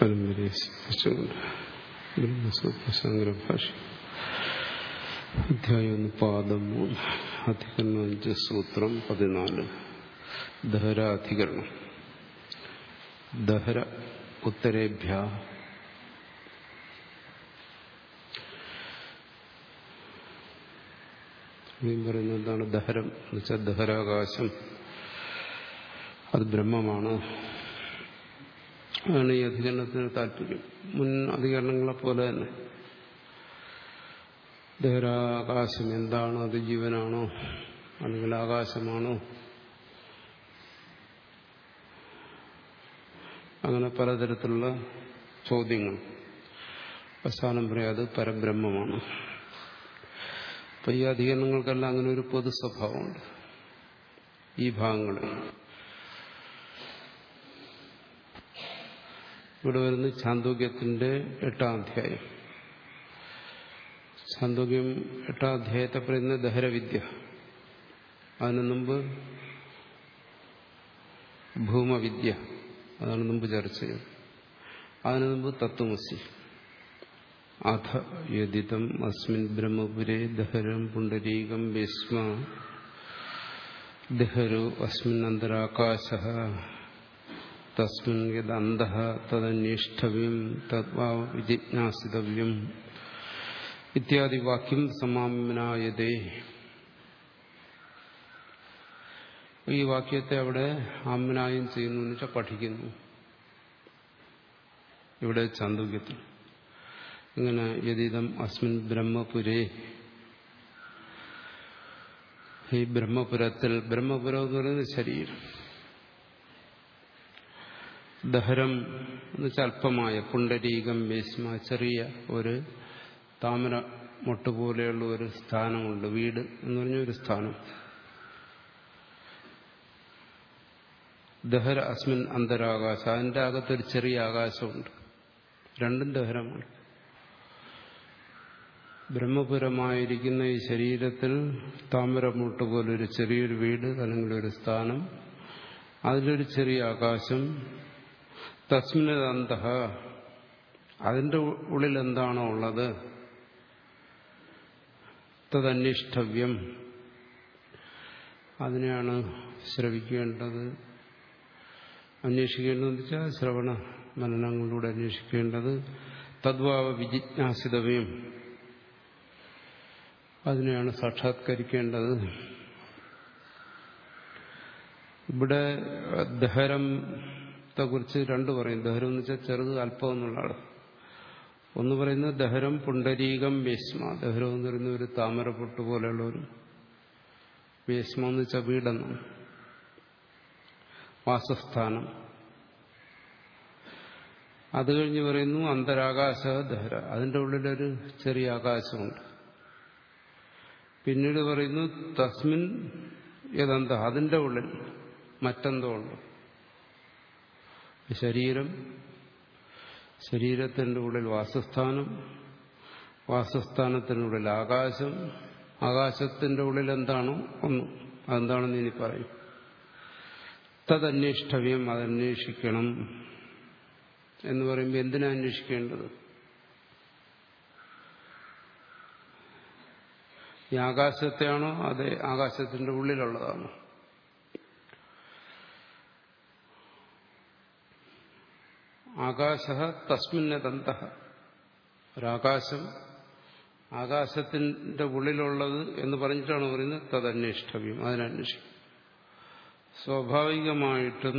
പരമ്പരയെ സ്മരിച്ചുകൊണ്ട് ബ്രഹ്മസൂത്രശങ്കരഭാഷ അധ്യായം ഒന്ന് പാദം മൂന്ന് അധികരണം അഞ്ച് സൂത്രം പതിനാല് ദഹരാധികരണം ദഹര ഉത്തരേഭ്യ പറയുന്നത് എന്താണ് ദഹരം എന്ന് വെച്ചാൽ ദഹരാകാശം അത് ബ്രഹ്മമാണ് അതാണ് ഈ അധികരണത്തിന് താല്പര്യം മുൻ അധികരണങ്ങളെ പോലെ തന്നെ ദഹരാകാശം എന്താണ് അത് ജീവനാണോ അല്ലെങ്കിൽ ആകാശമാണോ അങ്ങനെ പലതരത്തിലുള്ള ചോദ്യങ്ങൾ അവസാനം പറയാം അത് പരബ്രഹ്മമാണ് അപ്പൊ ഈ അധികരണങ്ങൾക്കെല്ലാം അങ്ങനെ ഒരു പൊതു സ്വഭാവമുണ്ട് ഈ ഭാഗങ്ങളിൽ ഇവിടെ വരുന്ന ചാന്തോക്യത്തിന്റെ എട്ടാം അധ്യായം ചാന്തോക്യം എട്ടാം അധ്യായത്തെ പറയുന്ന ദഹരവിദ്യ അതിനു മുമ്പ് ഭൂമവിദ്യ അതാണ് മുമ്പ് ചർച്ച ചെയ്തത് അതിനു മുമ്പ് തത്വമസി അഥ യദിതം അസ്മിൻ ബ്രഹ്മപുരേ ദഹരം പുണ്ടരീകം വിസ്മ ദഹരോ അസ്മിൻ അന്തരാകാശ തസ്മിൻ യദന്ത തദന്വേഷ്ടവ്യം തദ്വാ വിജിജ്ഞാസിതവ്യം ഇത്യാദി വാക്യം സമാമനായതേ ഈ വാക്യത്തെ അവിടെ ആമനായം ചെയ്യുന്നു എന്ന് വെച്ചാൽ പഠിക്കുന്നു ഇവിടെ ചാന്തോക്യത്തിൽ ഇങ്ങനെ യതിതം അസ്മിൻ ബ്രഹ്മപുരേ ഈ ബ്രഹ്മപുരത്തിൽ ബ്രഹ്മപുരം എന്ന് പറയുന്നത് ശരീരം ദഹരം എന്ന് വെച്ചാൽ അല്പമായ പുണ്ടരീകം വേസ്മ ചെറിയ ഒരു താമര മൊട്ട് പോലെയുള്ള ഒരു സ്ഥാനമുണ്ട് വീട് എന്ന് പറഞ്ഞ ഒരു സ്ഥാനം ദഹര അസ്മിൻ അന്തരാകാശം അതിൻ്റെ അകത്തൊരു ചെറിയ ആകാശമുണ്ട് രണ്ടും ദഹരമാണ് ബ്രഹ്മപുരമായിരിക്കുന്ന ഈ ശരീരത്തിൽ താമരമുട്ട് പോലൊരു ചെറിയൊരു വീട് അല്ലെങ്കിൽ ഒരു സ്ഥാനം അതിലൊരു ചെറിയ ആകാശം തസ്മിനന്ത അതിൻ്റെ ഉള്ളിൽ എന്താണോ ഉള്ളത് തദന്വേഷ്ടവ്യം അതിനെയാണ് ശ്രവിക്കേണ്ടത് അന്വേഷിക്കേണ്ടതെന്ന് വെച്ചാൽ ശ്രവണ മനനങ്ങളിലൂടെ അന്വേഷിക്കേണ്ടത് തദ്വാവ വിജിജ്ഞാസിതവ്യം അതിനെയാണ് സാക്ഷാത്കരിക്കേണ്ടത് ഇവിടെ ദഹരത്തെ കുറിച്ച് രണ്ട് പറയും ദഹരം എന്ന് വെച്ചാൽ ചെറുത് അല്പം എന്നുള്ളതാണ് ഒന്ന് പറയുന്നത് ദഹരം പുണ്ടരീകം വേസ്മ ദഹരം എന്ന് പറയുന്ന ഒരു താമരപ്പൊട്ട് പോലെയുള്ള ഒരു വേസ്മ എന്ന് വെച്ചാൽ വീടെന്നാണ് വാസസ്ഥാനം അത് കഴിഞ്ഞ് പറയുന്നു അന്തരാകാശ ദഹര അതിൻ്റെ ഉള്ളിലൊരു ചെറിയ ആകാശമുണ്ട് പിന്നീട് പറയുന്നു തസ്മിൻ യദന്ത അതിൻ്റെ ഉള്ളിൽ മറ്റെന്തോ ഉണ്ട് ശരീരം ശരീരത്തിൻ്റെ ഉള്ളിൽ വാസസ്ഥാനം വാസസ്ഥാനത്തിനുള്ളിൽ ആകാശം ആകാശത്തിൻ്റെ ഉള്ളിൽ എന്താണോ ഒന്ന് അതെന്താണെന്ന് ഇനി പറയും തദന്വേഷ്ടവ്യം അതന്വേഷിക്കണം എന്ന് പറയുമ്പോൾ എന്തിനാ അന്വേഷിക്കേണ്ടത് ഈ ആകാശത്തെയാണോ അതെ ആകാശത്തിന്റെ ഉള്ളിലുള്ളതാണോ ആകാശ തസ്മിന്നതന്ത ഒരാകാശം ആകാശത്തിന്റെ ഉള്ളിലുള്ളത് എന്ന് പറഞ്ഞിട്ടാണ് പറയുന്നത് തദന്വേഷ്ടവ്യം അതിനന്വേഷിക്കും സ്വാഭാവികമായിട്ടും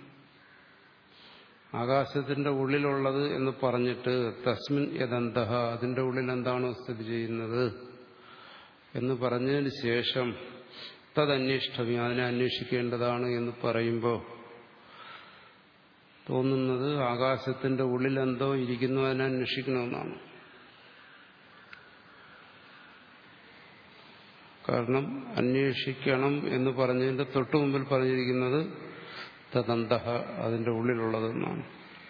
ആകാശത്തിന്റെ ഉള്ളിലുള്ളത് എന്ന് പറഞ്ഞിട്ട് തസ്മിൻ യദന്ത അതിന്റെ ഉള്ളിൽ എന്താണോ സ്ഥിതി ചെയ്യുന്നത് എന്ന് പറഞ്ഞതിന് ശേഷം തദന്വേഷ്ടവ്യം അതിനെ അന്വേഷിക്കേണ്ടതാണ് എന്ന് പറയുമ്പോൾ തോന്നുന്നത് ആകാശത്തിന്റെ ഉള്ളിൽ എന്തോ ഇരിക്കുന്നു അതിനെ അന്വേഷിക്കണമെന്നാണ് കാരണം അന്വേഷിക്കണം എന്ന് പറഞ്ഞതിന്റെ തൊട്ടു മുമ്പിൽ പറഞ്ഞിരിക്കുന്നത് തദന്ത അതിന്റെ ഉള്ളിലുള്ളതെന്നാണ്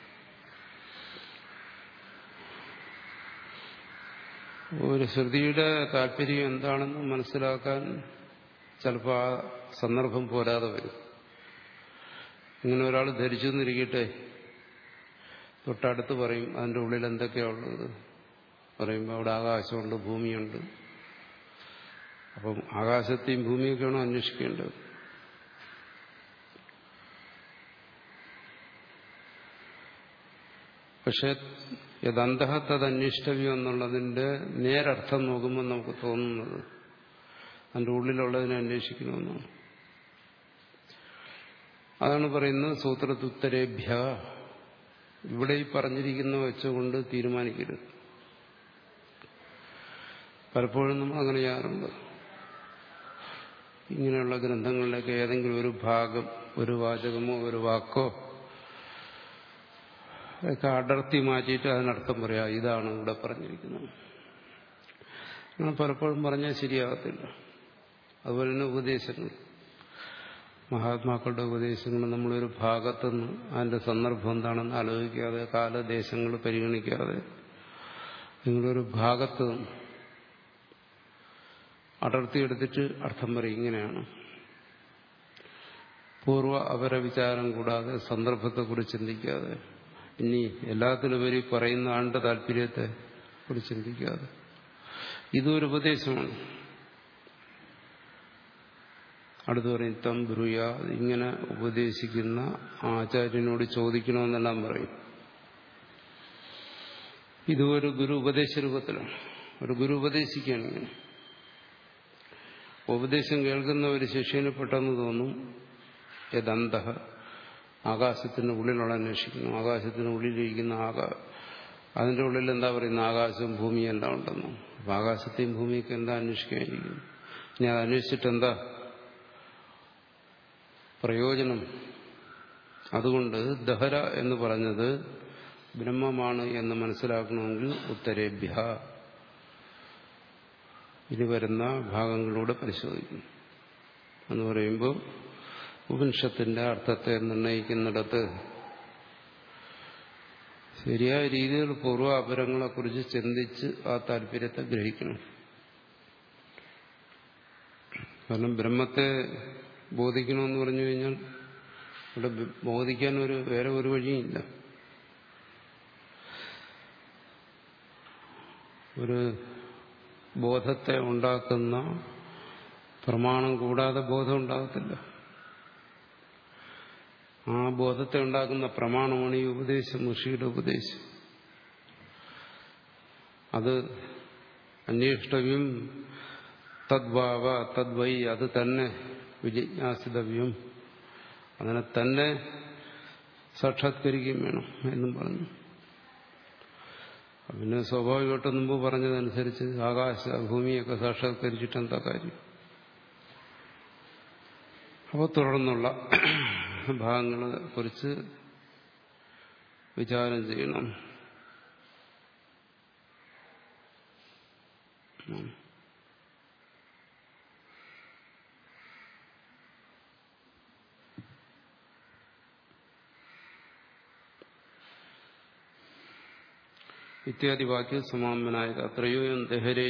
ഒരു ശ്രുതിയുടെ താല്പര്യം എന്താണെന്ന് മനസ്സിലാക്കാൻ ചിലപ്പോൾ ആ സന്ദർഭം പോരാതെ വരും ഇങ്ങനെ ഒരാൾ ധരിച്ചു എന്നിരിക്കട്ടെ തൊട്ടടുത്ത് പറയും അതിൻ്റെ ഉള്ളിൽ എന്തൊക്കെയാണുള്ളത് പറയുമ്പോൾ അവിടെ ആകാശമുണ്ട് ഭൂമിയുണ്ട് അപ്പം ആകാശത്തെയും ഭൂമിയൊക്കെയാണോ അന്വേഷിക്കേണ്ടത് പക്ഷെ യദന്തഃ തത് അന്വേഷ്ടവ്യം എന്നുള്ളതിന്റെ നേരർത്ഥം നോക്കുമ്പോൾ നമുക്ക് തോന്നുന്നത് അതിൻ്റെ ഉള്ളിലുള്ളതിനെ അന്വേഷിക്കണമെന്നാണ് അതാണ് പറയുന്നത് സൂത്രത്തുത്തരേഭ്യ ഇവിടെ ഈ പറഞ്ഞിരിക്കുന്ന വെച്ചുകൊണ്ട് തീരുമാനിക്കരുത് പലപ്പോഴും നമ്മൾ അങ്ങനെ ചെയ്യാറുണ്ട് ഇങ്ങനെയുള്ള ഗ്രന്ഥങ്ങളിലൊക്കെ ഏതെങ്കിലും ഒരു ഭാഗം ഒരു വാചകമോ ഒരു വാക്കോ ഒക്കെ അടർത്തി മാറ്റിയിട്ട് അതിനർത്ഥം പറയാം ഇതാണ് ഇവിടെ പറഞ്ഞിരിക്കുന്നത് അങ്ങനെ പലപ്പോഴും പറഞ്ഞാൽ ശരിയാകത്തില്ല അതുപോലെ തന്നെ ഉപദേശങ്ങൾ മഹാത്മാക്കളുടെ ഉപദേശങ്ങൾ നമ്മളൊരു ഭാഗത്തുനിന്ന് അതിന്റെ സന്ദർഭം എന്താണെന്ന് ആലോചിക്കാതെ കാലദേശങ്ങൾ പരിഗണിക്കാതെ നിങ്ങളൊരു ഭാഗത്ത് അടർത്തിയെടുത്തിട്ട് അർത്ഥം പറയും ഇങ്ങനെയാണ് പൂർവ്വ അപരവിചാരം കൂടാതെ സന്ദർഭത്തെക്കുറിച്ച് ചിന്തിക്കാതെ ഇനി എല്ലാത്തിലുപരി പറയുന്ന ആളുടെ താല്പര്യത്തെ കുറിച്ച് ചിന്തിക്കാതെ ഇതൊരു ഉപദേശമാണ് അടുത്ത് പറയും തം ബ്രൂയ ഇങ്ങനെ ഉപദേശിക്കുന്ന ആചാര്യനോട് ചോദിക്കണമെന്നെല്ലാം പറയും ഇത് ഒരു ഗുരു ഉപദേശ രൂപത്തിലാണ് ഒരു ഗുരു ഉപദേശിക്കുകയാണ് ഇങ്ങനെ ഉപദേശം കേൾക്കുന്ന ഒരു ശിഷ്യന് പെട്ടെന്ന് തോന്നും യദന്ത ആകാശത്തിന് ഉള്ളിലുള്ള അന്വേഷിക്കുന്നു ആകാശത്തിന് ഉള്ളിലിരിക്കുന്ന ആകാ അതിന്റെ ഉള്ളിൽ എന്താ പറയുന്ന ആകാശവും ഭൂമിയും എല്ലാം ഉണ്ടെന്നു അപ്പൊ ആകാശത്തെയും ഭൂമിയൊക്കെ എന്താ അന്വേഷിക്കാനിരിക്കുന്നു ഇനി അത് അന്വേഷിച്ചിട്ട് എന്താ പ്രയോജനം അതുകൊണ്ട് ദഹര എന്ന് പറഞ്ഞത് ബ്രഹ്മമാണ് എന്ന് മനസ്സിലാക്കണമെങ്കിൽ ഉത്തരേഭ്യ ഇനി വരുന്ന ഭാഗങ്ങളിലൂടെ പരിശോധിക്കുന്നു എന്ന് പറയുമ്പോൾ ഉപനിഷത്തിന്റെ അർത്ഥത്തെ നിർണയിക്കുന്നിടത്ത് ശരിയായ രീതിയിൽ പൂർവാപരങ്ങളെക്കുറിച്ച് ചിന്തിച്ച് ആ താല്പര്യത്തെ ഗ്രഹിക്കണം കാരണം ബ്രഹ്മത്തെ ബോധിക്കണമെന്ന് പറഞ്ഞു കഴിഞ്ഞാൽ ഇവിടെ ബോധിക്കാൻ ഒരു വേറെ ഒരു വഴിയില്ല ഒരു ബോധത്തെ ഉണ്ടാക്കുന്ന പ്രമാണം കൂടാതെ ബോധം ഉണ്ടാകത്തില്ല ആ ബോധത്തെ ഉണ്ടാക്കുന്ന പ്രമാണമാണ് ഈ ഉപദേശം ഋഷിയുടെ ഉപദേശം അത് അന്വേഷ്ടവ്യം തദ്ഭാവ തദ്വൈ അത് തന്നെ വിജിജ്ഞാസിതവ്യം അതിനെ തന്നെ സാക്ഷാത്കരിക്കുകയും വേണം എന്നും പറഞ്ഞു പിന്നെ സ്വാഭാവികമായിട്ട് മുമ്പ് പറഞ്ഞതനുസരിച്ച് ആകാശ ഭൂമിയൊക്കെ സാക്ഷാത്കരിച്ചിട്ട് എന്താ കാര്യം അപ്പോൾ തുടർന്നുള്ള ഭാഗങ്ങളെ കുറിച്ച് വിചാരം ചെയ്യണം ഇത്യാദി വാക്യ സമാപനായത് അത്രയോ ദഹരേ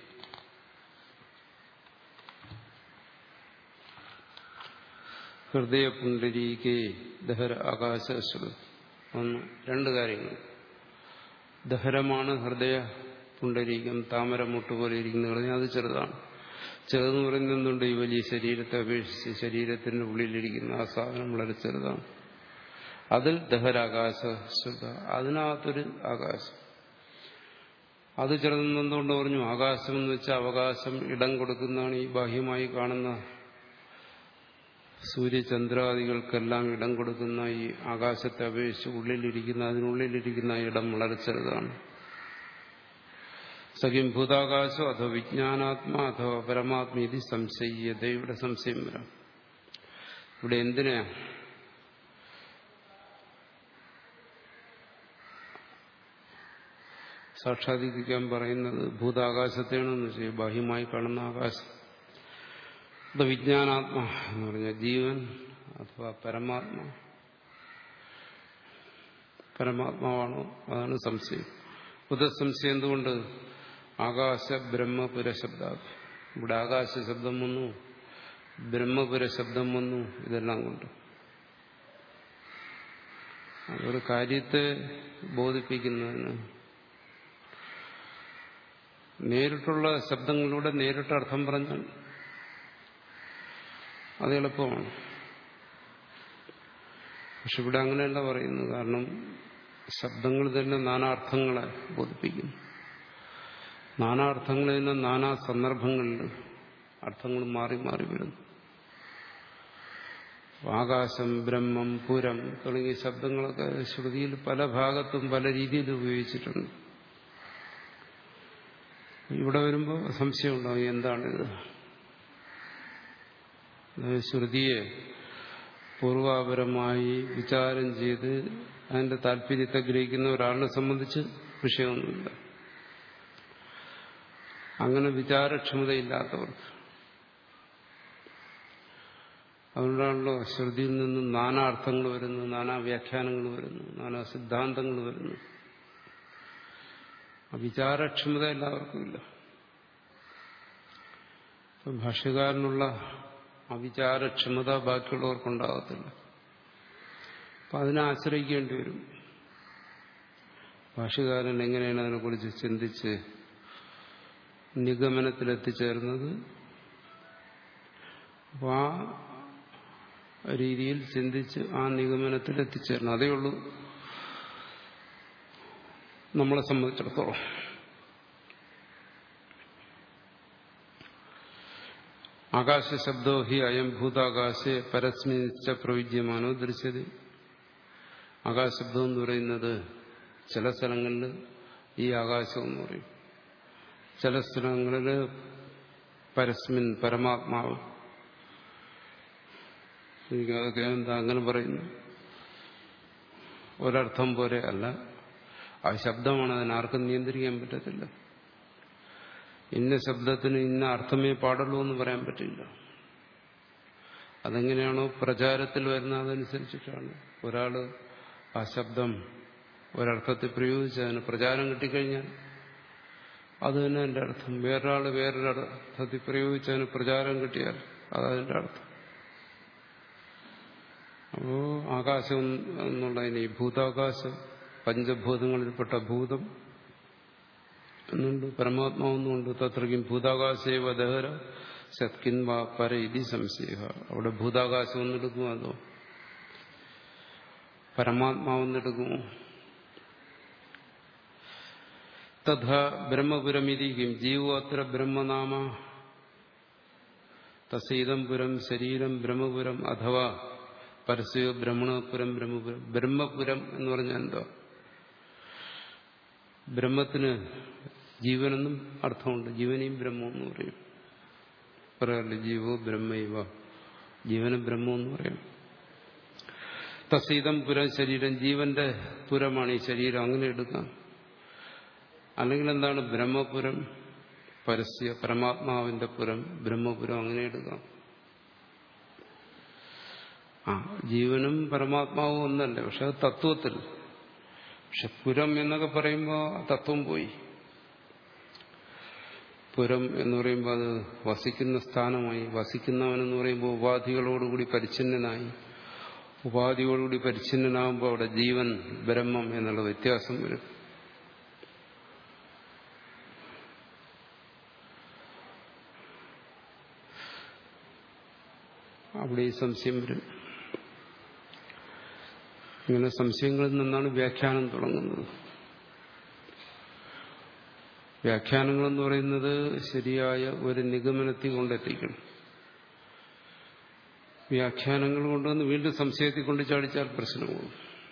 ഹൃദയപുണ്ടരീകേ ദഹര ആകാശശ്രു ഒന്ന് രണ്ട് കാര്യങ്ങൾ ദഹരമാണ് ഹൃദയ പുണ്ടരീകം താമര മുട്ടുപോലെ ഇരിക്കുന്ന പറഞ്ഞാൽ അത് ചെറുതാണ് ചെറുതെന്ന് പറയുന്നത് എന്തുണ്ട് ഈ വലിയ ശരീരത്തെ അപേക്ഷിച്ച് ശരീരത്തിന്റെ ഉള്ളിലിരിക്കുന്ന ആ സാധനം വളരെ ചെറുതാണ് അതിൽ ദഹരാകാശ ശ്രുത അതിനകത്തൊരു ആകാശം അത് ചെറുതെന്ന് എന്തുകൊണ്ട് പറഞ്ഞു ആകാശം എന്ന് വെച്ചാൽ അവകാശം ഇടം കൊടുക്കുന്നതാണ് ഈ ബാഹ്യമായി കാണുന്ന സൂര്യചന്ദ്രാദികൾക്കെല്ലാം ഇടം കൊടുക്കുന്ന ഈ ആകാശത്തെ അപേക്ഷിച്ച് ഉള്ളിലിരിക്കുന്ന അതിനുള്ളിലിരിക്കുന്ന ഇടം വളരെ ചെറുതാണ് സഖ്യം ഭൂതാകാശം അഥോ വിജ്ഞാനാത്മാ അഥോ പരമാത്മീതി സംശയ്യത ഇവിടെ സംശയം വരാം ഇവിടെ എന്തിനാ സാക്ഷാത്കരിക്കാൻ പറയുന്നത് ഭൂതാകാശത്തെയാണെന്ന് വെച്ചാൽ ബാഹ്യമായി കാണുന്ന ആകാശം അത് വിജ്ഞാനാത്മ എന്ന് പറഞ്ഞ ജീവൻ അഥവാ പരമാത്മ പരമാത്മാവാണോ അതാണ് സംശയം ബുധസംശയം എന്തുകൊണ്ട് ആകാശ ബ്രഹ്മപുര ശബ്ദ ഇവിടെ ആകാശ ശബ്ദം വന്നു ബ്രഹ്മപുര ശബ്ദം വന്നു ഇതെല്ലാം കൊണ്ട് അതൊരു കാര്യത്തെ ബോധിപ്പിക്കുന്നതിന് നേരിട്ടുള്ള ശബ്ദങ്ങളിലൂടെ നേരിട്ട് അർത്ഥം പറഞ്ഞാൽ അത് എളുപ്പമാണ് പക്ഷെ ഇവിടെ അങ്ങനെയല്ല പറയുന്നത് കാരണം ശബ്ദങ്ങൾ തന്നെ നാനാർത്ഥങ്ങളെ ബോധിപ്പിക്കുന്നു നാനാർത്ഥങ്ങളിൽ നിന്ന് നാനാ സന്ദർഭങ്ങളിൽ അർത്ഥങ്ങൾ മാറി മാറി വരുന്നു ആകാശം ബ്രഹ്മം പുരം തുടങ്ങിയ ശബ്ദങ്ങളൊക്കെ ശ്രുതിയിൽ പല ഭാഗത്തും പല രീതിയിൽ ഉപയോഗിച്ചിട്ടുണ്ട് ഇവിടെ വരുമ്പോൾ സംശയമുണ്ടാവും എന്താണിത് ശ്രുതിയെ പൂർവാപരമായി വിചാരം ചെയ്ത് അതിന്റെ താല്പര്യത്തെ ഗ്രഹിക്കുന്ന ഒരാളിനെ സംബന്ധിച്ച് വിഷയമൊന്നുമില്ല അങ്ങനെ വിചാരക്ഷമതയില്ലാത്തവർക്ക് അതുകൊണ്ടാണല്ലോ ശ്രുതിയിൽ നിന്ന് നാനാ അർത്ഥങ്ങൾ വരുന്നു നാനാ വ്യാഖ്യാനങ്ങൾ വരുന്നു നാനാ സിദ്ധാന്തങ്ങൾ വരുന്നു ആ വിചാരക്ഷമത എല്ലാവർക്കും ഇല്ല ഭാഷ്യകാരനുള്ള അവിചാരക്ഷമത ബാക്കിയുള്ളവർക്കുണ്ടാകത്തില്ല അപ്പം അതിനെ ആശ്രയിക്കേണ്ടി വരും ഭാഷകാരൻ എങ്ങനെയാണ് അതിനെക്കുറിച്ച് ചിന്തിച്ച് നിഗമനത്തിലെത്തിച്ചേർന്നത് അപ്പോൾ ആ രീതിയിൽ ചിന്തിച്ച് ആ നിഗമനത്തിൽ എത്തിച്ചേരണം അതേ ഉള്ളൂ നമ്മളെ സംബന്ധിച്ചിടത്തോളം ആകാശശബ്ദോ ഹി അയം ഭൂതാകാശെ പരസ്മിച്ച പ്രവിജ്യമാനോ ദൃശ്യത ആകാശശബ്ദം എന്ന് പറയുന്നത് ചില സ്ഥലങ്ങളിൽ ഈ ആകാശം എന്ന് പറയും ചില സ്ഥലങ്ങളിൽ പരസ്മിൻ പരമാത്മാവ് എനിക്ക് അതൊക്കെ എന്താ അങ്ങനെ പറയുന്നു ഒരർത്ഥം പോലെ അല്ല ആ ശബ്ദമാണ് അതിനാർക്കും നിയന്ത്രിക്കാൻ പറ്റത്തില്ല ഇന്ന ശബ്ദത്തിന് ഇന്ന അർത്ഥമേ പാടുള്ളൂ എന്ന് പറയാൻ പറ്റില്ല അതെങ്ങനെയാണോ പ്രചാരത്തിൽ വരുന്ന അതനുസരിച്ചിട്ടാണ് ഒരാള് ആ ശബ്ദം ഒരർത്ഥത്തിൽ പ്രയോഗിച്ച് അതിന് പ്രചാരം കിട്ടിക്കഴിഞ്ഞാൽ അത് തന്നെ എൻ്റെ അർത്ഥം വേറൊരാൾ വേറൊരു അർത്ഥത്തിൽ പ്രയോഗിച്ച് അതിന് പ്രചാരം കിട്ടിയാൽ അതതിൻ്റെ അർത്ഥം അപ്പോ ആകാശം എന്നുള്ളതിന് ഈ ഭൂതാകാശം പഞ്ചഭൂതങ്ങളിൽപ്പെട്ട ഭൂതം എന്നുണ്ട് പരമാത്മാവെന്നുണ്ട് തത്രയ്ക്കും ഭൂതാകാശേവ ദഹര സത്കിൻ വാ പര ഇതി സംശയ അവിടെ ഭൂതാകാശം എന്നെടുക്കുമോ അതോ പരമാത്മാവെന്നെടുക്കുമോ തഥ ബ്രഹ്മപുരമിരിക്കും ജീവോ അത്ര ബ്രഹ്മനാമ തസീതം പുരം ശരീരം ബ്രഹ്മപുരം അഥവാ പരസ്യോ ബ്രഹ്മണപുരം ബ്രഹ്മപുരം ബ്രഹ്മപുരം എന്ന് പറഞ്ഞാൽ എന്താ ബ്രഹ്മത്തിന് ജീവനെന്നും അർത്ഥമുണ്ട് ജീവനെയും ബ്രഹ്മം എന്ന് പറയും പറയാറില്ല ജീവോ ബ്രഹ്മൈവ ജീവനും ബ്രഹ്മം എന്ന് പറയും തസീതം പുരം ശരീരം ജീവന്റെ പുരമാണ് ഈ ശരീരം അങ്ങനെ എടുക്കാം അല്ലെങ്കിൽ എന്താണ് ബ്രഹ്മപുരം പരസ്യ പരമാത്മാവിന്റെ പുരം ബ്രഹ്മപുരം അങ്ങനെ എടുക്കാം ആ ജീവനും പരമാത്മാവും ഒന്നല്ലേ പക്ഷെ അത് തത്വത്തിൽ പക്ഷെ പുരം എന്നൊക്കെ പറയുമ്പോൾ തത്വം പോയി പുരം എന്ന് പറയുമ്പോൾ അത് വസിക്കുന്ന സ്ഥാനമായി വസിക്കുന്നവനെന്ന് പറയുമ്പോൾ ഉപാധികളോടുകൂടി പരിച്ഛിന്നനായി ഉപാധിയോടുകൂടി പരിച്ഛിന്നനാകുമ്പോൾ അവിടെ ജീവൻ ബ്രഹ്മം എന്നുള്ള വ്യത്യാസം വരും അവിടെ ഈ സംശയം വരും ഇങ്ങനെ സംശയങ്ങളിൽ നിന്നാണ് വ്യാഖ്യാനം തുടങ്ങുന്നത് വ്യാഖ്യാനങ്ങളെന്ന് പറയുന്നത് ശരിയായ ഒരു നിഗമനത്തിൽ കൊണ്ടെത്തിക്കണം വ്യാഖ്യാനങ്ങൾ കൊണ്ടുവന്ന് വീണ്ടും സംശയത്തിൽ കൊണ്ട് ചാടിച്ചാൽ പ്രശ്നമാകും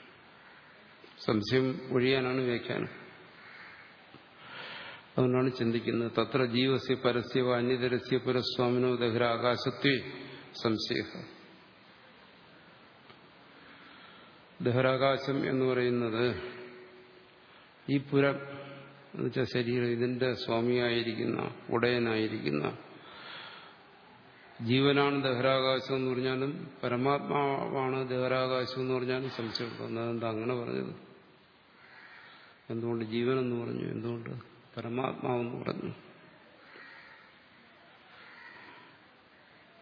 സംശയം ഒഴിയാനാണ് വ്യാഖ്യാനം അതുകൊണ്ടാണ് ചിന്തിക്കുന്നത് തത്ര ജീവസ്യ പരസ്യവ അന്യതരസ്യ പുരസ്വാമിനോ ദഹര ആകാശത്വേ സംശയ ദഹരാകാശം എന്ന് പറയുന്നത് ഈ പുരം എന്നുവെച്ചാൽ ശരീരം ഇതിന്റെ സ്വാമിയായിരിക്കുന്ന ഉടയനായിരിക്കുന്ന ജീവനാണ് ദഹരാകാശം എന്ന് പറഞ്ഞാലും പരമാത്മാവാണ് ദഹരാകാശം എന്ന് പറഞ്ഞാലും സംശയമുണ്ട് അതെന്താ അങ്ങനെ പറഞ്ഞത് എന്തുകൊണ്ട് ജീവനെന്ന് പറഞ്ഞു എന്തുകൊണ്ട് പരമാത്മാവെന്ന് പറഞ്ഞു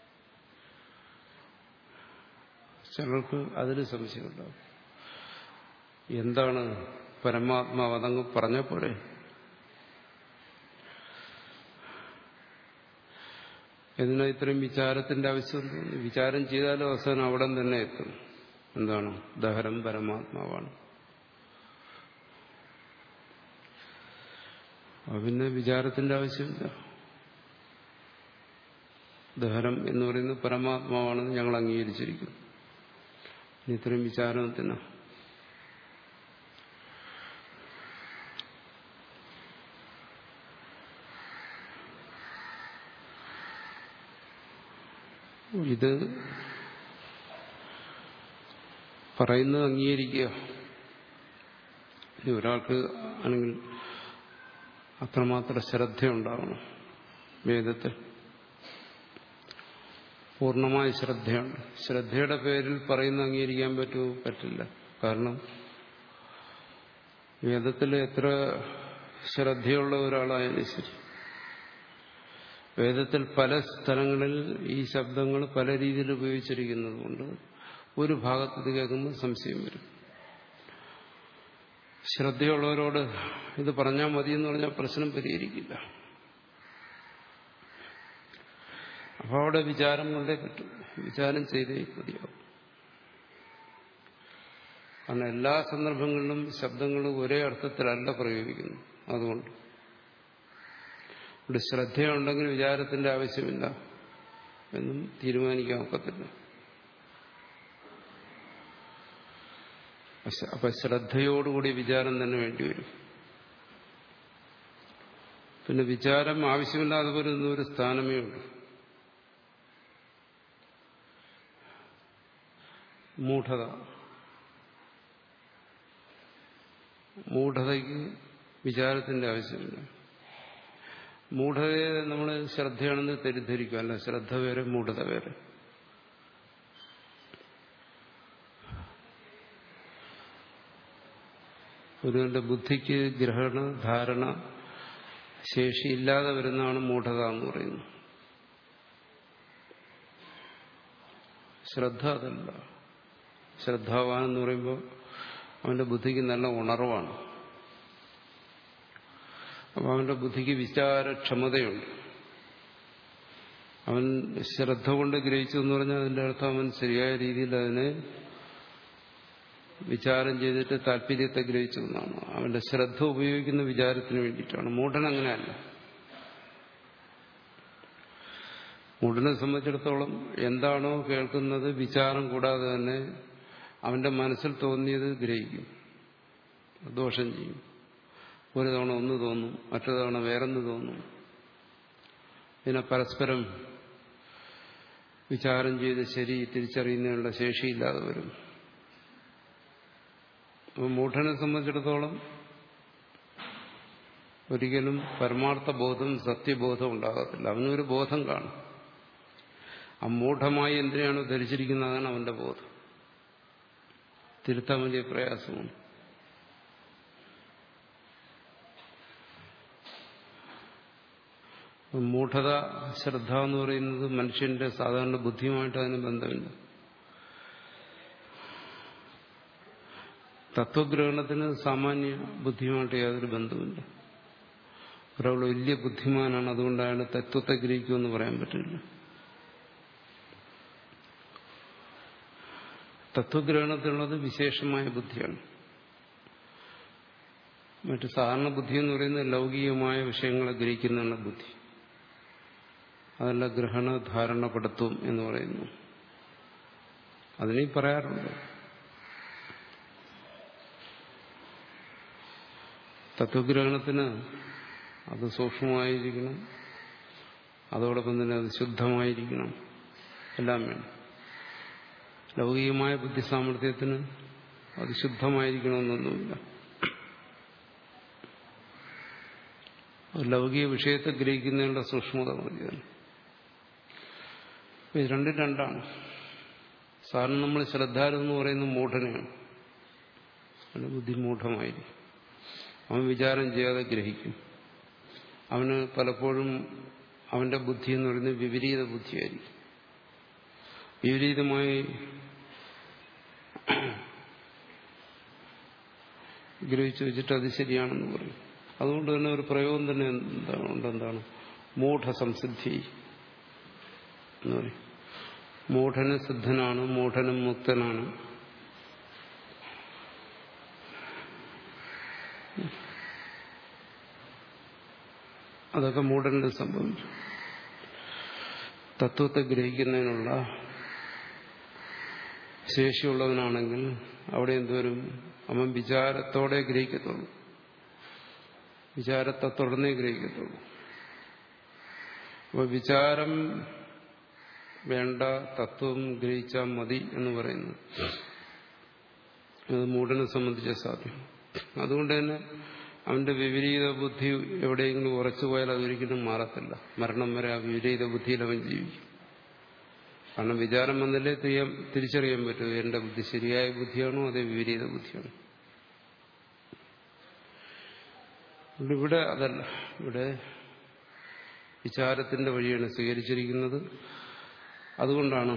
ചിലർക്ക് അതിൽ സംശയമുണ്ടാവും എന്താണ് പരമാത്മാവ് അതങ്ങ് പറഞ്ഞ പോലെ എന്തിനാ ഇത്രയും വിചാരത്തിന്റെ ആവശ്യം തോന്നി വിചാരം ചെയ്താലും അവസാനം അവിടെ തന്നെ എത്തും എന്താണ് ദഹരം പരമാത്മാവാണ് അപ്പൊ പിന്നെ വിചാരത്തിന്റെ ആവശ്യമില്ല ദഹരം എന്ന് പറയുന്നത് പരമാത്മാവാണെന്ന് ഞങ്ങൾ അംഗീകരിച്ചിരിക്കുന്നു ഇനി ഇത്രയും വിചാരത്തിന് ഇത് പറയുന്നത് അംഗീകരിക്കുക ഇനി ഒരാൾക്ക് ആണെങ്കിൽ അത്രമാത്രം ശ്രദ്ധയുണ്ടാവണം വേദത്തിൽ പൂർണ്ണമായ ശ്രദ്ധയുണ്ട് ശ്രദ്ധയുടെ പേരിൽ പറയുന്ന അംഗീകരിക്കാൻ പറ്റുമോ പറ്റില്ല കാരണം വേദത്തിൽ എത്ര ശ്രദ്ധയുള്ള ഒരാളായാലും ശരി വേദത്തിൽ പല സ്ഥലങ്ങളിൽ ഈ ശബ്ദങ്ങൾ പല രീതിയിൽ ഉപയോഗിച്ചിരിക്കുന്നത് കൊണ്ട് ഒരു ഭാഗത്ത് ഇത് കേൾക്കുമ്പോൾ സംശയം വരും ശ്രദ്ധയുള്ളവരോട് ഇത് പറഞ്ഞാൽ മതി എന്ന് പറഞ്ഞാൽ പ്രശ്നം പരിഹരിക്കില്ല അപ്പൊ അവിടെ വിചാരം കൊണ്ടേ പറ്റും വിചാരം ചെയ്തേ മതിയാവും കാരണം എല്ലാ സന്ദർഭങ്ങളിലും ശബ്ദങ്ങൾ ഒരേ അർത്ഥത്തിലല്ല പ്രയോഗിക്കുന്നു അതുകൊണ്ട് ഇവിടെ ശ്രദ്ധയുണ്ടെങ്കിൽ വിചാരത്തിന്റെ ആവശ്യമില്ല എന്നും തീരുമാനിക്കാൻ ഒക്കത്തില്ല അപ്പൊ ശ്രദ്ധയോടുകൂടി വിചാരം തന്നെ വേണ്ടിവരും പിന്നെ വിചാരം ആവശ്യമില്ലാതെ വരുന്ന ഒരു സ്ഥാനമേ ഉള്ളൂ മൂഢത മൂഢതയ്ക്ക് വിചാരത്തിന്റെ ആവശ്യമില്ല മൂഢതയെ നമ്മൾ ശ്രദ്ധയാണെന്ന് തെറ്റിദ്ധരിക്കും അല്ല ശ്രദ്ധ വേറെ മൂഢത വേറെ ഒരുവന്റെ ബുദ്ധിക്ക് ഗ്രഹണ ധാരണ ശേഷിയില്ലാതെ വരുന്നതാണ് മൂഢത എന്ന് പറയുന്നത് ശ്രദ്ധ അതല്ല ശ്രദ്ധാവാൻ എന്ന് പറയുമ്പോൾ അവന്റെ ബുദ്ധിക്ക് നല്ല ഉണർവാണ് അപ്പൊ അവന്റെ ബുദ്ധിക്ക് വിചാരക്ഷമതയുണ്ട് അവൻ ശ്രദ്ധ കൊണ്ട് ഗ്രഹിച്ചു എന്ന് പറഞ്ഞാൽ അതിന്റെ അർത്ഥം അവൻ ശരിയായ രീതിയിൽ അതിനെ വിചാരം ചെയ്തിട്ട് താല്പര്യത്തെ ഗ്രഹിച്ചു എന്നാണ് അവന്റെ ശ്രദ്ധ ഉപയോഗിക്കുന്ന വിചാരത്തിന് വേണ്ടിയിട്ടാണ് മൂഢൻ അങ്ങനെയല്ല മൂഢനെ സംബന്ധിച്ചിടത്തോളം എന്താണോ കേൾക്കുന്നത് വിചാരം കൂടാതെ തന്നെ അവന്റെ മനസ്സിൽ തോന്നിയത് ഗ്രഹിക്കും ദോഷം ചെയ്യും ഒരു തവണ ഒന്ന് തോന്നും മറ്റു തവണ വേറൊന്ന് തോന്നും ഇതിനെ പരസ്പരം വിചാരം ചെയ്ത് ശരി തിരിച്ചറിയുന്നതിനുള്ള ശേഷിയില്ലാതെ വരും അപ്പോൾ മൂഢനെ സംബന്ധിച്ചിടത്തോളം ഒരിക്കലും പരമാർത്ഥ ബോധം സത്യബോധം ഉണ്ടാകത്തില്ല അവനൊരു ബോധം കാണും അമൂഢമായി എന്തിനാണോ ധരിച്ചിരിക്കുന്നതാണ് അവന്റെ ബോധം തിരുത്താൻ വലിയ പ്രയാസമാണ് മൂഢത ശ്രദ്ധ എന്ന് പറയുന്നത് മനുഷ്യന്റെ സാധാരണ ബുദ്ധിയുമായിട്ട് അതിന് ബന്ധമില്ല തത്വഗ്രഹണത്തിന് സാമാന്യ ബുദ്ധിയുമായിട്ട് യാതൊരു ബന്ധമില്ല ഒരാൾ വലിയ ബുദ്ധിമാനാണ് അതുകൊണ്ട് അയാൾ തത്വത്തെ ഗ്രഹിക്കുമെന്ന് പറയാൻ പറ്റില്ല തത്വഗ്രഹണത്തിലുള്ളത് വിശേഷമായ ബുദ്ധിയാണ് മറ്റു സാധാരണ ബുദ്ധി എന്ന് പറയുന്നത് ലൗകികമായ വിഷയങ്ങളെ ഗ്രഹിക്കുന്നതാണ് ബുദ്ധി അതല്ല ഗ്രഹണ ധാരണപ്പെടുത്തും എന്ന് പറയുന്നു അതിനീ പറയാറുണ്ട് തത്വഗ്രഹണത്തിന് അത് സൂക്ഷ്മമായിരിക്കണം അതോടൊപ്പം തന്നെ അത് ശുദ്ധമായിരിക്കണം എല്ലാം വേണം ലൗകികമായ ബുദ്ധി സാമർഥ്യത്തിന് അത് ശുദ്ധമായിരിക്കണമെന്നൊന്നുമില്ല ലൗകിക വിഷയത്തെ ഗ്രഹിക്കുന്നതിനുള്ള സൂക്ഷ്മത മതിയാണ് ഇത് രണ്ടും രണ്ടാണ് സാറിന് നമ്മൾ ശ്രദ്ധാരെന്ന് പറയുന്നത് മൂഢനെയാണ് അവന് ബുദ്ധി മൂഢമായിരിക്കും അവൻ വിചാരം ചെയ്യാതെ ഗ്രഹിക്കും അവന് പലപ്പോഴും അവന്റെ ബുദ്ധി എന്ന് പറയുന്നത് വിപരീത ബുദ്ധിയായിരിക്കും വിപരീതമായി ഗ്രഹിച്ചു വെച്ചിട്ട് അത് ശരിയാണെന്ന് പറയും അതുകൊണ്ട് തന്നെ ഒരു പ്രയോഗം തന്നെ എന്താണ് ഉണ്ടെന്താണ് മൂഢസംസിദ്ധി എന്ന് പറയും മൂഢന് സിദ്ധനാണ് മൂഢനും മുക്തനാണ് അതൊക്കെ മൂഢനിൽ സംഭവിച്ചു തത്വത്തെ ഗ്രഹിക്കുന്നതിനുള്ള ശേഷിയുള്ളവനാണെങ്കിൽ അവിടെ എന്തോരും അവൻ വിചാരത്തോടെ ഗ്രഹിക്കത്തുള്ളൂ വിചാരത്തെ തുടർന്നേ ഗ്രഹിക്കത്തുള്ളൂ അപ്പൊ വിചാരം വേണ്ട തത്വം ഗ്രഹിച്ചാൽ മതി എന്ന് പറയുന്നു അത് മൂടനെ സംബന്ധിച്ച സാധ്യം അതുകൊണ്ട് തന്നെ അവന്റെ വിപരീത ബുദ്ധി എവിടെയെങ്കിലും ഉറച്ചു പോയാൽ അതൊരിക്കലും മാറത്തില്ല മരണം വരെ ആ വിപരീത ബുദ്ധിയിൽ അവൻ ജീവിക്കും കാരണം വിചാരം വന്നല്ലേ തിരിച്ചറിയാൻ പറ്റും എന്റെ ബുദ്ധി ശരിയായ ബുദ്ധിയാണോ അതേ വിപരീത ബുദ്ധിയാണോ ഇവിടെ അതല്ല ഇവിടെ വിചാരത്തിന്റെ വഴിയാണ് സ്വീകരിച്ചിരിക്കുന്നത് അതുകൊണ്ടാണ്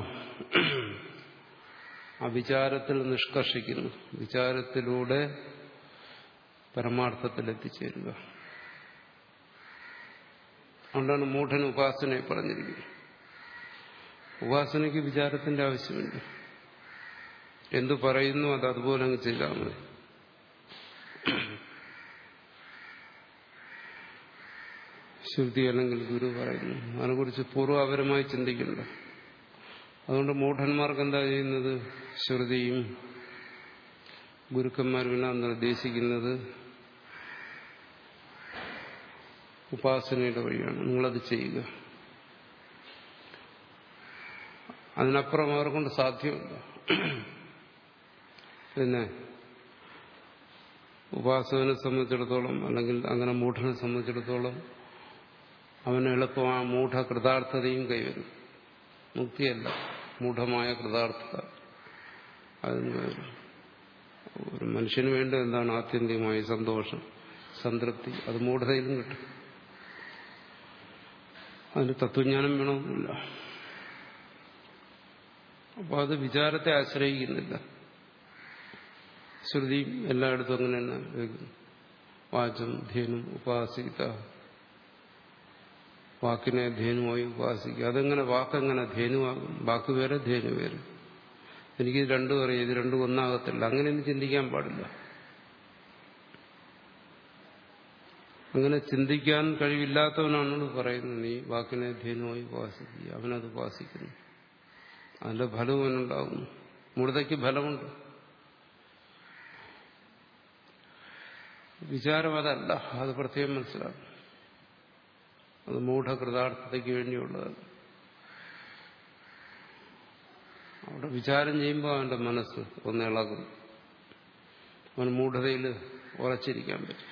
ആ വിചാരത്തിൽ നിഷ്കർഷിക്കുന്നു വിചാരത്തിലൂടെ പരമാർത്ഥത്തിൽ എത്തിച്ചേരുക അതുകൊണ്ടാണ് മൂഢൻ ഉപാസനയെ പറഞ്ഞിരിക്കുന്നത് ഉപാസനയ്ക്ക് വിചാരത്തിന്റെ ആവശ്യമില്ല എന്തു പറയുന്നു അത് അതുപോലെ അങ്ങ് ചെയ്താൽ മതി ശ്രുതി അല്ലെങ്കിൽ ഗുരു പറയുന്നു അതിനെക്കുറിച്ച് പൂർവാപരമായി ചിന്തിക്കണ്ട അതുകൊണ്ട് മൂഢന്മാർക്ക് എന്താ ചെയ്യുന്നത് ശ്രുതിയും ഗുരുക്കന്മാരുമെല്ലാം നിർദ്ദേശിക്കുന്നത് ഉപാസനയുടെ വഴിയാണ് നിങ്ങളത് ചെയ്യുക അതിനപ്പുറം അവർക്കൊണ്ട് സാധ്യമല്ല പിന്നെ ഉപാസകനെ സംബന്ധിച്ചിടത്തോളം അല്ലെങ്കിൽ അങ്ങനെ മൂഢനെ സംബന്ധിച്ചിടത്തോളം അവന് എളുപ്പം ആ മൂഢ കൃതാർത്ഥതയും കൈവരും മുക്തിയല്ല മൂഢമായ കൃതാർത്ഥത അതിന് കൈവരും ഒരു മനുഷ്യന് വേണ്ട എന്താണ് ആത്യന്തികമായ സന്തോഷം സംതൃപ്തി അത് മൂഢതയിലും കിട്ടും അതിന് തത്വജ്ഞാനം വേണമെന്നില്ല അപ്പോൾ അത് വിചാരത്തെ ആശ്രയിക്കുന്നില്ല ശ്രുതി എല്ലായിടത്തും അങ്ങനെ തന്നെ വയ്ക്കുന്നു വാചം ധേനും ഉപാസിത വാക്കിനെ ധേനുമായി ഉപാസിക്കുക അതെങ്ങനെ വാക്കെങ്ങനെ ധേനുവാകും വാക്ക് വേറെ ധേനു വേറെ എനിക്ക് ഇത് രണ്ടും അറിയാം ഇത് രണ്ടും ഒന്നാകത്തില്ല അങ്ങനെയൊന്നും ചിന്തിക്കാൻ പാടില്ല അങ്ങനെ ചിന്തിക്കാൻ കഴിവില്ലാത്തവനാണ് പറയുന്നത് നീ വാക്കിനെ ധേനുമായി ഉപാസിക്കുക അവനത് ഉപാസിക്കുന്നു അതിന്റെ ഫലവും അവനുണ്ടാകുന്നു മുഴുതയ്ക്ക് ഫലമുണ്ട് വിചാരം അതല്ല അത് പ്രത്യേകം മനസ്സിലാക്കും അത് മൂഢകൃതാർത്ഥതയ്ക്ക് വേണ്ടിയുള്ളതല്ല അവിടെ വിചാരം ചെയ്യുമ്പോൾ അവന്റെ മനസ്സ് ഒന്ന് ഇളകും അവൻ മൂഢതയിൽ ഉറച്ചിരിക്കാൻ പറ്റും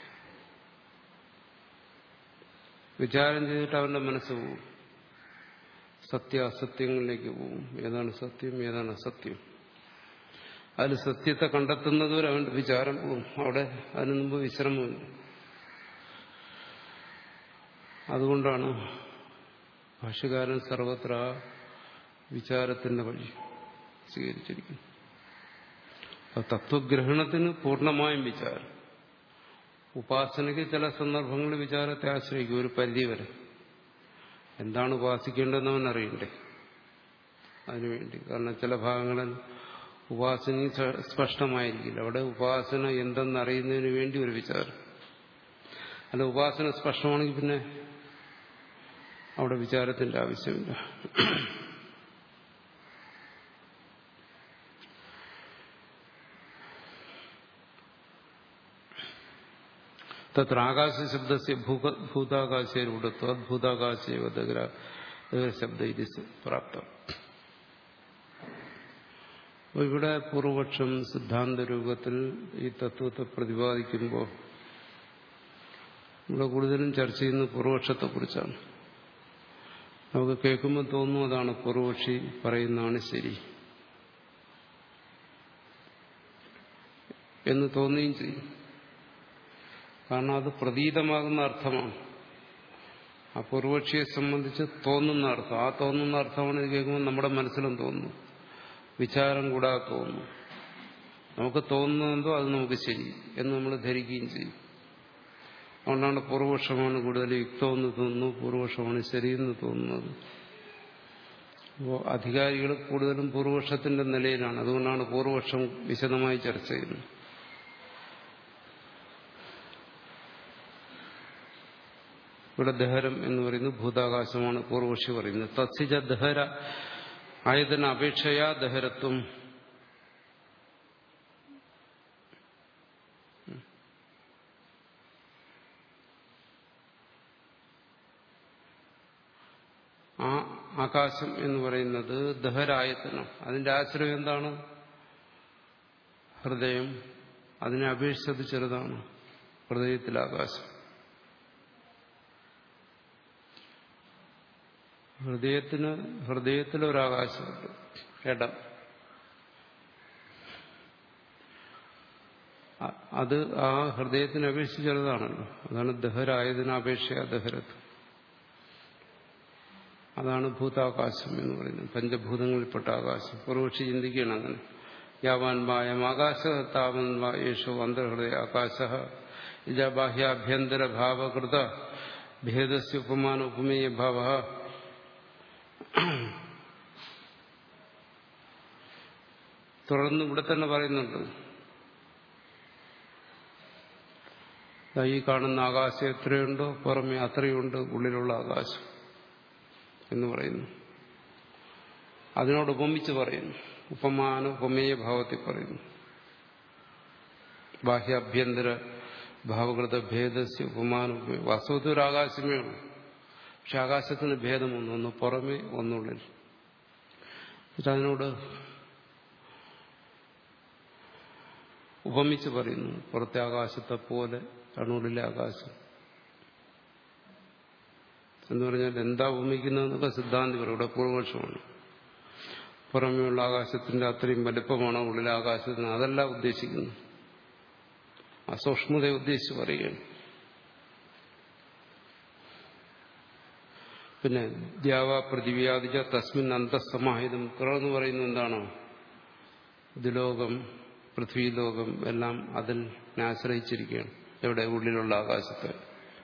വിചാരം ചെയ്തിട്ട് അവന്റെ മനസ്സ് പോവും സത്യ അസത്യങ്ങളിലേക്ക് പോവും ഏതാണ് സത്യം ഏതാണ് അസത്യം അതിൽ സത്യത്തെ കണ്ടെത്തുന്നതുവരെ അവന്റെ വിചാരം പോവും അവിടെ അതിനു മുമ്പ് വിശ്രമമില്ല അതുകൊണ്ടാണ് ഭാഷകാരൻ സർവത്ര വിചാരത്തിന്റെ വഴി സ്വീകരിച്ചിരിക്കുന്നു തത്വഗ്രഹണത്തിന് പൂർണ്ണമായും വിചാരം ഉപാസനയ്ക്ക് ചില സന്ദർഭങ്ങളിൽ വിചാരത്തെ ആശ്രയിക്കും ഒരു പരിധി വരെ എന്താണ് ഉപാസിക്കേണ്ടതെന്ന് അവൻ അറിയണ്ടേ അതിനുവേണ്ടി കാരണം ചില ഭാഗങ്ങളിൽ ഉപാസന സ്പഷ്ടമായിരിക്കില്ല അവിടെ ഉപാസന എന്തെന്നറിയുന്നതിന് വേണ്ടി ഒരു വിചാരം അല്ല ഉപാസന സ്പഷ്ടമാണെങ്കിൽ പിന്നെ അവിടെ വിചാരത്തിന്റെ ആവശ്യമില്ല തത്ര ആകാശശബ്ദസ്യ ഭൂതാകാശയിലൂടത്വ ഭൂതാകാശേവ ശബ്ദ ഇത് പ്രാപ്തം അപ്പോൾ ഇവിടെ പൂർവപക്ഷം സിദ്ധാന്ത രൂപത്തിൽ ഈ തത്വത്തെ പ്രതിപാദിക്കുമ്പോൾ ഇവിടെ കൂടുതലും ചർച്ച ചെയ്യുന്നത് പൂർവപക്ഷത്തെക്കുറിച്ചാണ് നമുക്ക് കേൾക്കുമ്പോൾ തോന്നുന്നു അതാണ് പൂർവപക്ഷി പറയുന്നതാണ് ശരി എന്ന് തോന്നുകയും ചെയ്യും കാരണം അത് പ്രതീതമാകുന്ന അർത്ഥമാണ് ആ പൂർവക്ഷിയെ സംബന്ധിച്ച് തോന്നുന്ന അർത്ഥം ആ തോന്നുന്ന അർത്ഥമാണ് ഇത് കേൾക്കുമ്പോൾ നമ്മുടെ മനസ്സിലും തോന്നുന്നു വിചാരം കൂടാതെ തോന്നുന്നു നമുക്ക് തോന്നുന്നതെന്തോ അത് നമുക്ക് ശരി എന്ന് നമ്മൾ ധരിക്കുകയും ചെയ്യും അതുകൊണ്ടാണ് പൂർവപക്ഷമാണ് കൂടുതൽ യുക്തമെന്ന് തോന്നുന്നു പൂർവപക്ഷമാണ് ശരിയെന്ന് തോന്നുന്നത് അപ്പോൾ അധികാരികൾ കൂടുതലും പൂർവപക്ഷത്തിന്റെ നിലയിലാണ് അതുകൊണ്ടാണ് പൂർവപക്ഷം വിശദമായി ചർച്ച ചെയ്യുന്നത് ഇവിടെ ദഹരം എന്ന് പറയുന്നത് ഭൂതാകാശമാണ് പൂർവക്ഷി പറയുന്നത് തത്സിജ ദഹര ആയതിന് അപേക്ഷയാ ദഹരത്വം ആ ആകാശം എന്ന് പറയുന്നത് ദഹരായത്തനം അതിന്റെ ആശ്രയം എന്താണ് ഹൃദയം അതിനെ അപേക്ഷിച്ചത് ചെറുതാണ് ഹൃദയത്തിൽ ആകാശം ഹൃദയത്തിന് ഹൃദയത്തിലൊരാകാശമുണ്ട് ഇടം അത് ആ ഹൃദയത്തിന് അപേക്ഷിച്ച് ചെറുതാണല്ലോ അതാണ് ദഹരായതിന് അപേക്ഷ ദഹരത്ത് അതാണ് ഭൂതാകാശം എന്ന് പറയുന്നത് പഞ്ചഭൂതങ്ങളിൽപ്പെട്ട ആകാശം പൂർവക്ഷി ചിന്തിക്കുകയാണ് അങ്ങനെ യാവാൻവായം ആകാശ താവൻവാ യേശു അന്തർഹൃദയ ആകാശ ഇജ ബാഹ്യാഭ്യന്തര ഭാവകൃത ഭേദസ്യ ഉപമാന ഉപമേയ ഭാവ തുടർന്ന് ഇവിടെ തന്നെ പറയുന്നുണ്ട് ഈ കാണുന്ന ആകാശം എത്രയുണ്ടോ പുറമെ അത്രയുണ്ട് ഉള്ളിലുള്ള ആകാശം എന്ന് പറയുന്നു അതിനോട് ഉപമിച്ച് പറയുന്നു ഉപമാന ഉപമേയ ഭാവത്തിൽ പറയുന്നു ബാഹ്യാഭ്യന്തര ഭാവകൃത ഭേദസ്യ ഉപമാന വാസ്തവത്തിൽ ഒരു ആകാശമേ ഉള്ളൂ പക്ഷെ ആകാശത്തിന് ഭേദമൊന്നും ഒന്ന് പുറമേ ഒന്നുള്ളിൽ എന്നിട്ട് അതിനോട് ഉപമിച്ച് പറയുന്നു പുറത്തെ ആകാശത്തെ പോലെ കണ്ണൂരിലെ ആകാശം എന്ന് പറഞ്ഞാൽ എന്താ ഉപമിക്കുന്നതെന്നൊക്കെ സിദ്ധാന്തി പറയും ഇവിടെ പൂർവപക്ഷമാണ് പുറമെയുള്ള ആകാശത്തിന്റെ അത്രയും വലുപ്പമാണോ ഉള്ളിലെ ആകാശത്തിന് അതല്ല ഉദ്ദേശിക്കുന്നു അസൂക്ഷ്മതയെ ഉദ്ദേശിച്ച് പറയുകയാണ് പിന്നെ ദ്യാവ പ്രതിവ്യാദിച്ച തസ്മിൻ അന്തസ്സമാഹിതം തുടർന്ന് പറയുന്നത് എന്താണോ ദുലോകം പൃഥ്വിലോകം എല്ലാം അതിൽ ആശ്രയിച്ചിരിക്കുകയാണ് എവിടെ ഉള്ളിലുള്ള ആകാശത്തെ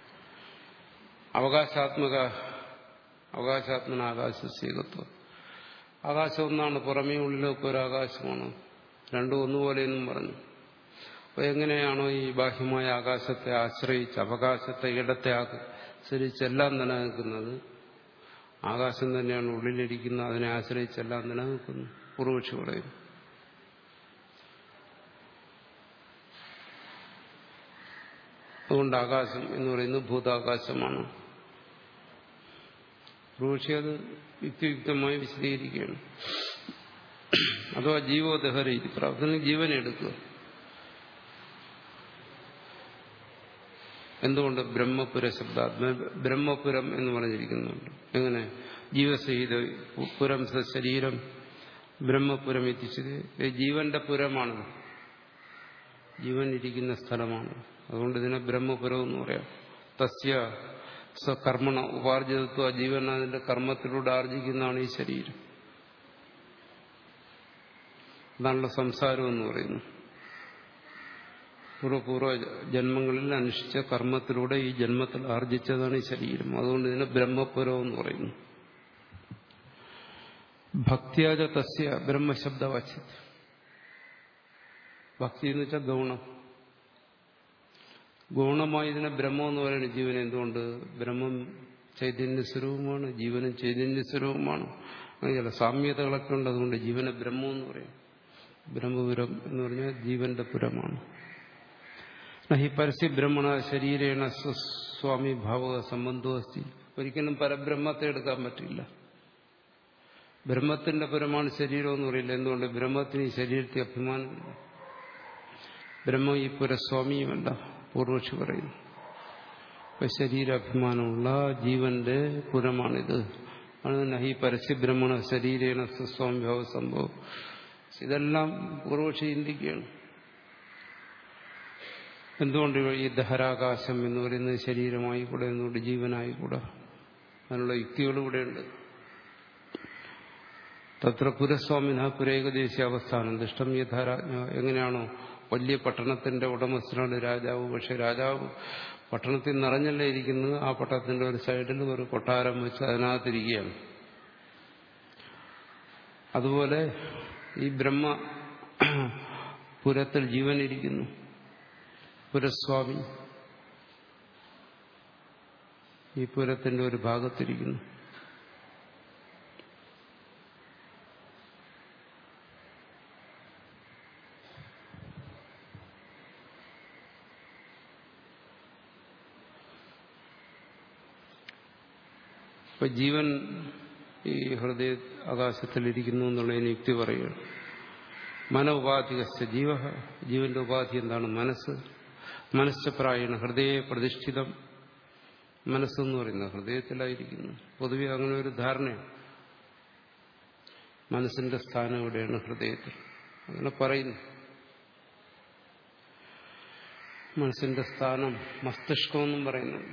അവകാശാത്മക അവകാശാത്മന ആകാശ സ്വീകത്വം ആകാശം ഒന്നാണ് പുറമേ ഉള്ളിലൊക്കെ ഒരു ആകാശമാണ് രണ്ടും ഒന്നുപോലെയെന്നും പറഞ്ഞു അപ്പൊ എങ്ങനെയാണോ ഈ ബാഹ്യമായ ആകാശത്തെ ആശ്രയിച്ച് അവകാശത്തെ ഇടത്തെ ആശ്രയിച്ചെല്ലാം നിലനിൽക്കുന്നത് ആകാശം തന്നെയാണ് ഉള്ളിലിരിക്കുന്നത് അതിനെ ആശ്രയിച്ചെല്ലാം നിലനിൽക്കുന്നു പൂർവക്ഷി പറയും അതുകൊണ്ട് ആകാശം എന്ന് പറയുന്നത് ഭൂതാകാശമാണ് പൂർവക്ഷി അത് യുക്തിയുക്തമായി വിശദീകരിക്കുകയാണ് അഥവാ ജീവോദഹര ഇത് പ്രാർത്ഥന ജീവനെ എടുക്കുക എന്തുകൊണ്ട് ബ്രഹ്മപുര ശബ്ദാത്മ ബ്രഹ്മപുരം എന്ന് പറഞ്ഞിരിക്കുന്നുണ്ട് എങ്ങനെ ജീവസഹിത പുരം ശരീരം ബ്രഹ്മപുരം എത്തിച്ചത് ജീവന്റെ പുരമാണ് ജീവൻ ഇരിക്കുന്ന സ്ഥലമാണ് അതുകൊണ്ട് ഇതിനെ ബ്രഹ്മപുരം എന്ന് പറയാം തസ്യ സ്വകർമ്മണ ഉപാർജിതത്വ ജീവൻ അതിന്റെ കർമ്മത്തിലൂടെ ആർജിക്കുന്നതാണ് ഈ ശരീരം അതാണല്ലോ സംസാരം എന്ന് പറയുന്നു പൂർവ്വപൂർവ്വ ജന്മങ്ങളിൽ അനുഷ്ഠിച്ച കർമ്മത്തിലൂടെ ഈ ജന്മത്തിൽ ആർജിച്ചതാണ് ഈ ശരീരം അതുകൊണ്ട് ഇതിനെ ബ്രഹ്മപുരം എന്ന് പറയുന്നു ഭക്തിയാജ തസ്യ ബ്രഹ്മശബ്ദവാച്യത് ഭക്തി എന്ന് വെച്ചാൽ ഗൗണം ഗൗണമായി ഇതിനെ ബ്രഹ്മം എന്ന് പറയുന്നത് ജീവൻ എന്തുകൊണ്ട് ബ്രഹ്മം ചൈതന്യ സ്വരൂപമാണ് ജീവനും ചൈതന്യ സ്വരൂപമാണ് അങ്ങനെ ചില സാമ്യതകളൊക്കെ ഉണ്ട് അതുകൊണ്ട് ജീവനെ ബ്രഹ്മം എന്ന് പറയും ബ്രഹ്മപുരം എന്ന് പറഞ്ഞാൽ ജീവന്റെ പുരമാണ് നഹി പരസ്യ ബ്രഹ്മണ ശരീരേണ സ്വാമി ഭാവക സംബന്ധോ അസ്തി ഒരിക്കലും പരബ്രഹ്മത്തെ എടുക്കാൻ പറ്റില്ല ബ്രഹ്മത്തിന്റെ പുരമാണ് ശരീരം എന്ന് പറയില്ല എന്തുകൊണ്ട് ബ്രഹ്മത്തിന് ഈ ശരീരത്തെ അഭിമാനമില്ല ബ്രഹ്മം ഈ പുരസ്വാമിയുമല്ല പൂർവക്ഷി പറയുന്നു ഇപ്പൊ ശരീരാഭിമാനമുള്ള ജീവന്റെ പുരമാണിത് ആണ് നഹി പരസ്യബ്രഹ്മണ ശരീരേണ സ്വസ്വാമി ഭാവ സംഭവം ഇതെല്ലാം പൂർവക്ഷി ചിന്തിക്കുകയാണ് എന്തുകൊണ്ട് ഈ ദഹരാകാശം എന്ന് പറയുന്നത് ശരീരമായി കൂടെ എന്നുകൊണ്ട് ജീവനായി കൂടെ അതിനുള്ള യുക്തികൾ ഇവിടെയുണ്ട് തത്ര പുരസ്വാമിന പുരേകദേശീയ അവസ്ഥാനം ദുഷ്ടം യഥാരാജ്ഞ എങ്ങനെയാണോ വലിയ പട്ടണത്തിന്റെ ഉടമസ്ഥനാണ് രാജാവ് പക്ഷെ രാജാവ് പട്ടണത്തിൽ നിറഞ്ഞല്ലേ ഇരിക്കുന്നത് ആ പട്ടണത്തിന്റെ ഒരു സൈഡിൽ ഒരു കൊട്ടാരം വെച്ച് അതിനകത്തിരിക്കുകയാണ് അതുപോലെ ഈ ബ്രഹ്മ പുരത്തിൽ ജീവനിരിക്കുന്നു പുരസ്വാമി ഈ പുരത്തിന്റെ ഒരു ഭാഗത്തിരിക്കുന്നു ഇപ്പൊ ജീവൻ ഈ ഹൃദയ ആകാശത്തിലിരിക്കുന്നു എന്നുള്ളതിന് യുക്തി പറയുകയാണ് മന ഉപാധികസ്ഥ ജീവ ജീവന്റെ ഉപാധി എന്താണ് മനസ്സ് മനസ്സപ്രായണ ഹൃദയ പ്രതിഷ്ഠിതം മനസ്സെന്ന് പറയുന്നത് ഹൃദയത്തിലായിരിക്കുന്നു പൊതുവെ അങ്ങനെ ഒരു ധാരണയാണ് മനസ്സിന്റെ സ്ഥാനം എവിടെയാണ് ഹൃദയത്തിൽ അങ്ങനെ പറയുന്നു മനസ്സിന്റെ സ്ഥാനം മസ്തിഷ്കമെന്നും പറയുന്നുണ്ട്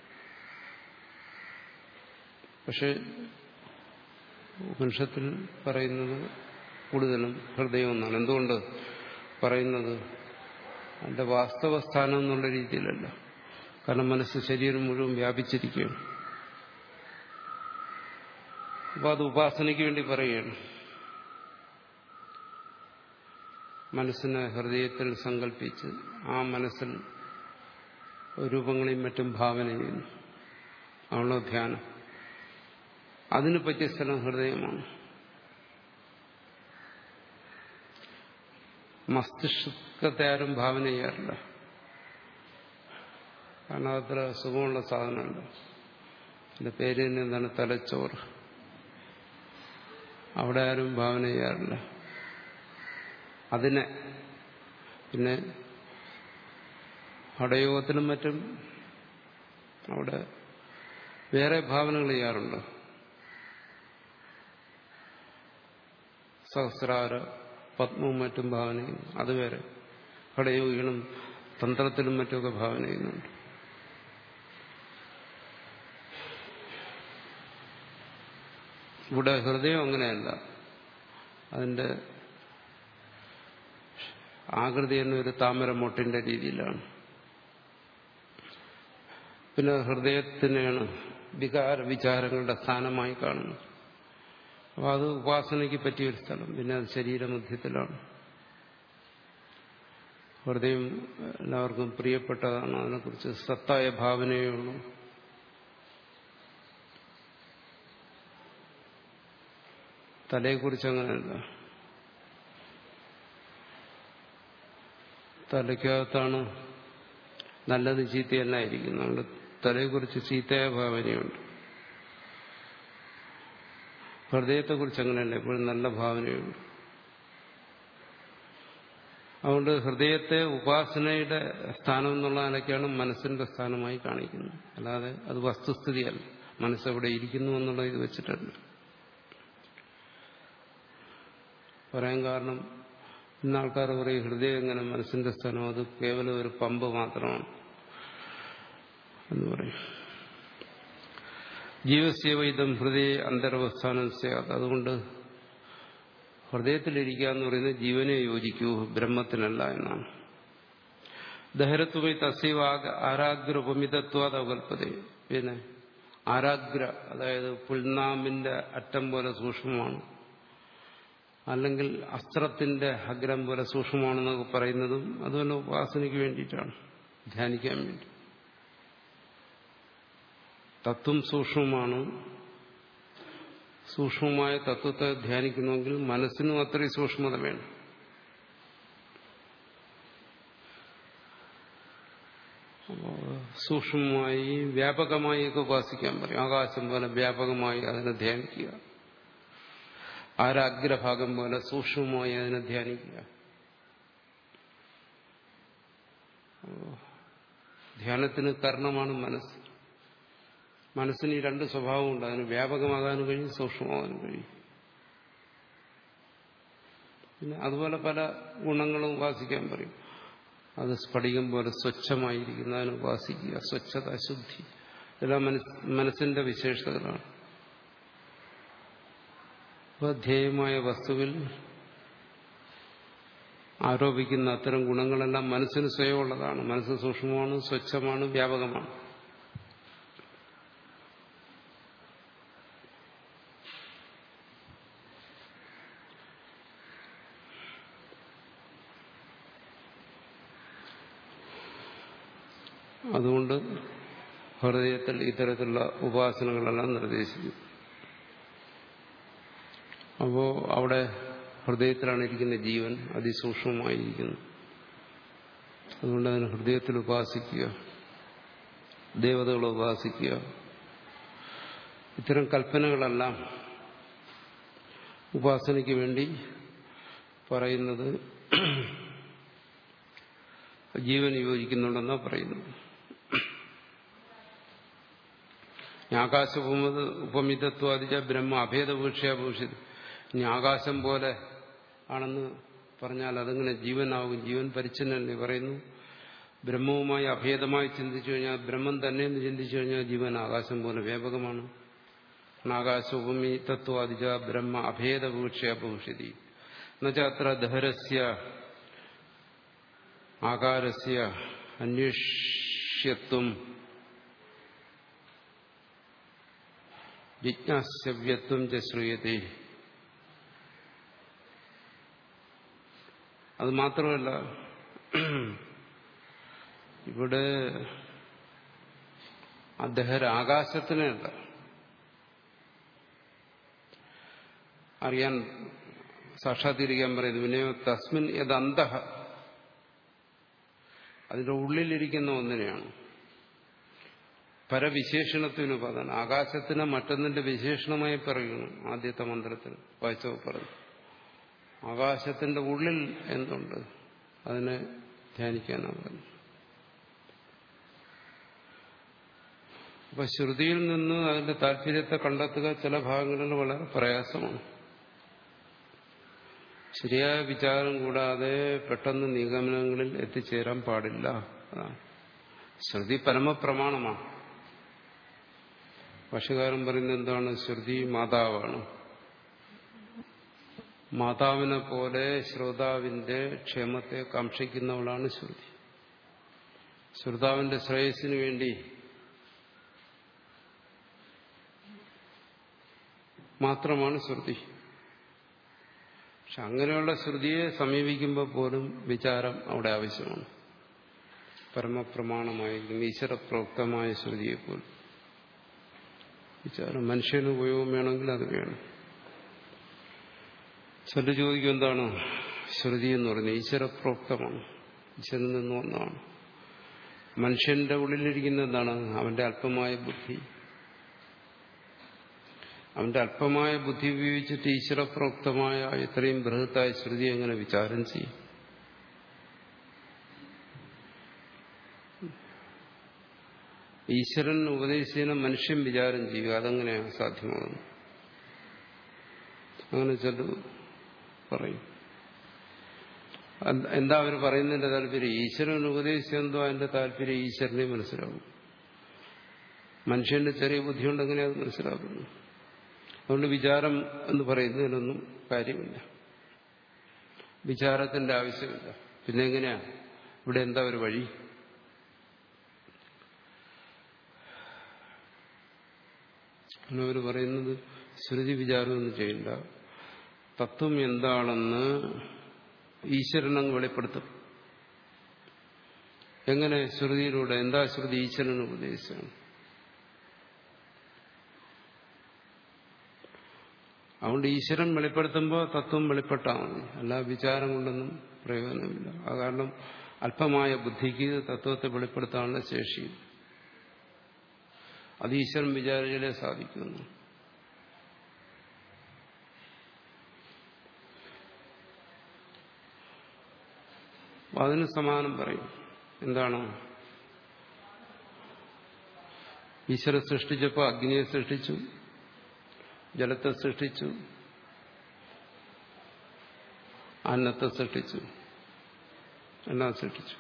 പക്ഷെ ഉപനിഷത്തിൽ പറയുന്നത് കൂടുതലും ഹൃദയം എന്നാണ് എന്തുകൊണ്ട് പറയുന്നത് അതിന്റെ വാസ്തവ സ്ഥാനം എന്നുള്ള രീതിയിലല്ല കാരണം മനസ്സ് ശരീരം മുഴുവൻ വ്യാപിച്ചിരിക്കുകയാണ് അപ്പൊ അത് ഉപാസനയ്ക്ക് വേണ്ടി പറയുകയാണ് മനസ്സിനെ ഹൃദയത്തിൽ സങ്കല്പിച്ച് ആ മനസ്സിൽ രൂപങ്ങളെയും മറ്റും ഭാവന ചെയ്യുന്നു ആണല്ലോ ധ്യാനം അതിന് പറ്റിയ സ്ഥലം ഹൃദയമാണ് മസ്തിഷ്കത്തെ ആരും ഭാവന ചെയ്യാറില്ല കാരണം അത്ര സുഖമുള്ള സാധനമല്ല എന്റെ പേര് തന്നെ എന്താണ് തലച്ചോറ് അവിടെ ആരും ഭാവന ചെയ്യാറില്ല അതിനെ പിന്നെ ഹടയോഗത്തിനും മറ്റും അവിടെ വേറെ ഭാവനകൾ ചെയ്യാറുണ്ട് സഹസ്രാര പത്മവും മറ്റും ഭാവന ചെയ്യുന്നു അത് വേറെ ഹടയോഗികളും തന്ത്രത്തിലും മറ്റുമൊക്കെ ഭാവന ചെയ്യുന്നുണ്ട് ഇവിടെ ഹൃദയം അങ്ങനെയല്ല അതിന്റെ ആകൃതി തന്നെ ഒരു താമര മൊട്ടിന്റെ രീതിയിലാണ് പിന്നെ ഹൃദയത്തിനെയാണ് വികാര വിചാരങ്ങളുടെ സ്ഥാനമായി കാണുന്നത് അപ്പോൾ അത് ഉപാസനയ്ക്ക് പറ്റിയൊരു സ്ഥലം പിന്നെ അത് ശരീരമധ്യത്തിലാണ് ഹൃദയം എല്ലാവർക്കും പ്രിയപ്പെട്ടതാണ് അതിനെക്കുറിച്ച് സത്തായ ഭാവനയേ ഉള്ളൂ തലയെക്കുറിച്ച് അങ്ങനെയല്ല തലയ്ക്കകത്താണ് നല്ലത് ചീത്തയെല്ലാം ഇരിക്കുന്നത് നമ്മുടെ തലയെക്കുറിച്ച് ചീത്തയായ ഭാവനയുണ്ട് ഹൃദയത്തെക്കുറിച്ച് അങ്ങനെയല്ല എപ്പോഴും നല്ല ഭാവനയുണ്ട് അതുകൊണ്ട് ഹൃദയത്തെ ഉപാസനയുടെ സ്ഥാനം എന്നുള്ള നിലയ്ക്കാണ് മനസ്സിന്റെ സ്ഥാനമായി കാണിക്കുന്നത് അല്ലാതെ അത് വസ്തുസ്ഥിതിയല്ല മനസ്സെവിടെ ഇരിക്കുന്നു എന്നുള്ള ഇത് വെച്ചിട്ടല്ല പറയാൻ കാരണം ഇന്ന് ആൾക്കാർ പറയും ഹൃദയം എങ്ങനെ മനസ്സിന്റെ സ്ഥാനം അത് കേവലം ഒരു പമ്പ് മാത്രമാണ് എന്ന് പറയും ജീവസ്യവൈതം ഹൃദയ അന്തരവസ്ഥാനം സ്യാത് അതുകൊണ്ട് ഹൃദയത്തിലിരിക്കുക എന്ന് പറയുന്നത് ജീവനെ യോജിക്കൂ ബ്രഹ്മത്തിനല്ല എന്നാണ് ദഹരത്വമി തസ്യവ ആരാഗ്ര ഉപമിതത്വാത് അവകൽപ്പത പിന്നെ ആരാഗ്ര അതായത് പുൽനാമിന്റെ അറ്റം പോലെ സൂക്ഷ്മമാണ് അല്ലെങ്കിൽ അസ്ത്രത്തിന്റെ അഗ്രം പോലെ സൂക്ഷ്മമാണെന്നൊക്കെ പറയുന്നതും അതുപോലെ ഉപാസനയ്ക്ക് വേണ്ടിയിട്ടാണ് ധ്യാനിക്കാൻ വേണ്ടി തത്വം സൂക്ഷ്മമാണ് സൂക്ഷ്മമായ തത്വത്തെ ധ്യാനിക്കണമെങ്കിൽ മനസ്സിനും അത്രയും സൂക്ഷ്മത വേണം സൂക്ഷ്മമായി വ്യാപകമായി ഒക്കെ ഉപാസിക്കാൻ പറയും ആകാശം പോലെ വ്യാപകമായി അതിനെ ധ്യാനിക്കുക ആരാഗ്രഭാഗം പോലെ സൂക്ഷ്മമായി അതിനെ ധ്യാനിക്കുക ധ്യാനത്തിന് കാരണമാണ് മനസ്സ് മനസ്സിന് ഈ രണ്ട് സ്വഭാവമുണ്ട് അതിന് വ്യാപകമാകാനും കഴിയും സൂക്ഷ്മമാകാനും കഴിയും പിന്നെ അതുപോലെ പല ഗുണങ്ങളും ഉപാസിക്കാൻ പറയും അത് സ്ഫടികം പോലെ സ്വച്ഛമായിരിക്കുന്ന അതിന് ഉപാസിക്കുക സ്വച്ഛത ശുദ്ധി ഇതെല്ലാം മനസ്സിന്റെ വിശേഷതകളാണ് അപ്പോൾ ധ്യേയമായ വസ്തുവിൽ ആരോപിക്കുന്ന അത്തരം ഗുണങ്ങളെല്ലാം മനസ്സിന് സ്വയമുള്ളതാണ് മനസ്സ് സൂക്ഷ്മമാണ് സ്വച്ഛമാണ് വ്യാപകമാണ് അതുകൊണ്ട് ഹൃദയത്തിൽ ഇത്തരത്തിലുള്ള ഉപാസനകളെല്ലാം നിർദ്ദേശിക്കും അപ്പോൾ അവിടെ ഹൃദയത്തിലാണ് ഇരിക്കുന്ന ജീവൻ അതിസൂക്ഷ്മമായിരിക്കുന്നു അതുകൊണ്ട് അതിന് ഹൃദയത്തിൽ ഉപാസിക്കുക ദേവതകളെ ഉപാസിക്കുക ഇത്തരം കൽപ്പനകളെല്ലാം ഉപാസനയ്ക്ക് വേണ്ടി പറയുന്നത് ജീവൻ യോജിക്കുന്നുണ്ടെന്നാണ് പറയുന്നത് ആകാശഭൂമത് ഉപമിതത്വാദിച്ച ബ്രഹ്മ അഭേദപൂക്ഷയാഭൂഷിത് ഇനി ആകാശം പോലെ ആണെന്ന് പറഞ്ഞാൽ അതങ്ങനെ ജീവനാകും ജീവൻ പരിച്ഛന്നല്ലേ പറയുന്നു ബ്രഹ്മവുമായി അഭേദമായി ചിന്തിച്ചു കഴിഞ്ഞാൽ ബ്രഹ്മം തന്നെ എന്ന് ചിന്തിച്ചു കഴിഞ്ഞാൽ ജീവൻ ആകാശം പോലെ വ്യാപകമാണ് ആകാശ ഉപമി തത്വാദിജ ബ്രഹ്മ അഭേദപൂക്ഷയാഭൂഷിതി എന്നുവെച്ചാൽ അത്ര ദഹരസ്യ ആകാരസ്യ അന്വേഷ്യത്വം ജിജ്ഞാസ്യവ്യത്വം ച ശ്രൂയത്തെ അത് മാത്രമല്ല ഇവിടെ അദ്ദേഹം ആകാശത്തിനല്ല അറിയാൻ സാക്ഷാത്കരിക്കാൻ പറയുന്നു വിനയോ തസ്മിൻ യദന്ത അതിന്റെ ഉള്ളിലിരിക്കുന്ന ഒന്നിനെയാണ് പരവിശേഷണത്തിന് പദം ആകാശത്തിനെ മറ്റൊന്നിന്റെ വിശേഷണമായി പറയുന്നു ആദ്യത്തെ മന്ത്രത്തിൽ വായിച്ചോ പറഞ്ഞു ആകാശത്തിന്റെ ഉള്ളിൽ എന്തുണ്ട് അതിനെ ധ്യാനിക്കാനാണ് പറയുന്നത് അപ്പൊ ശ്രുതിയിൽ നിന്ന് അതിന്റെ താല്പര്യത്തെ കണ്ടെത്തുക ചില ഭാഗങ്ങളിൽ വളരെ പ്രയാസമാണ് ശരിയായ വിചാരം കൂടാതെ പെട്ടെന്ന് നിഗമനങ്ങളിൽ എത്തിച്ചേരാൻ പാടില്ല അതാണ് ശ്രുതി പരമപ്രമാണമാണ് ഭാഷകാരൻ പറയുന്നത് എന്താണ് ശ്രുതി മാതാവാണ് മാതാവിനെ പോലെ ശ്രോതാവിന്റെ ക്ഷേമത്തെ കാക്ഷിക്കുന്നവളാണ് ശ്രുതി ശ്രോതാവിന്റെ ശ്രേയസ്സിനു വേണ്ടി മാത്രമാണ് ശ്രുതി പക്ഷെ അങ്ങനെയുള്ള ശ്രുതിയെ സമീപിക്കുമ്പോൾ പോലും വിചാരം അവിടെ ആവശ്യമാണ് പരമപ്രമാണമായിരിക്കും ഈശ്വരപ്രോക്തമായ ശ്രുതിയെ പോലും വിചാരം മനുഷ്യന് ഉപയോഗം വേണമെങ്കിൽ അത് വേണം ചില ചോദിക്കും എന്താണ് ശ്രുതി എന്ന് പറയുന്നത് ഈശ്വരപ്രോക്തമാണ് ഈശ്വരനിൽ നിന്ന് ഒന്നാണ് മനുഷ്യന്റെ ഉള്ളിലിരിക്കുന്ന എന്താണ് അവന്റെ അല്പമായ ബുദ്ധി അവന്റെ അല്പമായ ബുദ്ധി ഉപയോഗിച്ചിട്ട് ഈശ്വരപ്രോക്തമായ ഇത്രയും ബൃഹത്തായ ശ്രുതി എങ്ങനെ വിചാരം ചെയ്യും ഈശ്വരൻ ഉപദേശിച്ചതിനെ മനുഷ്യൻ വിചാരം ചെയ്യുക അതെങ്ങനെയാണ് സാധ്യമാകുന്നത് അങ്ങനെ ചില പറയും എന്താ അവർ പറയുന്നതിന്റെ താല്പര്യം ഈശ്വരൻ ഉപദേശിച്ചെന്തോ അതിന്റെ താല്പര്യം ഈശ്വരനെ മനസ്സിലാവും മനുഷ്യന്റെ ചെറിയ ബുദ്ധിയുണ്ടെങ്ങനെ അത് മനസ്സിലാക്കുന്നു അതുകൊണ്ട് വിചാരം എന്ന് പറയുന്നതിനൊന്നും കാര്യമില്ല വിചാരത്തിന്റെ ആവശ്യമില്ല പിന്നെ എങ്ങനെയാ ഇവിടെ എന്താ ഒരു വഴി അവർ പറയുന്നത് ശ്രുതി വിചാരമൊന്നും ചെയ്യില്ല തത്വം എന്താണെന്ന് ഈശ്വരൻ അങ്ങ് വെളിപ്പെടുത്തും എങ്ങനെ ശ്രുതിയിലൂടെ എന്താ ശ്രുതി ഈശ്വരൻ ഉപദേശിച്ചാണ് അതുകൊണ്ട് ഈശ്വരൻ വെളിപ്പെടുത്തുമ്പോൾ തത്വം വെളിപ്പെട്ടാൽ മതി അല്ല വിചാരം കൊണ്ടൊന്നും പ്രയോജനമില്ല അത് കാരണം അല്പമായ ബുദ്ധിക്ക് തത്വത്തെ വെളിപ്പെടുത്താനുള്ള ശേഷി അത് ഈശ്വരൻ വിചാരിച്ചാലേ സാധിക്കുന്നു അതിന് സമാനം പറയും എന്താണ് ഈശ്വര സൃഷ്ടിച്ചപ്പോൾ അഗ്നിയെ സൃഷ്ടിച്ചു ജലത്തെ സൃഷ്ടിച്ചു അന്നത്തെ സൃഷ്ടിച്ചു എല്ലാം സൃഷ്ടിച്ചു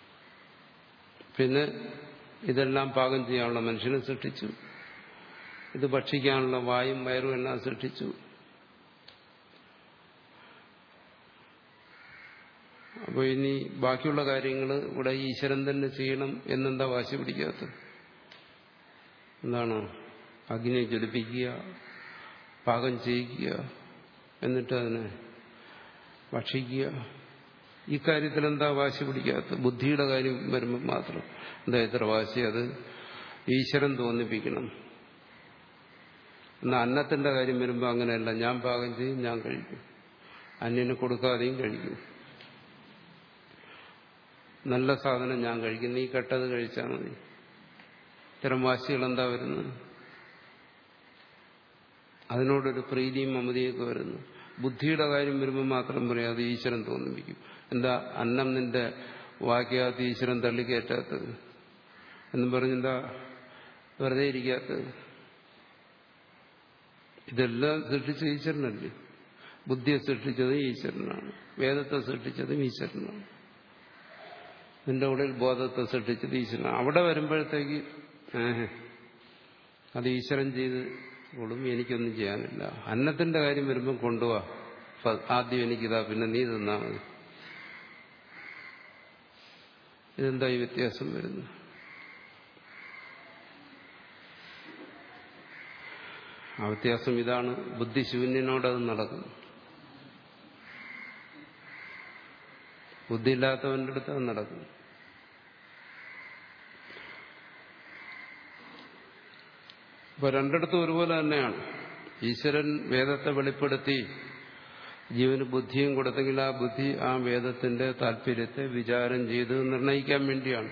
പിന്നെ ഇതെല്ലാം പാകം ചെയ്യാനുള്ള മനുഷ്യനെ സൃഷ്ടിച്ചു ഇത് ഭക്ഷിക്കാനുള്ള വായും വയറും എല്ലാം സൃഷ്ടിച്ചു അപ്പോൾ ഇനി ബാക്കിയുള്ള കാര്യങ്ങൾ ഇവിടെ ഈശ്വരൻ തന്നെ ചെയ്യണം എന്നെന്താ വാശി പിടിക്കാത്തത് എന്താണ് അഗ്നിയെ ജ്വലിപ്പിക്കുക പാകം ചെയ്യിക്കുക എന്നിട്ട് അതിനെ ഭക്ഷിക്കുക ഈ കാര്യത്തിൽ എന്താ വാശി പിടിക്കാത്ത ബുദ്ധിയുടെ കാര്യം വരുമ്പോൾ മാത്രം എന്താ ഇത്ര വാശി അത് ഈശ്വരൻ തോന്നിപ്പിക്കണം എന്നാൽ അന്നത്തിന്റെ കാര്യം വരുമ്പോൾ അങ്ങനെയല്ല ഞാൻ പാകം ചെയ്യും ഞാൻ കഴിക്കും അന്യന് കൊടുക്കാതെയും കഴിക്കും നല്ല സാധനം ഞാൻ കഴിക്കും നീ കെട്ടത് കഴിച്ചാൽ മതി ഇത്തരം വാശികൾ എന്താ വരുന്നത് അതിനോടൊരു പ്രീതിയും മമതിയൊക്കെ വരുന്നു ബുദ്ധിയുടെ കാര്യം വരുമ്പോൾ മാത്രം പറയാം അത് ഈശ്വരൻ തോന്നിപ്പിക്കും എന്താ അന്നം നിന്റെ വാക്യകത്ത് ഈശ്വരൻ തള്ളിക്കയറ്റാത്തത് എന്നും പറഞ്ഞെന്താ വെറുതെ ഇരിക്കാത്തത് ഇതെല്ലാം സൃഷ്ടിച്ച ഈശ്വരനല്ലേ ബുദ്ധിയെ സൃഷ്ടിച്ചത് ഈശ്വരനാണ് വേദത്തെ സൃഷ്ടിച്ചതും ഈശ്വരനാണ് നിന്റെ ഉള്ളിൽ ബോധത്തെ സൃഷ്ടിച്ചത് ഈശ്വരനാണ് അവിടെ വരുമ്പോഴത്തേക്ക് ഏഹ് അത് ഈശ്വരൻ ചെയ്ത് കൊള്ളും എനിക്കൊന്നും ചെയ്യാനില്ല അന്നത്തിന്റെ കാര്യം വരുമ്പം കൊണ്ടുപോവാ ആദ്യം എനിക്കിതാ പിന്നെ നീ തന്നാ മതി ഇതെന്താ ഈ വ്യത്യാസം വരുന്നത് ആ വ്യത്യാസം ഇതാണ് ബുദ്ധിശൂന്യനോടത് നടക്കുന്നു ബുദ്ധിയില്ലാത്തവന്റെ അടുത്ത് അത് നടക്കുന്നു ഇപ്പൊ രണ്ടിടത്തും ഒരുപോലെ തന്നെയാണ് ഈശ്വരൻ വേദത്തെ വെളിപ്പെടുത്തി ജീവന് ബുദ്ധിയും കൊടുത്തെങ്കിൽ ആ ബുദ്ധി ആ വേദത്തിന്റെ താല്പര്യത്തെ വിചാരം ചെയ്ത് നിർണയിക്കാൻ വേണ്ടിയാണ്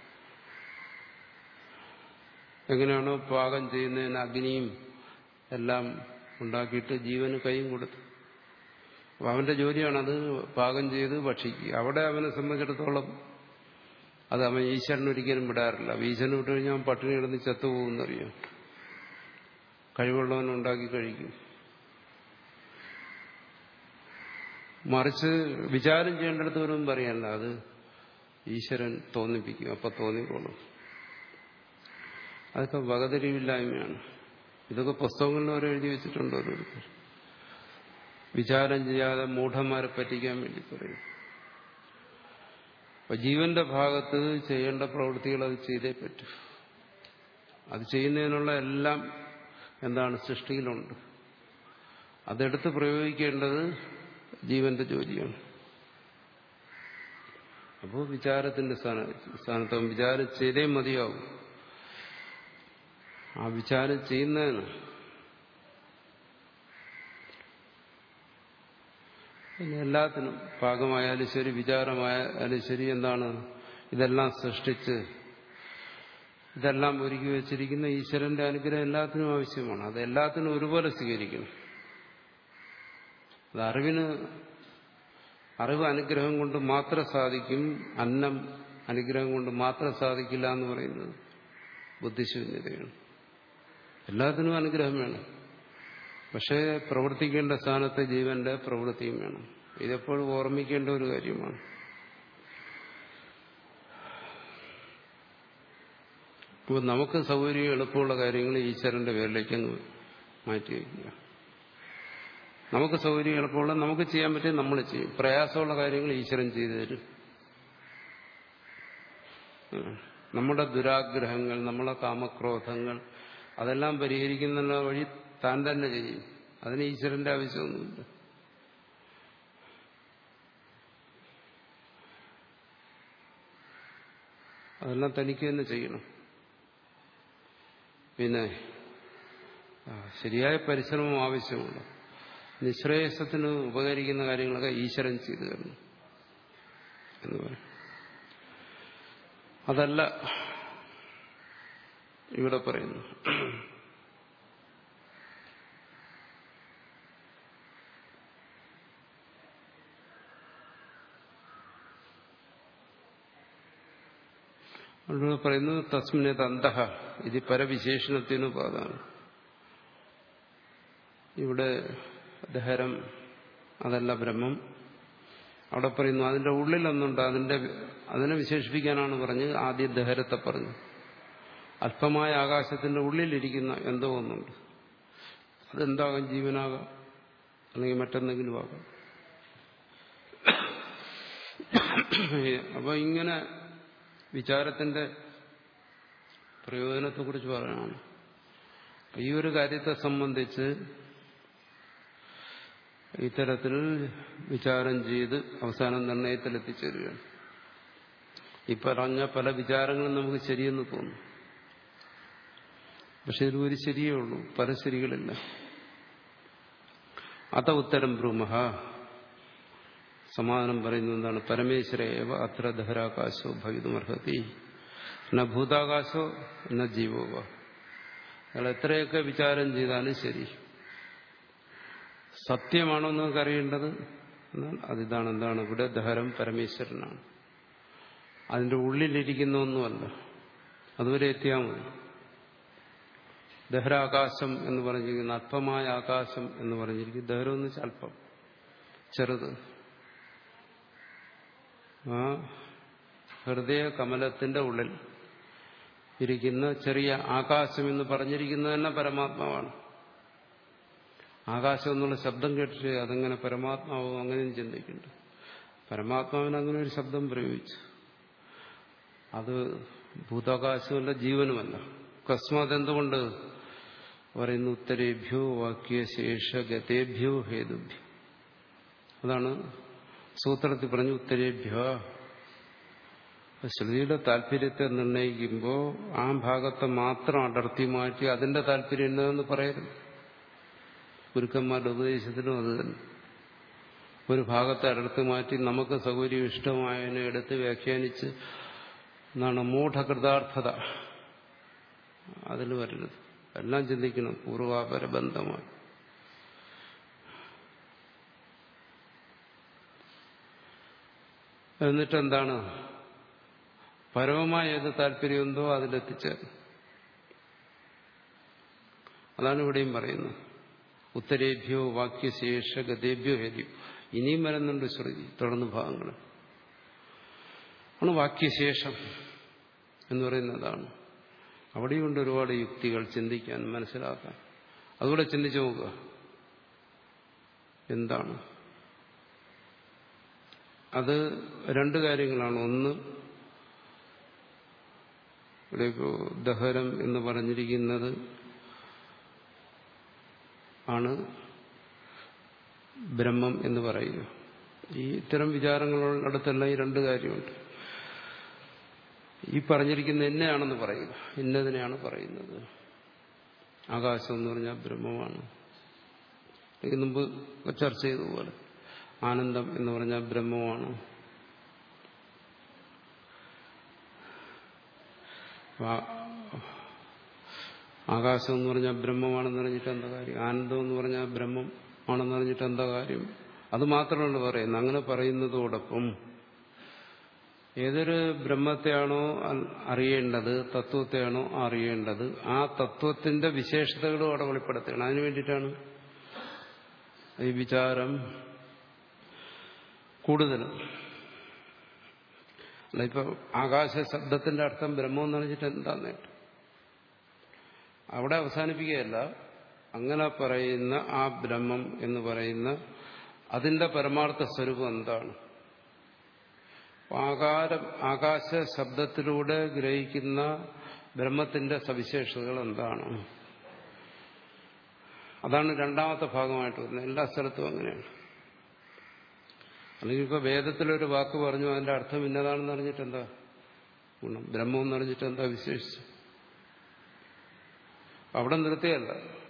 എങ്ങനെയാണോ പാകം ചെയ്യുന്നതിന് അഗ്നിയും എല്ലാം ഉണ്ടാക്കിയിട്ട് ജീവന് കൈയും കൊടുത്തു അപ്പൊ അവന്റെ ജോലിയാണത് പാകം ചെയ്ത് ഭക്ഷിക്കുക അവിടെ അവനെ സംബന്ധിച്ചിടത്തോളം അത് അവൻ ഈശ്വരൻ ഒരിക്കലും വിടാറില്ല ഈശ്വരൻ വിട്ടു കഴിഞ്ഞാൽ അവൻ പട്ടിണി കിടന്ന് ചത്തുപോകുന്നറിയാം കഴിവുള്ളവൻ ഉണ്ടാക്കി കഴിക്കും മറിച്ച് വിചാരം ചെയ്യേണ്ടടുത്ത് വരും പറയണ്ട അത് ഈശ്വരൻ തോന്നിപ്പിക്കും അപ്പൊ തോന്നിക്കോളും അതൊക്കെ വകതിരിവില്ലായ്മയാണ് ഇതൊക്കെ പുസ്തകങ്ങളിൽ വരെ എഴുതി വെച്ചിട്ടുണ്ട് ഓരോരുത്തർ വിചാരം ചെയ്യാതെ മൂഢന്മാരെ പറ്റിക്കാൻ വേണ്ടി പറയും അപ്പൊ ജീവന്റെ ഭാഗത്ത് ചെയ്യേണ്ട പ്രവൃത്തികൾ അത് ചെയ്തേ പറ്റൂ അത് ചെയ്യുന്നതിനുള്ള എല്ലാം എന്താണ് സൃഷ്ടിയിലുണ്ട് അതെടുത്ത് പ്രയോഗിക്കേണ്ടത് ജീവന്റെ ജോലിയാണ് അപ്പോൾ വിചാരത്തിന്റെ സ്ഥാനത്ത് വിചാരം ചെയ്തേ മതിയാവും ആ വിചാരം ചെയ്യുന്നതിന് പിന്നെ എല്ലാത്തിനും പാകമായാലും ശരി വിചാരമായാലും ശരി എന്താണ് ഇതെല്ലാം സൃഷ്ടിച്ച് ഇതെല്ലാം ഒരുക്കി വെച്ചിരിക്കുന്ന ഈശ്വരന്റെ അനുഗ്രഹം എല്ലാത്തിനും ആവശ്യമാണ് അത് എല്ലാത്തിനും ഒരുപോലെ സ്വീകരിക്കണം അത് അറിവിന് അറിവ് അനുഗ്രഹം കൊണ്ട് മാത്രം സാധിക്കും അന്നം അനുഗ്രഹം കൊണ്ട് മാത്രം സാധിക്കില്ല എന്ന് പറയുന്നത് ബുദ്ധിശൂന്യതയാണ് എല്ലാത്തിനും അനുഗ്രഹം വേണം പക്ഷേ പ്രവർത്തിക്കേണ്ട സ്ഥാനത്ത് ജീവന്റെ പ്രവൃത്തിയും വേണം ഇതെപ്പോഴും ഓർമ്മിക്കേണ്ട ഒരു കാര്യമാണ് അപ്പോൾ നമുക്ക് സൗകര്യം എളുപ്പമുള്ള കാര്യങ്ങൾ ഈശ്വരന്റെ പേരിലേക്ക് അങ്ങ് മാറ്റി വയ്ക്കുക നമുക്ക് സൗകര്യം എളുപ്പമുള്ള നമുക്ക് ചെയ്യാൻ പറ്റിയ നമ്മൾ ചെയ്യും പ്രയാസമുള്ള കാര്യങ്ങൾ ഈശ്വരൻ ചെയ്തു തരും നമ്മുടെ ദുരാഗ്രഹങ്ങൾ നമ്മളെ കാമക്രോധങ്ങൾ അതെല്ലാം പരിഹരിക്കുന്ന വഴി താൻ തന്നെ ചെയ്യും അതിന് ഈശ്വരന്റെ ആവശ്യമൊന്നുമില്ല അതെല്ലാം തനിക്ക് തന്നെ ചെയ്യണം പിന്നെ ശരിയായ പരിശ്രമം ആവശ്യമുണ്ട് നിശ്രേയസത്തിന് ഉപകരിക്കുന്ന കാര്യങ്ങളൊക്കെ ഈശ്വരൻ ചെയ്തു തരണം എന്ന് പറയും അതല്ല ഇവിടെ പറയുന്നു അവിടെ പറയുന്നത് തസ്മിനെ തന്ത ഇത് പരവിശേഷണത്തിന് പാതാണ് ഇവിടെ ദഹരം അതല്ല ബ്രഹ്മം അവിടെ പറയുന്നു അതിന്റെ ഉള്ളിലൊന്നുണ്ട് അതിന്റെ അതിനെ വിശേഷിപ്പിക്കാനാണ് പറഞ്ഞ് ആദ്യം ദഹരത്തെ പറഞ്ഞു അല്പമായ ആകാശത്തിന്റെ ഉള്ളിലിരിക്കുന്ന എന്തോ ഒന്നുണ്ട് അതെന്താകാം ജീവനാകാം അല്ലെങ്കിൽ മറ്റെന്തെങ്കിലും ആകാം അപ്പൊ ഇങ്ങനെ വിചാരത്തിന്റെ പ്രയോജനത്തെക്കുറിച്ച് പറയാനാണ് ഈ ഒരു കാര്യത്തെ സംബന്ധിച്ച് ഇത്തരത്തിൽ വിചാരം ചെയ്ത് അവസാനം നിർണയത്തിൽ എത്തിച്ചേരുകയാണ് ഈ പറഞ്ഞ പല വിചാരങ്ങളും നമുക്ക് ശരിയെന്ന് തോന്നും പക്ഷെ ഇതിൽ ഒരു ശരിയേ ഉള്ളൂ പല ശരികളില്ല അത ഉത്തരം ബ്രൂമഹ സമാധാനം പറയുന്നത് എന്താണ് പരമേശ്വരേവ അത്ര ദഹരാകാശോ ഭവിതുമർഹതി ന ഭൂതാകാശോ ന ജീവോവ അയാൾ എത്രയൊക്കെ വിചാരം ചെയ്താലും ശരി സത്യമാണോ എന്ന് നമുക്ക് അറിയേണ്ടത് എന്നാൽ അതിതാണ് എന്താണ് ഇവിടെ ദഹരം പരമേശ്വരനാണ് അതിന്റെ ഉള്ളിലിരിക്കുന്ന ഒന്നുമല്ല അതുവരെ എത്തിയാൽ മതി ദഹരാകാശം എന്ന് പറഞ്ഞിരിക്കുന്ന അല്പമായ ആകാശം എന്ന് പറഞ്ഞിരിക്കുന്നു ദഹരം എന്ന് വെച്ചാൽ അല്പം ചെറുത് ആ ഹൃദയ കമലത്തിന്റെ ഉള്ളിൽ ഇരിക്കുന്ന ചെറിയ ആകാശം എന്ന് പറഞ്ഞിരിക്കുന്നത് തന്നെ പരമാത്മാവാണ് ആകാശം എന്നുള്ള ശബ്ദം കേട്ടിട്ട് അതെങ്ങനെ പരമാത്മാവോ അങ്ങനെയും ചിന്തിക്കുന്നുണ്ട് പരമാത്മാവിന് അങ്ങനെ ഒരു ശബ്ദം പ്രയോഗിച്ചു അത് ഭൂതാകാശമല്ല ജീവനുമല്ല അക്കസ്മാത് എന്തുകൊണ്ട് പറയുന്നു ഉത്തരേഭ്യോ വാക്യശേഷ ഗതേഭ്യോ ഹേതുഭ്യോ അതാണ് സൂത്രത്തിൽ പറഞ്ഞു ഉത്തരേഭ്യ ശ്രുതിയുടെ താല്പര്യത്തെ നിർണയിക്കുമ്പോൾ ആ ഭാഗത്തെ മാത്രം അടർത്തി മാറ്റി അതിന്റെ താല്പര്യം എന്നതെന്ന് പറയരുത് ഗുരുക്കന്മാരുടെ ഉപദേശത്തിനും അത് തന്നെ ഒരു ഭാഗത്തെ അടർത്തി മാറ്റി നമുക്ക് സൗകര്യം ഇഷ്ടമായതിനെ എടുത്ത് വ്യാഖ്യാനിച്ച് എന്നാണ് മൂഢകൃതാർത്ഥത അതിൽ വരരുത് എല്ലാം ചിന്തിക്കണം പൂർവാപര ബന്ധമായി എന്നിട്ടെന്താണ് പരമമായ ഏത് താല്പര്യമുണ്ടോ അതിലെത്തിച്ചേരും അതാണ് ഇവിടെയും പറയുന്നത് ഉത്തരേഭ്യോ വാക്യശേഷ ഗതേഭ്യോ ഹരിയോ ഇനിയും വരുന്നുണ്ട് ശ്രുതി തുടർന്ന് ഭാഗങ്ങൾ ആണ് വാക്യശേഷം എന്ന് പറയുന്നതാണ് അവിടെയുണ്ട് ഒരുപാട് യുക്തികൾ ചിന്തിക്കാൻ മനസ്സിലാക്കാൻ അതുകൂടെ ചിന്തിച്ചു നോക്കുക എന്താണ് അത് രണ്ട് കാര്യങ്ങളാണ് ഒന്ന് ഇവിടെ ഇപ്പോൾ ദഹരം എന്ന് പറഞ്ഞിരിക്കുന്നത് ആണ് ബ്രഹ്മം എന്ന് പറയുക ഈ ഇത്തരം വിചാരങ്ങളടുത്തെല്ലാം ഈ രണ്ട് കാര്യമുണ്ട് ഈ പറഞ്ഞിരിക്കുന്ന എന്നെയാണെന്ന് പറയുക ഇന്നതിനെയാണ് പറയുന്നത് ആകാശം എന്ന് പറഞ്ഞാൽ ബ്രഹ്മമാണ് എനിക്ക് മുമ്പ് ചർച്ച ചെയ്തതുപോലെ ആനന്ദം എന്ന് പറഞ്ഞാൽ ബ്രഹ്മമാണ് ആകാശം എന്ന് പറഞ്ഞാൽ ബ്രഹ്മമാണെന്ന് പറഞ്ഞിട്ട് എന്താ കാര്യം ആനന്ദം എന്ന് പറഞ്ഞാൽ ബ്രഹ്മം ആണെന്ന് പറഞ്ഞിട്ട് എന്താ കാര്യം അത് മാത്രമല്ല പറയുന്നത് അങ്ങനെ പറയുന്നതോടൊപ്പം ഏതൊരു ബ്രഹ്മത്തെയാണോ അറിയേണ്ടത് തത്വത്തെയാണോ അറിയേണ്ടത് ആ തത്വത്തിന്റെ വിശേഷതകളും അവിടെ വെളിപ്പെടുത്തുകയാണ് അതിനു വേണ്ടിയിട്ടാണ് ഈ വിചാരം കൂടുതലും അല്ല ഇപ്പൊ ആകാശ ശബ്ദത്തിന്റെ അർത്ഥം ബ്രഹ്മം എന്ന് പറഞ്ഞിട്ട് എന്താ നേട്ടം അവിടെ അവസാനിപ്പിക്കുകയല്ല അങ്ങനെ പറയുന്ന ആ ബ്രഹ്മം എന്ന് പറയുന്ന അതിന്റെ പരമാർത്ഥ സ്വരൂപം എന്താണ് ആകാരം ആകാശ ശബ്ദത്തിലൂടെ ഗ്രഹിക്കുന്ന ബ്രഹ്മത്തിന്റെ സവിശേഷതകൾ എന്താണ് അതാണ് രണ്ടാമത്തെ ഭാഗമായിട്ട് വരുന്നത് എല്ലാ സ്ഥലത്തും അങ്ങനെയാണ് അല്ലെങ്കിൽ ഇപ്പൊ വേദത്തിലൊരു വാക്ക് പറഞ്ഞു അതിന്റെ അർത്ഥം ഇന്നതാണെന്ന് അറിഞ്ഞിട്ട് എന്താ ഗുണം ബ്രഹ്മം എന്ന് അറിഞ്ഞിട്ട് എന്താ വിശേഷിച്ചു അവിടെ നിർത്തിയല്ല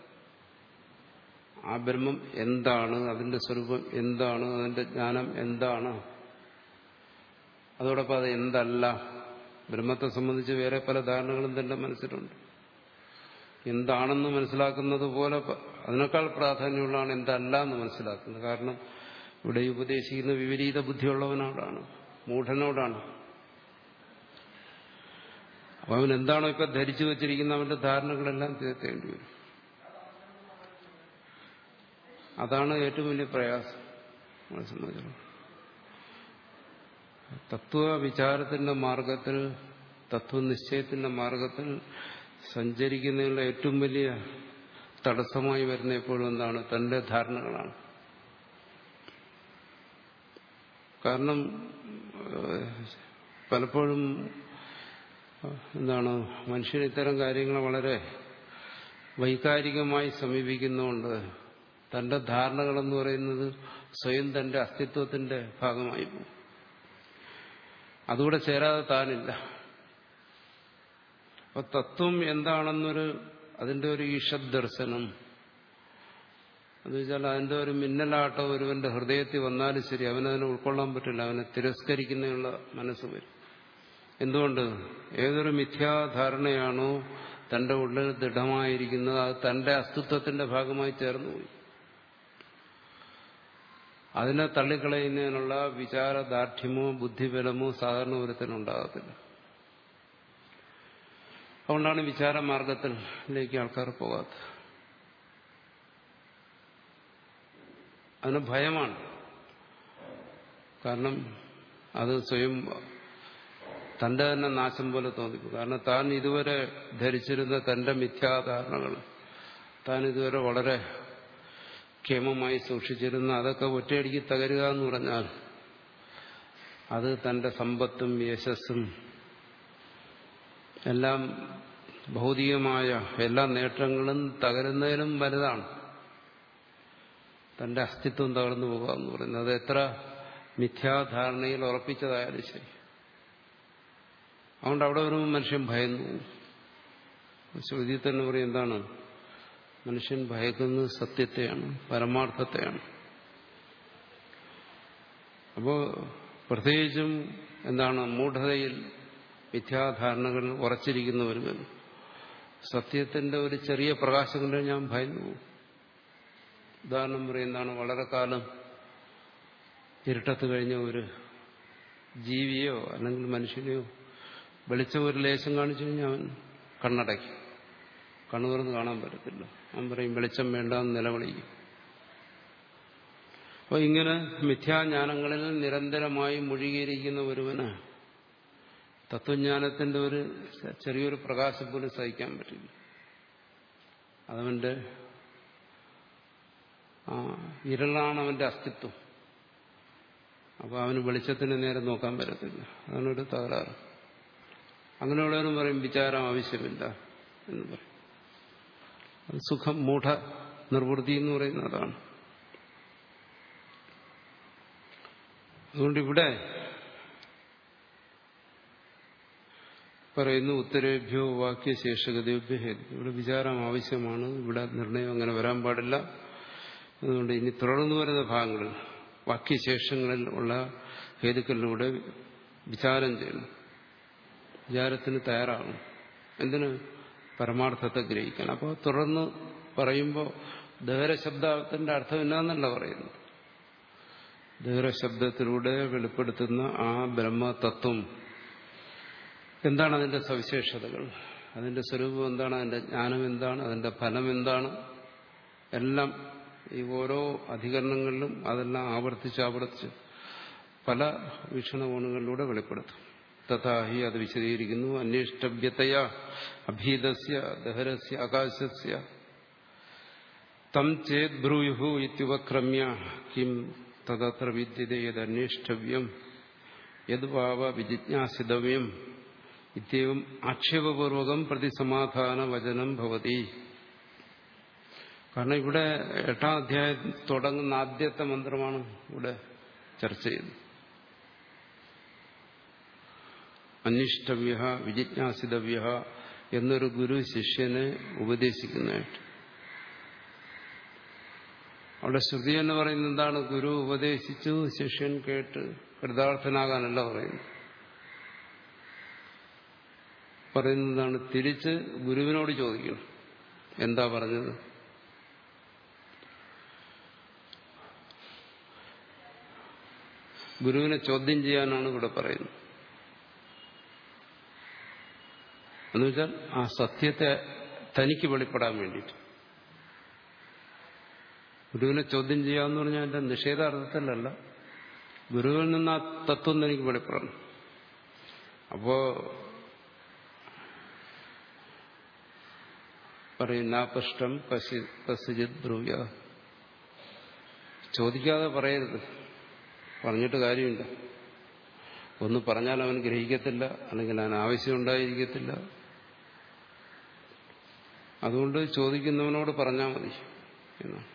ആ ബ്രഹ്മം എന്താണ് അതിന്റെ സ്വരൂപം എന്താണ് അതിന്റെ ജ്ഞാനം എന്താണ് അതോടൊപ്പം അത് എന്തല്ല ബ്രഹ്മത്തെ സംബന്ധിച്ച് വേറെ പല ധാരണകളും തന്റെ മനസ്സിലുണ്ട് എന്താണെന്ന് മനസ്സിലാക്കുന്നത് പോലെ അതിനേക്കാൾ പ്രാധാന്യമുള്ളതാണ് എന്തല്ല എന്ന് മനസ്സിലാക്കുന്നത് കാരണം ഇവിടെ ഉപദേശിക്കുന്ന വിപരീത ബുദ്ധിയുള്ളവനോടാണ് മൂഢനോടാണ് അപ്പൊ അവൻ എന്താണോ ഇപ്പൊ ധരിച്ചു വച്ചിരിക്കുന്ന അവന്റെ ധാരണകളെല്ലാം തീർത്തേണ്ടി വരും അതാണ് ഏറ്റവും വലിയ പ്രയാസം നമ്മളെ സംബന്ധിച്ചിടത്തോളം തത്വ വിചാരത്തിന്റെ മാർഗത്തിൽ തത്വനിശ്ചയത്തിന്റെ മാർഗത്തിൽ സഞ്ചരിക്കുന്നതിനുള്ള ഏറ്റവും വലിയ തടസ്സമായി വരുന്ന എപ്പോഴും എന്താണ് തന്റെ ധാരണകളാണ് കാരണം പലപ്പോഴും എന്താണ് മനുഷ്യൻ ഇത്തരം കാര്യങ്ങൾ വളരെ വൈകാരികമായി സമീപിക്കുന്നതുകൊണ്ട് തന്റെ ധാരണകളെന്ന് പറയുന്നത് സ്വയം തന്റെ അസ്തിത്വത്തിന്റെ ഭാഗമായി പോകും അതുകൂടെ ചേരാതെ താനില്ല അപ്പൊ തത്വം എന്താണെന്നൊരു അതിന്റെ ഒരു ഈഷദ് ദർശനം എന്ന് വെച്ചാൽ അതിന്റെ ഒരു മിന്നലാട്ടോ ഒരുവന്റെ ഹൃദയത്തിൽ വന്നാലും ശരി അവനതിനെ ഉൾക്കൊള്ളാൻ പറ്റില്ല അവനെ തിരസ്കരിക്കുന്നതിനുള്ള മനസ്സ് വരും എന്തുകൊണ്ട് ഏതൊരു മിഥ്യാധാരണയാണോ തന്റെ ഉള്ളിൽ ദൃഢമായിരിക്കുന്നത് അത് തന്റെ അസ്തിത്വത്തിന്റെ ഭാഗമായി ചേർന്നുപോയി അതിനെ തള്ളിക്കളയുന്നതിനുള്ള വിചാരദാർഢ്യമോ ബുദ്ധിബലമോ സാധാരണ ഒരുത്തിനുണ്ടാകത്തില്ല അതുകൊണ്ടാണ് വിചാരമാർഗത്തിലേക്ക് ആൾക്കാർ പോകാത്തത് അതിന് ഭയമാണ് കാരണം അത് സ്വയം തന്റെ തന്നെ നാശം പോലെ തോന്നിക്കും കാരണം താൻ ഇതുവരെ ധരിച്ചിരുന്ന തന്റെ മിഥ്യാധാരണകൾ താൻ ഇതുവരെ വളരെ ക്ഷേമമായി സൂക്ഷിച്ചിരുന്ന അതൊക്കെ ഒറ്റയടിക്ക് തകരുക എന്ന് പറഞ്ഞാൽ അത് തന്റെ സമ്പത്തും യശസ്സും എല്ലാം ഭൗതികമായ എല്ലാ നേട്ടങ്ങളും തകരുന്നതിനും വലുതാണ് തന്റെ അസ്തിത്വം തകർന്നു പോകുക എന്ന് പറയുന്നത് അത് എത്ര മിഥ്യാധാരണയിൽ ഉറപ്പിച്ചതായാലും ശരി അതുകൊണ്ട് അവിടെ ഒരു മനുഷ്യൻ ഭയന്നു ശ്രുതി തന്നെ പറയും എന്താണ് മനുഷ്യൻ ഭയക്കുന്നത് സത്യത്തെയാണ് പരമാർത്ഥത്തെയാണ് അപ്പോൾ പ്രത്യേകിച്ചും എന്താണ് മൂഢതയിൽ മിഥ്യാധാരണകൾ ഉറച്ചിരിക്കുന്ന ഒരുവൻ സത്യത്തിന്റെ ഒരു ചെറിയ പ്രകാശം കൊണ്ട് ഞാൻ ഭയന്നു പോകും ഉദാഹരണം പറയുന്നതാണ് വളരെ കാലം ഇരുട്ടത്ത് കഴിഞ്ഞ ഒരു ജീവിയോ അല്ലെങ്കിൽ മനുഷ്യനെയോ വെളിച്ചം ഒരു ലേശം കാണിച്ചു കഴിഞ്ഞാൽ അവൻ കണ്ണടയ്ക്കും കണ്ണു തുറന്ന് കാണാൻ പറ്റത്തില്ല അവൻ പറയും വെളിച്ചം വേണ്ടെന്ന് നിലവിളിക്കും അപ്പോൾ ഇങ്ങനെ മിഥ്യാജ്ഞാനങ്ങളിൽ നിരന്തരമായി മുഴുകിയിരിക്കുന്ന ഒരുവന് തത്വജ്ഞാനത്തിന്റെ ഒരു ചെറിയൊരു പ്രകാശം പോലും സഹിക്കാൻ പറ്റില്ല അതവന്റെ ഇരുളാണ് അവന്റെ അസ്തിത്വം അപ്പോൾ അവന് വെളിച്ചത്തിന് നേരെ നോക്കാൻ പറ്റത്തില്ല അതാണൊരു തകരാറ് അങ്ങനെയുള്ളവരും പറയും വിചാരം ആവശ്യമില്ല എന്ന് പറയും അത് സുഖം മൂഢ നിർവൃത്തി എന്ന് പറയുന്നത് അതാണ് അതുകൊണ്ട് ഇവിടെ പറയുന്നു ഉത്തരേഭ്യോ വാക്യശേഷഗതേഭ്യ ഹേതു ഇവിടെ വിചാരം ആവശ്യമാണ് ഇവിടെ നിർണയം അങ്ങനെ വരാൻ പാടില്ല അതുകൊണ്ട് ഇനി തുടർന്നു വരുന്ന ഭാഗങ്ങളിൽ വാക്യശേഷങ്ങളിൽ ഉള്ള ഹേതുക്കളിലൂടെ വിചാരം ചെയ്യണം വിചാരത്തിന് തയ്യാറാകണം എന്തിന് പരമാർത്ഥത്തെ ഗ്രഹിക്കാൻ അപ്പോൾ തുടർന്ന് പറയുമ്പോൾ ദഹരശബ്ദത്തിന്റെ അർത്ഥം എന്നാന്നല്ല പറയുന്നത് ദഹരശബ്ദത്തിലൂടെ വെളിപ്പെടുത്തുന്ന ആ ബ്രഹ്മതത്വം എന്താണ് അതിന്റെ സവിശേഷതകൾ അതിന്റെ സ്വരൂപം എന്താണ് അതിന്റെ ജ്ഞാനം എന്താണ് അതിന്റെ ഫലം എന്താണ് എല്ലാം ഈ ഓരോ അധികരണങ്ങളിലും അതെല്ലാം ആവർത്തിച്ച് ആവർത്തിച്ച് പല വീക്ഷണകോണുകളിലൂടെ വെളിപ്പെടുത്തും തഥാഹി അത് വിശദീകരിക്കുന്നു അന്വേഷ്ടവ്യതയ അഭീതസ്യ ദഹരസ്യ ആകാശസ്യ തം ചേത് ബ്രൂയു ഇത്യുപക്രമ്യ കിം തദത്ര വിദ്യത യത് അന്വേഷ്ടവ്യം യത് ഭാവ വിജിജ്ഞാസിതവ്യം ഇത്യവും ആക്ഷേപപൂർവകം പ്രതിസമാധാന വചനം ഭവതി കാരണം ഇവിടെ എട്ടാം അധ്യായം തുടങ്ങുന്ന ആദ്യത്തെ മന്ത്രമാണ് ഇവിടെ ചർച്ച ചെയ്യുന്നത് അന്വേഷ്ടവ്യ വിജിജ്ഞാസിതവ്യ എന്നൊരു ഗുരു ശിഷ്യനെ ഉപദേശിക്കുന്നതായിട്ട് അവിടെ ശ്രുതി എന്ന് പറയുന്നത് എന്താണ് ഗുരു ഉപദേശിച്ചു ശിഷ്യൻ കേട്ട് കൃതാർത്ഥനാകാനല്ല പറയുന്നത് പറയുന്നതാണ് തിരിച്ച് ഗുരുവിനോട് ചോദിക്കണം എന്താ പറഞ്ഞത് ഗുരുവിനെ ചോദ്യം ചെയ്യാനാണ് ഇവിടെ പറയുന്നത് എന്നുവെച്ചാൽ ആ സത്യത്തെ തനിക്ക് വെളിപ്പെടാൻ വേണ്ടിയിട്ട് ഗുരുവിനെ ചോദ്യം ചെയ്യാമെന്ന് പറഞ്ഞാൽ എന്റെ നിഷേധാർത്ഥത്തിലല്ല ഗുരുവിൽ നിന്ന് ആ തത്വം തനിക്ക് വെളിപ്പെടണം അപ്പോ പറയും നാപൃഷ്ടം കസിജിത് ബ്രൂയ ചോദിക്കാതെ പറയരുത് പറഞ്ഞിട്ട് കാര്യമില്ല ഒന്ന് പറഞ്ഞാൽ അവൻ ഗ്രഹിക്കത്തില്ല അല്ലെങ്കിൽ അവൻ ആവശ്യം ഉണ്ടായിരിക്കത്തില്ല അതുകൊണ്ട് ചോദിക്കുന്നവനോട് പറഞ്ഞാൽ മതി എന്നാണ്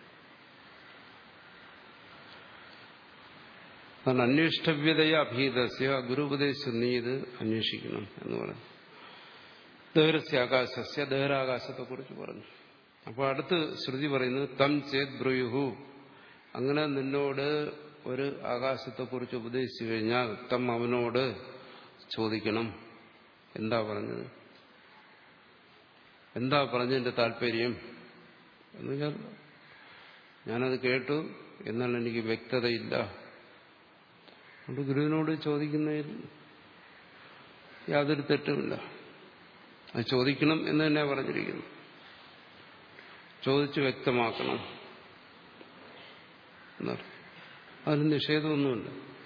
അതാണ് അന്വേഷ്ടവ്യതയ അഭീതസ്യ ഗുരുപദേശം നീ ഇത് അന്വേഷിക്കണം എന്ന് പറഞ്ഞു ദഹരസ്യ ആകാശസ്യ ദഹരാകാശത്തെ കുറിച്ച് പറഞ്ഞു അപ്പോൾ അടുത്ത് ശ്രുതി പറയുന്നത് തം ചേത് ബ്രൂയുഹു അങ്ങനെ നിന്നോട് ഒരു ആകാശത്തെക്കുറിച്ച് ഉപദേശിച്ചു കഴിഞ്ഞാൽ തം അവനോട് ചോദിക്കണം എന്താ പറഞ്ഞത് എന്താ പറഞ്ഞതിന്റെ താല്പര്യം എന്ന് വെച്ചാൽ ഞാനത് കേട്ടു എന്നാൽ എനിക്ക് വ്യക്തതയില്ല അതുകൊണ്ട് ഗുരുവിനോട് ചോദിക്കുന്നതിൽ യാതൊരു തെറ്റുമില്ല അത് ചോദിക്കണം എന്ന് തന്നെ പറഞ്ഞിരിക്കുന്നു ചോദിച്ച് വ്യക്തമാക്കണം എന്നർത്ഥം അതിന് നിഷേധമൊന്നുമില്ല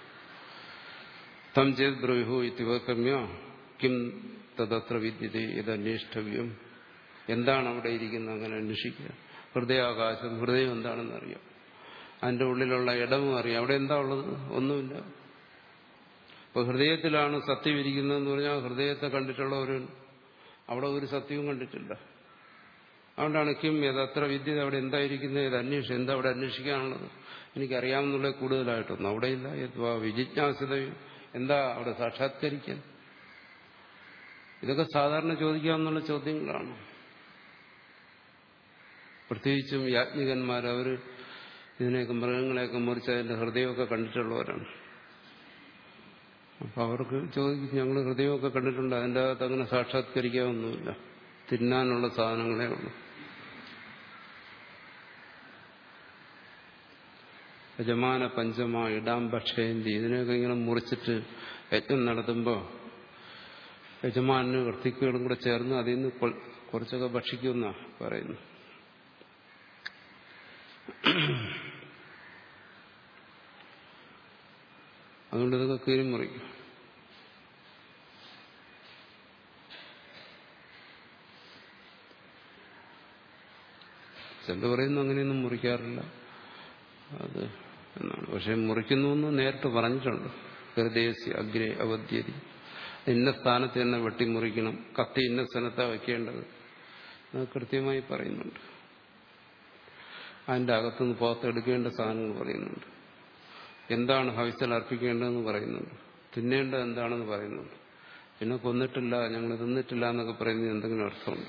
തം ചേത് ബ്രഹ്മു ഇത്യവകമ്യ കിം തദത്ര വിദ്യത ഇത് അന്വേഷ്ടവ്യം എന്താണ് അവിടെ ഇരിക്കുന്നത് അങ്ങനെ അന്വേഷിക്കുക ഹൃദയാകാശം ഹൃദയം എന്താണെന്ന് അറിയാം അതിന്റെ ഉള്ളിലുള്ള ഇടവും അറിയാം അവിടെ എന്താ ഉള്ളത് ഒന്നുമില്ല ഇപ്പൊ ഹൃദയത്തിലാണ് സത്യം ഇരിക്കുന്നതെന്ന് പറഞ്ഞാൽ ഹൃദയത്തെ കണ്ടിട്ടുള്ളവർ അവിടെ ഒരു സത്യവും കണ്ടിട്ടില്ല അതുകൊണ്ടാണ് കിം യഥത്ര വിദ്യ അവിടെ എന്തായിരിക്കുന്നത് ഇത് അന്വേഷിച്ചു എന്താ അവിടെ അന്വേഷിക്കാനുള്ളത് എനിക്കറിയാമെന്നുള്ള കൂടുതലായിട്ടൊന്നും അവിടെയില്ല യത്വാ വിജിജ്ഞാസിത എന്താ അവിടെ സാക്ഷാത്കരിക്കാൻ ഇതൊക്കെ സാധാരണ ചോദിക്കാമെന്നുള്ള ചോദ്യങ്ങളാണ് പ്രത്യേകിച്ചും യാജ്ഞികന്മാർ അവർ ഇതിനെയൊക്കെ മൃഗങ്ങളെയൊക്കെ മുറിച്ച് അതിന്റെ ഹൃദയമൊക്കെ കണ്ടിട്ടുള്ളവരാണ് അപ്പൊ അവർക്ക് ചോദിക്കും ഞങ്ങൾ ഹൃദയമൊക്കെ കണ്ടിട്ടുണ്ട് അതിൻ്റെ അകത്ത് അങ്ങനെ സാക്ഷാത്കരിക്കാമൊന്നുമില്ല തിന്നാനുള്ള സാധനങ്ങളേ ഉള്ളൂ യജമാന പഞ്ചമ ഇടാം ഭക്ഷയന്തി ഇതിനെയൊക്കെ ഇങ്ങനെ മുറിച്ചിട്ട് യജ്ഞം നടത്തുമ്പോൾ യജമാനന് വൃത്തിക്കുകളും കൂടെ ചേർന്ന് അതിൽ നിന്ന് കുറച്ചൊക്കെ ഭക്ഷിക്കുമെന്നാ പറയുന്നു അതുകൊണ്ട് ഇതൊക്കെ കീറി മുറിക്കും ചില പറയുന്നു അങ്ങനെയൊന്നും മുറിക്കാറില്ല അത് എന്നാണ് പക്ഷെ മുറിക്കുന്നു എന്ന് നേരിട്ട് പറഞ്ഞിട്ടുണ്ട് ഹൃദയസി അഗ്രേ അവധ്യതി ഇന്ന സ്ഥാനത്ത് തന്നെ വെട്ടിമുറിക്കണം കത്തി ഇന്ന സ്ഥലത്താണ് വയ്ക്കേണ്ടത് അത് കൃത്യമായി പറയുന്നുണ്ട് അതിൻ്റെ അകത്തുനിന്ന് പുറത്തെടുക്കേണ്ട സാധനങ്ങൾ പറയുന്നുണ്ട് എന്താണ് ഹവിസൽ അർപ്പിക്കേണ്ടതെന്ന് പറയുന്നുണ്ട് തിന്നേണ്ടത് എന്താണെന്ന് പറയുന്നുണ്ട് പിന്നെ കൊന്നിട്ടില്ല ഞങ്ങൾ തിന്നിട്ടില്ല എന്നൊക്കെ പറയുന്നത് എന്തെങ്കിലും അർത്ഥമുണ്ട്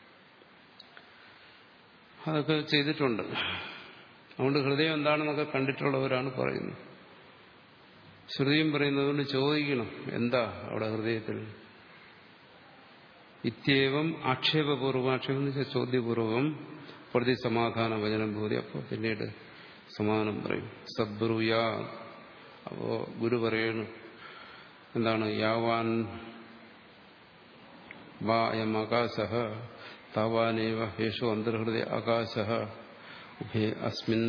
അതൊക്കെ ചെയ്തിട്ടുണ്ട് അതുകൊണ്ട് ഹൃദയം എന്താണെന്നൊക്കെ കണ്ടിട്ടുള്ളവരാണ് പറയുന്നത് ശ്രുതിയും പറയുന്നതുകൊണ്ട് ചോദിക്കണം എന്താ അവിടെ ഹൃദയത്തിൽ ഇത്യവം ആക്ഷേപപൂർവ്വം ആക്ഷേപം എന്ന് വെച്ചാൽ ചോദ്യപൂർവം പ്രതി സമാധാന വചനം ബോധി അപ്പോൾ പിന്നീട് സമാധാനം പറയും സദ്ബ്രൂയ അപ്പോ ഗുരു പറയണു എന്താണ് യാവാൻ വാ അയം ആകാശ താവാനേവ ഹേഷു അന്തർഹൃദയ ആകാശ ഉഭേ അസ്മിൻ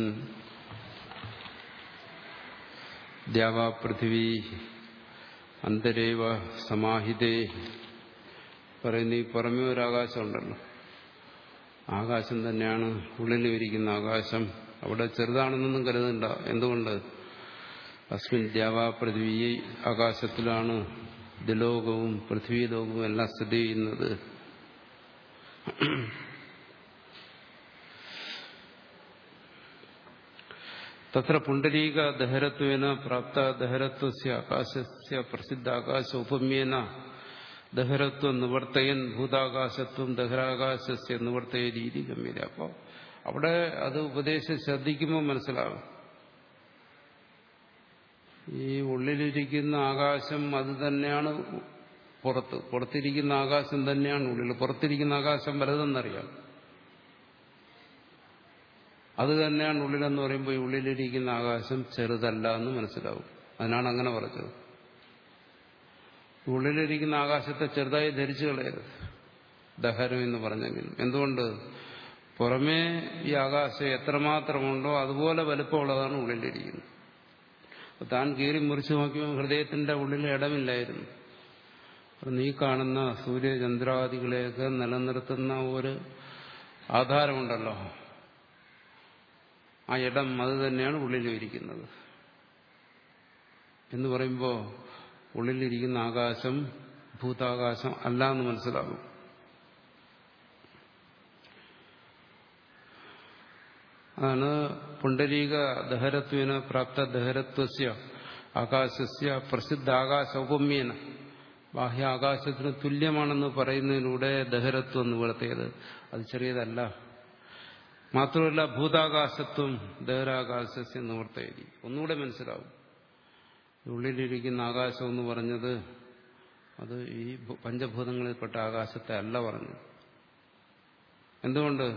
ദ്യാവാ പൃഥിവി അന്തരേവ സമാഹിതേ പറയുന്ന ഈ പുറമേ ഒരു ആകാശമുണ്ടല്ലോ ആകാശം തന്നെയാണ് ഉള്ളിലിരിക്കുന്ന ആകാശം അവിടെ ചെറുതാണെന്നൊന്നും കരുതണ്ട എന്തുകൊണ്ട് അസ്മിൻ ദ്യാവാ പൃഥ്വി ആകാശത്തിലാണ് ദിലോകവും പൃഥ്വിലോകവും എല്ലാം സ്ഥിതി ചെയ്യുന്നത് തത്ര പുണ്ടരീക ദഹരത്വേന പ്രാപ്ത ദഹരത്വസ്യ ആകാശസ്യ പ്രസിദ്ധ ആകാശ ഉപമ്യേന ദഹരത്വം നിവർത്തയൻ ഭൂതാകാശത്വം ദഹരാകാശസ്യ നിവർത്തയ രീതി ഗമ്യത അപ്പോൾ അവിടെ അത് ഉപദേശം ശ്രദ്ധിക്കുമ്പോൾ മനസ്സിലാകും ഈ ഉള്ളിലിരിക്കുന്ന ആകാശം അത് തന്നെയാണ് പുറത്ത് പുറത്തിരിക്കുന്ന ആകാശം തന്നെയാണ് ഉള്ളിൽ പുറത്തിരിക്കുന്ന ആകാശം വലുതെന്നറിയാം അത് തന്നെയാണ് ഉള്ളിലെന്ന് പറയുമ്പോൾ ഈ ഉള്ളിലിരിക്കുന്ന ആകാശം ചെറുതല്ല എന്ന് മനസ്സിലാവും അതിനാണ് അങ്ങനെ പറഞ്ഞത് ഉള്ളിലിരിക്കുന്ന ആകാശത്തെ ചെറുതായി ധരിച്ചു കളയരുത് ദഹരം എന്ന് പറഞ്ഞെങ്കിലും എന്തുകൊണ്ട് പുറമേ ഈ ആകാശം എത്രമാത്രമുണ്ടോ അതുപോലെ വലുപ്പമുള്ളതാണ് ഉള്ളിലിരിക്കുന്നത് താൻ കീറി മുറിച്ചു നോക്കിയപ്പോൾ ഹൃദയത്തിന്റെ ഉള്ളിൽ ഇടമില്ലായിരുന്നു നീ കാണുന്ന സൂര്യചന്ദ്രാദികളെയൊക്കെ നിലനിർത്തുന്ന ഒരു ആധാരമുണ്ടല്ലോ ആ ഇടം അത് തന്നെയാണ് ഉള്ളിലിരിക്കുന്നത് എന്ന് പറയുമ്പോൾ ഉള്ളിലിരിക്കുന്ന ആകാശം ഭൂതാകാശം അല്ല എന്ന് മനസ്സിലാകും അതാണ് പുണ്ടരീക ദഹരത്വേന പ്രാപ്ത ദഹരത്വസ്യ ആകാശസ്യ പ്രസിദ്ധ ആകാശ ഉപമ്യേന ബാഹ്യാകാശത്തിന് തുല്യമാണെന്ന് പറയുന്നതിലൂടെ ദഹരത്വം നിവർത്തിയത് അത് ചെറിയതല്ല മാത്രമല്ല ഭൂതാകാശത്വം ദഹരാകാശസ്യ നിവർത്തയതി ഒന്നുകൂടെ മനസ്സിലാവും ഉള്ളിലിരിക്കുന്ന ആകാശം എന്ന് പറഞ്ഞത് അത് ഈ പഞ്ചഭൂതങ്ങളിൽപ്പെട്ട ആകാശത്തെ അല്ല പറഞ്ഞത് എന്തുകൊണ്ട്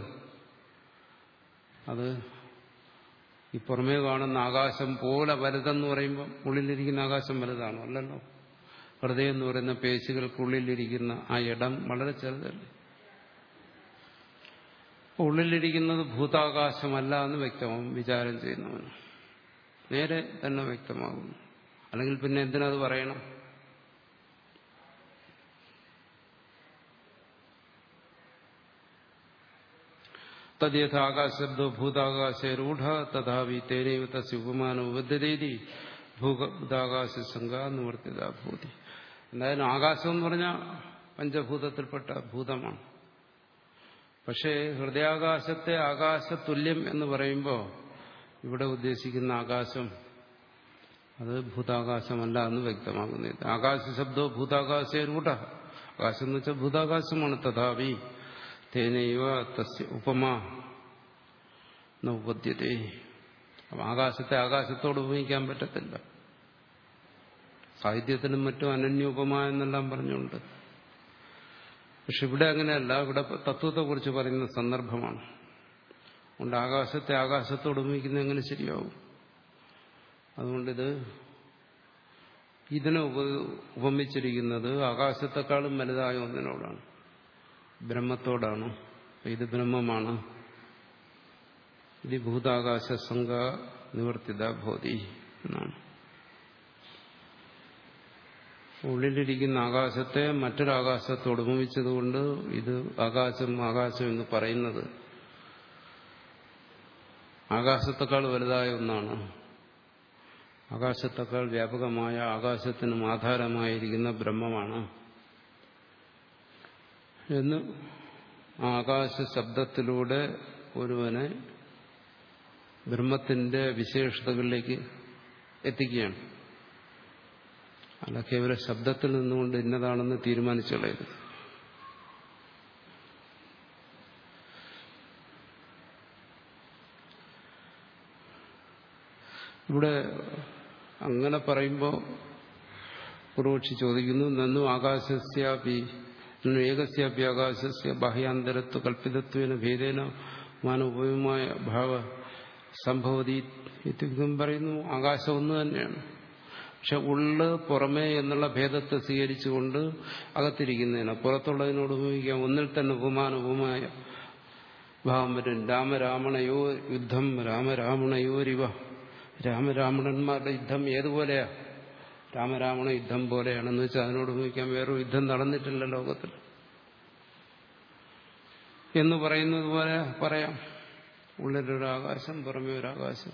അത് ഈ പുറമേ കാണുന്ന ആകാശം പോലെ വലുതെന്ന് പറയുമ്പോൾ ഉള്ളിലിരിക്കുന്ന ആകാശം വലുതാണോ അല്ലല്ലോ ഹൃദയം എന്ന് പറയുന്ന പേശികൾക്കുള്ളിലിരിക്കുന്ന ആ ഇടം വളരെ ചെറുതല്ലേ ഉള്ളിലിരിക്കുന്നത് ഭൂതാകാശമല്ല എന്ന് വ്യക്തമാകും വിചാരം ചെയ്യുന്നവന് നേരെ തന്നെ വ്യക്തമാകുന്നു അല്ലെങ്കിൽ പിന്നെ എന്തിനത് പറയണം തദ്യഥ ആകാശബ്ദോ ഭൂതാകാശരൂഢ തഥാവി തേനൈവ തസ്യ ഉപമാനം ഉപദ്ധ്യതേതി ഭൂതാകാശ ശങ്ക നിവർത്തിത ഭൂതി എന്തായാലും ആകാശം എന്ന് പറഞ്ഞാൽ പഞ്ചഭൂതത്തിൽപ്പെട്ട ഭൂതമാണ് പക്ഷേ ഹൃദയാകാശത്തെ ആകാശതുല്യം എന്ന് പറയുമ്പോൾ ഇവിടെ ഉദ്ദേശിക്കുന്ന ആകാശം അത് ഭൂതാകാശമല്ല എന്ന് വ്യക്തമാകുന്നത് ആകാശ ശബ്ദോ ഭൂതാകാശരൂഢ ആകാശം എന്ന് വെച്ചാൽ ഭൂതാകാശമാണ് തഥാവി തേനൈവ തസ്യ ഉപമ ഉപദ്ധ്യതേ അപ്പം ആകാശത്തെ ആകാശത്തോട് ഉപയോഗിക്കാൻ പറ്റത്തില്ല സാഹിത്യത്തിനും മറ്റും അനന്യോപമ എന്നെല്ലാം പറഞ്ഞുകൊണ്ട് പക്ഷെ ഇവിടെ അങ്ങനെയല്ല ഇവിടെ തത്വത്തെക്കുറിച്ച് പറയുന്ന സന്ദർഭമാണ് അതുകൊണ്ട് ആകാശത്തെ ആകാശത്തോട് ഉപയോഗിക്കുന്നത് എങ്ങനെ ശരിയാവും അതുകൊണ്ടിത് ഇതിനെ ഉപ ഉപമിച്ചിരിക്കുന്നത് ആകാശത്തെക്കാളും വലുതായ ഒന്നിനോടാണ് ബ്രഹ്മത്തോടാണ് ഇത് ബ്രഹ്മമാണ് ഇത് ഭൂതാകാശ സംഘ നിവർത്തിത ഭോതി എന്നാണ് ഉള്ളിലിരിക്കുന്ന ആകാശത്തെ മറ്റൊരാകാശത്തോട് ഉപമിച്ചതുകൊണ്ട് ഇത് ആകാശം ആകാശം എന്ന് പറയുന്നത് ആകാശത്തെക്കാൾ വലുതായ ഒന്നാണ് ആകാശത്തെക്കാൾ വ്യാപകമായ ആകാശത്തിനും ആധാരമായിരിക്കുന്ന ബ്രഹ്മമാണ് എന്ന് ആകാശ ശബ്ദത്തിലൂടെ ഒരുവനെ ബ്രഹ്മത്തിന്റെ വിശേഷതകളിലേക്ക് എത്തിക്കുകയാണ് അല്ല കേവല ശബ്ദത്തിൽ നിന്നുകൊണ്ട് ഇന്നതാണെന്ന് തീരുമാനിച്ചു കളയരുത് ഇവിടെ അങ്ങനെ പറയുമ്പോൾ പൂർവക്ഷി ചോദിക്കുന്നു നന്നു ആകാശസ്യാപി ഏകസ്യാപി ആകാശസ്യ ബാഹ്യാന്തരത്വ കൽപ്പിതത്വേന ഭേദേന മാനോപയമായ ഭാവ സംഭവതി ഇത്യുക്തം പറയുന്നു ആകാശം ഒന്ന് തന്നെയാണ് പക്ഷെ ഉള്ള് പുറമേ എന്നുള്ള ഭേദത്തെ സ്വീകരിച്ചുകൊണ്ട് അകത്തിരിക്കുന്നതിന് പുറത്തുള്ളതിനോട് ഉപയോഗിക്കാം ഒന്നിൽ തന്നെ ഉപമാന ഉപമായ ഭാവം വരും രാമരാമണയോ യുദ്ധം രാമരാമണയോരിവ രാമരാമണന്മാരുടെ യുദ്ധം ഏതുപോലെയാ രാമരാവണ യുദ്ധം പോലെയാണെന്ന് വെച്ചാൽ അതിനോട് ഉപയോഗിക്കാൻ വേറൊരു യുദ്ധം നടന്നിട്ടില്ല ലോകത്തിൽ എന്ന് പറയുന്നത് പോലെ പറയാം ഉള്ളിലൊരാകാശം പുറമേ ഒരാകാശം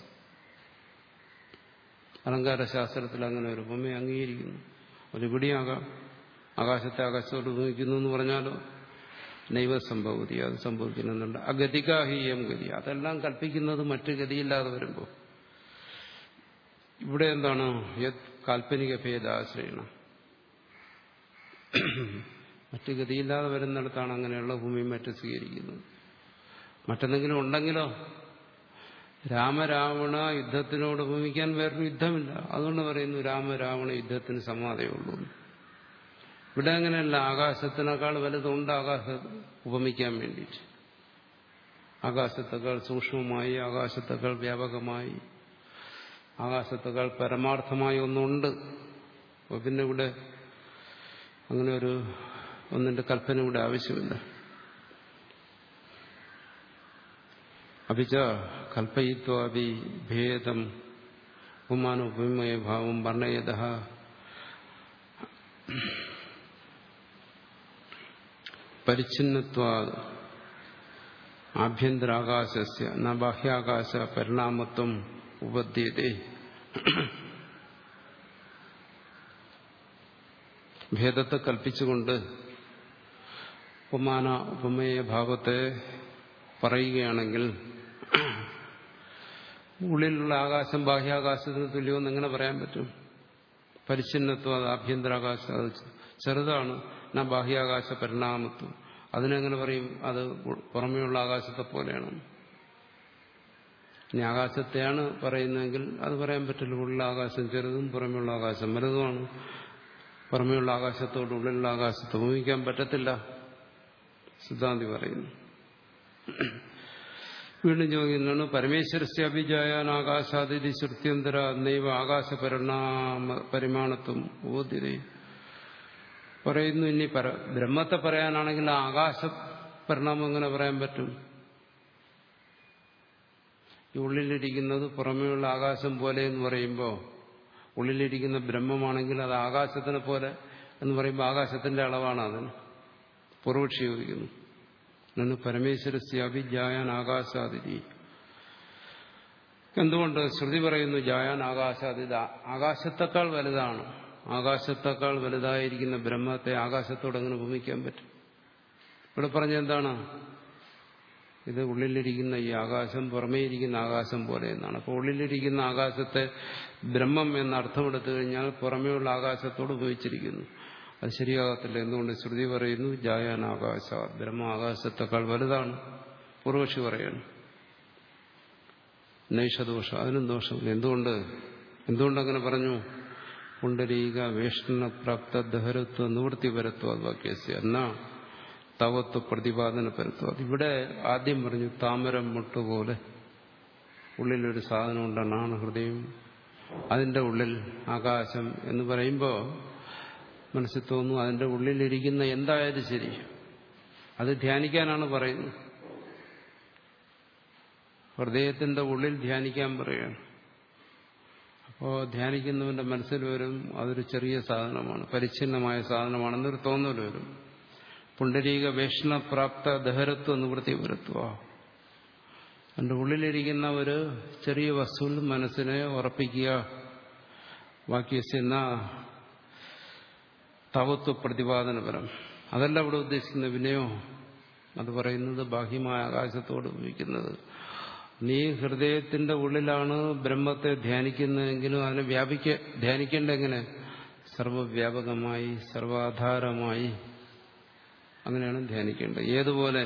അലങ്കാര ശാസ്ത്രത്തിൽ അങ്ങനെ ഒരു ഉപമയെ അംഗീകരിക്കുന്നു ഒരിവിടെയാകാം ആകാശത്തെ ആകാശത്തോട് ഉപയോഗിക്കുന്നു എന്ന് പറഞ്ഞാലോ നൈവ സംഭവതി അത് സംഭവിക്കുന്നുണ്ട് അഗതികാഹീയം ഗതി അതെല്ലാം കൽപ്പിക്കുന്നത് മറ്റു ഗതിയില്ലാതെ വരുമ്പോൾ ഇവിടെ എന്താണ് യത് കാൽപ്പനിക ഭേദാശ്രയണം മറ്റു ഗതിയില്ലാതെ വരുന്നിടത്താണ് അങ്ങനെയുള്ള ഭൂമിയും മറ്റും സ്വീകരിക്കുന്നത് മറ്റെന്തെങ്കിലും ഉണ്ടെങ്കിലോ രാമരാവണ യുദ്ധത്തിനോട് ഉപമിക്കാൻ വേറൊരു യുദ്ധമില്ല അതുകൊണ്ട് പറയുന്നു രാമരാവണ യുദ്ധത്തിന് സമാധയുള്ളൂ ഇവിടെ അങ്ങനെയല്ല ആകാശത്തിനേക്കാൾ വലുതുണ്ട് ആകാശ ഉപമിക്കാൻ വേണ്ടിയിട്ട് ആകാശത്തേക്കാൾ സൂക്ഷ്മമായി ആകാശത്തേക്കാൾ വ്യാപകമായി ആകാശത്തേക്കാൾ പരമാർത്ഥമായ ഒന്നുണ്ട് അപ്പോൾ പിന്നെ ഇവിടെ അങ്ങനെ ഒരു ഒന്നിന്റെ കൽപ്പന ഇവിടെ ആവശ്യമില്ല അഭിച്ച കൽപ്പയിത്വാദി ഭേദം ഉപമാനോപമയ ഭാവം വർണ്ണയത പരിച്ഛിന്നത്വാ ആഭ്യന്തരാകാശസ്യ ന ബാഹ്യാകാശ പരിണാമത്വം ഉപദ്ധ്യത്തെ ഭേദത്തെ കൽപ്പിച്ചുകൊണ്ട് ഉപമാന ഉപമേയ ഭാവത്തെ പറയുകയാണെങ്കിൽ ഉള്ളിലുള്ള ആകാശം ബാഹ്യാകാശത്തിന് തുല്യമെന്ന് എങ്ങനെ പറയാൻ പറ്റും പരിച്ഛിന്നത്വം അത് ആഭ്യന്തരാകാശം അത് ചെറുതാണ് ന ബാഹ്യാകാശ പരിണാമത്വം അതിനെങ്ങനെ പറയും അത് പുറമേയുള്ള ആകാശത്തെ പോലെയാണ് ഇനി ആകാശത്തെയാണ് പറയുന്നതെങ്കിൽ അത് പറയാൻ പറ്റില്ല ഉള്ളിലുള്ള ആകാശം ചെറുതും പുറമേയുള്ള ആകാശം വലുതുമാണ് പുറമേയുള്ള ആകാശത്തോട് ഉള്ളിലുള്ള ആകാശത്തെ ഉപമിക്കാൻ പറ്റത്തില്ല സിദ്ധാന്തി പറയുന്നു വീണ്ടും ചോദിക്കുന്നതാണ് പരമേശ്വരസ്യ അഭിജായാൻ ആകാശാതിഥി ശ്രുത്യന്തര നൈവ ആകാശ പരിണാമ പരിമാണത്വം ബോധ്യത പറയുന്നു ഇനി പര ബ്രഹ്മത്തെ പറയാനാണെങ്കിൽ ആകാശ പരിണാമം എങ്ങനെ പറയാൻ പറ്റും ഈ ഉള്ളിലിരിക്കുന്നത് പുറമേയുള്ള ആകാശം പോലെ എന്ന് പറയുമ്പോൾ ഉള്ളിലിരിക്കുന്ന ബ്രഹ്മമാണെങ്കിൽ അത് ആകാശത്തിനെ പോലെ എന്ന് പറയുമ്പോൾ ആകാശത്തിന്റെ അളവാണ് അതിന് പൂർവക്ഷി ചോദിക്കുന്നു നന്ന് പരമേശ്വരസ്യാപി ജായാൻ ആകാശാതിഥി എന്തുകൊണ്ട് ശ്രുതി പറയുന്നു ജായാൻ ആകാശാതിഥ ആകാശത്തെക്കാൾ വലുതാണ് ആകാശത്തെക്കാൾ വലുതായിരിക്കുന്ന ബ്രഹ്മത്തെ ആകാശത്തോട് എങ്ങനെ ഭൂമിക്കാൻ പറ്റും ഇവിടെ പറഞ്ഞ എന്താണ് ഇത് ഉള്ളിലിരിക്കുന്ന ഈ ആകാശം പുറമേ ഇരിക്കുന്ന ആകാശം പോലെ എന്നാണ് അപ്പോൾ ഉള്ളിലിരിക്കുന്ന ആകാശത്തെ ബ്രഹ്മം എന്ന അർത്ഥമെടുത്തു കഴിഞ്ഞാൽ പുറമേയുള്ള ആകാശത്തോട് ഉപയോഗിച്ചിരിക്കുന്നു അത് ശരിയാകത്തില്ല എന്തുകൊണ്ട് ശ്രുതി പറയുന്നു ജായാൻ ആകാശ ബ്രഹ്മ ആകാശത്തെക്കാൾ വലുതാണ് പൂർവക്ഷി പറയാണ് നൈഷദോഷം അതിനും ദോഷമില്ല എന്തുകൊണ്ട് എന്തുകൊണ്ടങ്ങനെ പറഞ്ഞു പുണ്ടരീക വേഷണ പ്രാപ്ത ദഹരത്വ നിവൃത്തിപരത്വ വാക്യസ്യ എന്നാ തവത്വ പ്രതിപാദന പരത്വം ഇവിടെ ആദ്യം പറഞ്ഞു താമരം മുട്ടുപോലെ ഉള്ളിലൊരു സാധനം ഉണ്ടെന്നാണ് ഹൃദയം അതിന്റെ ഉള്ളിൽ ആകാശം എന്ന് പറയുമ്പോൾ മനസ്സിൽ തോന്നുന്നു അതിന്റെ ഉള്ളിലിരിക്കുന്ന എന്തായാലും ശരി അത് ധ്യാനിക്കാനാണ് പറയുന്നത് ഹൃദയത്തിന്റെ ഉള്ളിൽ ധ്യാനിക്കാൻ പറയുകയാണ് അപ്പോൾ ധ്യാനിക്കുന്നവന്റെ മനസ്സിൽ വരും അതൊരു ചെറിയ സാധനമാണ് പരിച്ഛിന്നമായ സാധനമാണെന്നൊരു തോന്നൽ വരും പുണ്ടരീക വേഷണപ്രാപ്ത ദഹരത്വ നിവൃത്തി വരുത്തുക അതിൻ്റെ ഉള്ളിലിരിക്കുന്ന ഒരു ചെറിയ വസ്തുവിൽ മനസ്സിനെ ഉറപ്പിക്കുക വാക്യസ്യെന്ന തവത്വ പ്രതിപാദനപരം അതല്ല ഇവിടെ ഉദ്ദേശിക്കുന്ന വിനയോ അത് പറയുന്നത് ബാഹ്യമായ ആകാശത്തോട് ഉപയോഗിക്കുന്നത് നീ ഹൃദയത്തിന്റെ ഉള്ളിലാണ് ബ്രഹ്മത്തെ ധ്യാനിക്കുന്നതെങ്കിലും അതിനെ വ്യാപിക്ക ധ്യാനിക്കേണ്ട എങ്ങനെ സർവവ്യാപകമായി സർവാധാരമായി അങ്ങനെയാണ് ധ്യാനിക്കേണ്ടത് ഏതുപോലെ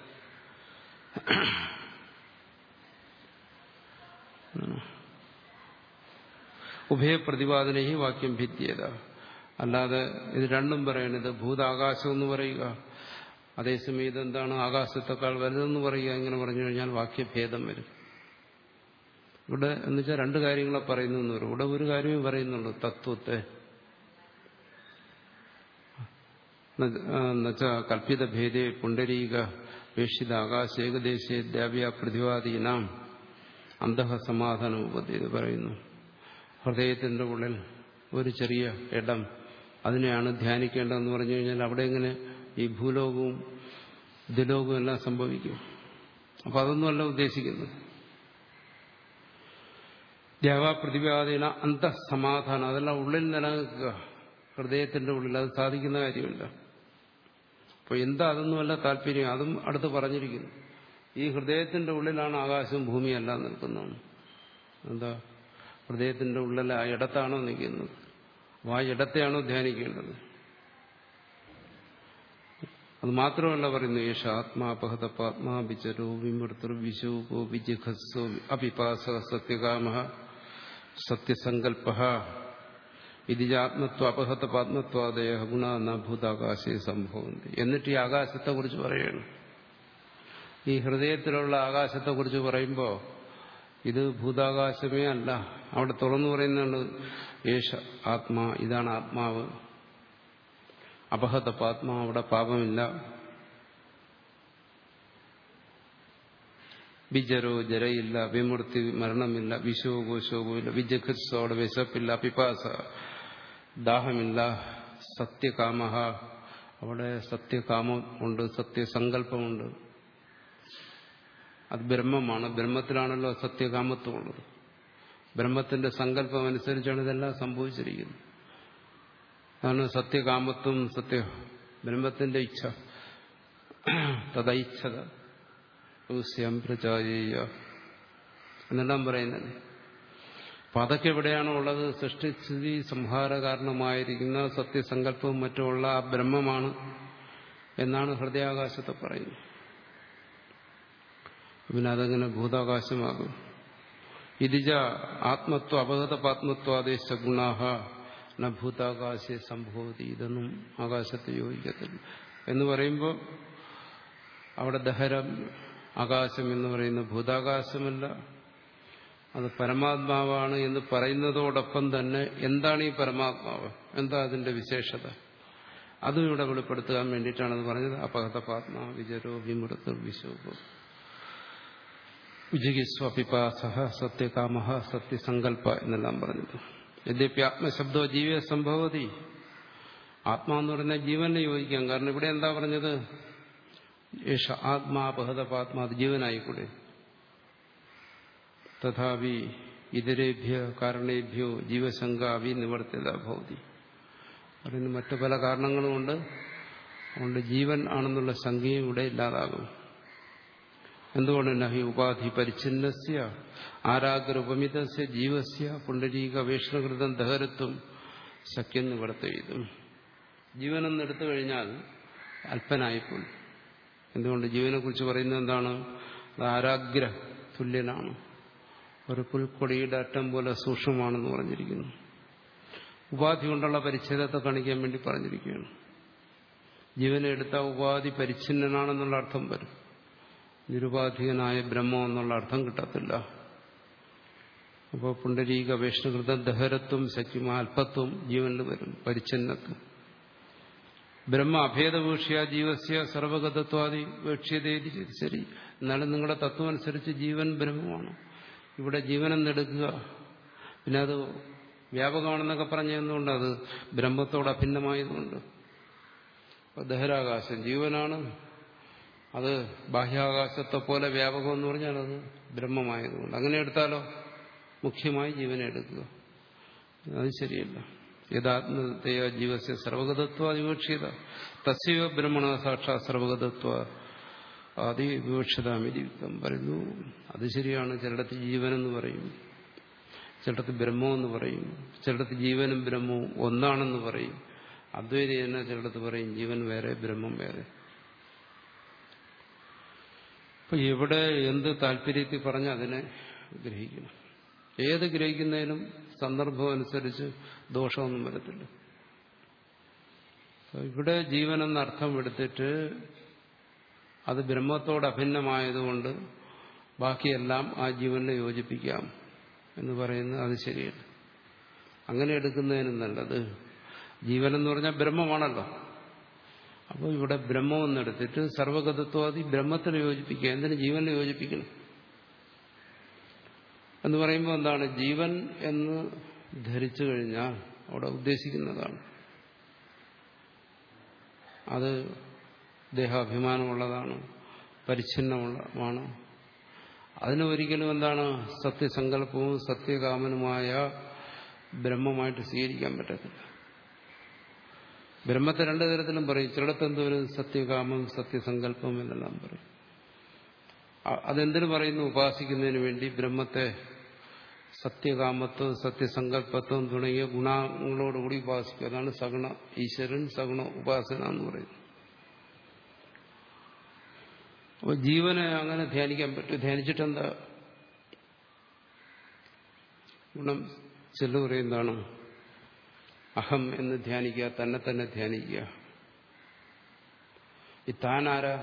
ഉഭയപ്രതിപാദന ഈ വാക്യം ഭിത്തിയത അല്ലാതെ ഇത് രണ്ടും പറയണത് ഭൂതാകാശം എന്ന് പറയുക അതേസമയം ഇതെന്താണ് ആകാശത്തെക്കാൾ വലുതെന്ന് പറയുക ഇങ്ങനെ പറഞ്ഞു കഴിഞ്ഞാൽ വാക്യഭേദം വരും ഇവിടെ എന്ന് വെച്ചാൽ രണ്ട് കാര്യങ്ങളെ പറയുന്നു എന്ന് പറയും ഇവിടെ ഒരു കാര്യമേ പറയുന്നുള്ളൂ തത്വത്തെ എന്നുവെച്ചാ കൽപ്പിത ഭേദേ പുണ്ടരീക വേഷിത ആകാശ ഏകദേശേ ദ്രാവ്യ പ്രതിവാദീനാം അന്തഃ സമാധാനം ഉപദ്ധ്യത പറയുന്നു ഹൃദയത്തിന്റെ ഉള്ളിൽ ഒരു ചെറിയ ഇടം അതിനെയാണ് ധ്യാനിക്കേണ്ടതെന്ന് പറഞ്ഞു കഴിഞ്ഞാൽ അവിടെ എങ്ങനെ ഈ ഭൂലോകവും ദിലോകവും എല്ലാം സംഭവിക്കും അപ്പൊ അതൊന്നുമല്ല ഉദ്ദേശിക്കുന്നത് ദേവാപ്രതിപാദീന അന്തഃസമാധാനം അതെല്ലാം ഉള്ളിൽ നിലനിൽക്കുക ഹൃദയത്തിന്റെ ഉള്ളിൽ അത് സാധിക്കുന്ന കാര്യമില്ല അപ്പോൾ എന്താ അതൊന്നുമല്ല താല്പര്യം അതും അടുത്ത് പറഞ്ഞിരിക്കുന്നു ഈ ഹൃദയത്തിന്റെ ഉള്ളിലാണ് ആകാശവും ഭൂമിയെല്ലാം നിൽക്കുന്നത് എന്താ ഹൃദയത്തിന്റെ ഉള്ളിൽ ആ ഇടത്താണോ നിൽക്കുന്നത് ആ ഇടത്തെയാണോ ധ്യാനിക്കേണ്ടത് അത് മാത്രമല്ല പറയുന്നു യേശ ആത്മാപഹത പാത്മാ വിചരോ വിമൃത്തർ വിശോകോ വിജിഖസ്സോ അപിപാസ സത്യകാമ സത്യസങ്കൽപ്പ ഇതിജാത്മത്വ അപഹത പാത്മത്വാദയ ഗുണ ന ഭൂതാകാശേ സംഭവന്തി എന്നിട്ട് ഈ ആകാശത്തെക്കുറിച്ച് പറയണം ഈ ഹൃദയത്തിലുള്ള ആകാശത്തെക്കുറിച്ച് പറയുമ്പോൾ ഇത് ഭൂതാകാശമേ അല്ല അവിടെ തുറന്നു പറയുന്നുണ്ട് യേശ ആത്മാ ഇതാണ് ആത്മാവ് അപഹത പാത്മാ അവിടെ പാപമില്ല വിജരോ ജരയില്ല വിമൂർത്തി മരണമില്ല വിശോകോ ശോകമില്ല വിജഖത്സോ അവിടെ വിശപ്പില്ല പിപാസ ദാഹമില്ല സത്യകാമ അവിടെ സത്യകാമം ഉണ്ട് സത്യസങ്കല്പമുണ്ട് അത് ബ്രഹ്മമാണ് ബ്രഹ്മത്തിലാണല്ലോ സത്യകാമത്വം ഉള്ളത് ബ്രഹ്മത്തിന്റെ സങ്കല്പം അനുസരിച്ചാണ് ഇതെല്ലാം സംഭവിച്ചിരിക്കുന്നത് അതാണ് സത്യകാമത്വം സത്യ ബ്രഹ്മത്തിന്റെ ഇച്ഛ തദൈച്ഛത ഊസ്യം പ്രചാരീയ എന്നെല്ലാം പറയുന്നത് അപ്പൊ അതൊക്കെ എവിടെയാണോ ഉള്ളത് സൃഷ്ടിസ്ഥിതി സംഹാര കാരണമായിരിക്കുന്ന സത്യസങ്കല്പവും മറ്റുമുള്ള ആ ബ്രഹ്മമാണ് എന്നാണ് ഹൃദയാകാശത്തെ പറയുന്നത് പിന്നെ അതെങ്ങനെ ഭൂതാകാശമാകും ഇതിജ ആത്മത്വ അപഗത പാത്മത്വാദേശ ഗുണാഹ ന ഭൂതാകാശെ സംഭവതി ഇതൊന്നും ആകാശത്ത് യോജിക്കത്തില്ല എന്ന് പറയുമ്പോൾ അവിടെ ദഹരം ആകാശം എന്ന് പറയുന്ന ഭൂതാകാശമല്ല അത് പരമാത്മാവാണ് എന്ന് പറയുന്നതോടൊപ്പം തന്നെ എന്താണ് ഈ പരമാത്മാവ് എന്താ അതിന്റെ വിശേഷത അതും ഇവിടെ വെളിപ്പെടുത്താൻ വേണ്ടിയിട്ടാണ് അത് പറഞ്ഞത് അപഹതപാത്മ വിജരോ വിമൃത്ത് വിശോകോ ഉജികിസ്വപിപാസ സത്യകാമ സത്യസങ്കല്പ എന്നെല്ലാം പറഞ്ഞത് യദ്യപി ആത്മശബ്ദോ ജീവ സംഭവതി ആത്മാന്ന് പറയുന്ന ജീവനെ യോജിക്കാം കാരണം ഇവിടെ എന്താ പറഞ്ഞത് യേശ ആത്മാപഹതപാത്മാ അത് ജീവനായിക്കൂടെ തഥാപി ഇതരേഭ്യ കാരണേഭ്യോ ജീവശങ്കാവി നിവർത്തിത ഭവതി അതിന് മറ്റു പല കാരണങ്ങളുമുണ്ട് അതുകൊണ്ട് ജീവൻ ആണെന്നുള്ള ശങ്കയും ഇവിടെ ഇല്ലാതാകും എന്തുകൊണ്ട് നഹി ഉപാധി പരിച്ഛിന്നസ്യ ആരാഗ്രപമിതസ്യ ജീവസ്യ പുണ്ടരീക വേഷണകൃതം ദഹരത്വം ശക്യം നിവർത്തിയതും ജീവനെന്ന് എടുത്തു കഴിഞ്ഞാൽ അല്പനായിപ്പോയി എന്തുകൊണ്ട് ജീവനെ കുറിച്ച് പറയുന്നത് എന്താണ് അത് ആരാഗ്ര തുല്യനാണ് ഒരു പുൽക്കൊടിയുടെ അറ്റം പോലെ സൂക്ഷ്മമാണെന്ന് പറഞ്ഞിരിക്കുന്നു ഉപാധി കൊണ്ടുള്ള പരിച്ഛേദത്തെ കാണിക്കാൻ വേണ്ടി പറഞ്ഞിരിക്കുകയാണ് ജീവനെ എടുത്ത ഉപാധി പരിച്ഛിന്നനാണെന്നുള്ള അർത്ഥം വരും നിരുപാധികനായ ബ്രഹ്മം എന്നുള്ള അർത്ഥം കിട്ടത്തില്ല അപ്പോൾ പുണ്ടരീക വേഷ്ണുകൃത ദഹരത്വം ശക്തിമ അല്പത്വം ജീവനിൽ വരും പരിച്ഛന്നത്വം ബ്രഹ്മ അഭേദവീക്ഷ്യ ജീവസ്യ സർവഗതത്വാദി വീക്ഷ്യതേതി ശരി എന്നാലും നിങ്ങളുടെ തത്വം അനുസരിച്ച് ജീവൻ ബ്രഹ്മമാണ് ഇവിടെ ജീവനെന്നെടുക്കുക പിന്നെ അത് വ്യാപകമാണെന്നൊക്കെ പറഞ്ഞതുകൊണ്ട് അത് ബ്രഹ്മത്തോട് അഭിന്നമായതുകൊണ്ട് ദഹരാകാശം ജീവനാണ് അത് ബാഹ്യാകാശത്തെ പോലെ വ്യാപകം എന്ന് പറഞ്ഞാൽ അത് ബ്രഹ്മമായതുകൊണ്ട് അങ്ങനെ എടുത്താലോ മുഖ്യമായി ജീവനെ എടുക്കുക അത് ശരിയല്ല യഥാത്മതയ ജീവസ്യ സർവഗതത്വ വിവക്ഷിത തസ്യവ ബ്രഹ്മണ സാക്ഷാ സർവഗതത്വ ആദി വിവക്ഷിതാമിതി യുക്തം പറയുന്നു അത് ശരിയാണ് ചിലടത്ത് ജീവനെന്ന് പറയും ചിലടത്ത് ബ്രഹ്മമെന്ന് പറയും ചിലടത്ത് ജീവനും ബ്രഹ്മവും ഒന്നാണെന്ന് പറയും അദ്വൈതി തന്നെ ചിലടത്ത് പറയും ജീവൻ വേറെ ബ്രഹ്മം വേറെ അപ്പൊ ഇവിടെ എന്ത് താല്പര്യത്തിൽ പറഞ്ഞ് അതിനെ ഗ്രഹിക്കണം ഏത് ഗ്രഹിക്കുന്നതിനും സന്ദർഭം അനുസരിച്ച് ദോഷമൊന്നും വരത്തില്ല ഇവിടെ ജീവനെന്ന അർത്ഥം എടുത്തിട്ട് അത് ബ്രഹ്മത്തോട് അഭിന്നമായതുകൊണ്ട് ബാക്കിയെല്ലാം ആ ജീവനെ യോജിപ്പിക്കാം എന്ന് പറയുന്നത് അത് ശരിയല്ല അങ്ങനെ എടുക്കുന്നതിനും നല്ലത് ജീവനെന്ന് പറഞ്ഞാൽ ബ്രഹ്മമാണല്ലോ അപ്പോൾ ഇവിടെ ബ്രഹ്മമെന്നെടുത്തിട്ട് സർവഗതത്വാദി ബ്രഹ്മത്തിനെ യോജിപ്പിക്കുക എന്തിനു ജീവനെ യോജിപ്പിക്കണം എന്ന് പറയുമ്പോൾ എന്താണ് ജീവൻ എന്ന് ധരിച്ചു കഴിഞ്ഞാൽ അവിടെ ഉദ്ദേശിക്കുന്നതാണ് അത് ദേഹാഭിമാനമുള്ളതാണ് പരിച്ഛിന്നമാണ് അതിന് ഒരിക്കലും എന്താണ് സത്യസങ്കല്പവും സത്യകാമനുമായ ബ്രഹ്മമായിട്ട് സ്വീകരിക്കാൻ പറ്റത്തില്ല ബ്രഹ്മത്തെ രണ്ടു തരത്തിലും പറയും ചിലടത്ത് എന്തോരും സത്യകാമം സത്യസങ്കല്പം എന്നെല്ലാം പറയും അതെന്തിനു പറയുന്നു ഉപാസിക്കുന്നതിന് വേണ്ടി ബ്രഹ്മത്തെ സത്യകാമത്വം സത്യസങ്കല്പത്വം തുടങ്ങിയ ഗുണങ്ങളോടുകൂടി ഉപാസിക്കുക അതാണ് സഗുണ ഈശ്വരൻ സഗുണ ഉപാസന എന്ന് പറയുന്നത് അപ്പോൾ ജീവനെ അങ്ങനെ ധ്യാനിക്കാൻ പറ്റും ധ്യാനിച്ചിട്ടെന്താ ഗുണം ചെല്ലു പറയുന്നതാണ് അഹം എന്ന് ധ്യാനിക്കുക തന്നെ തന്നെ ധ്യാനിക്കുക ഈ താൻ ആരാ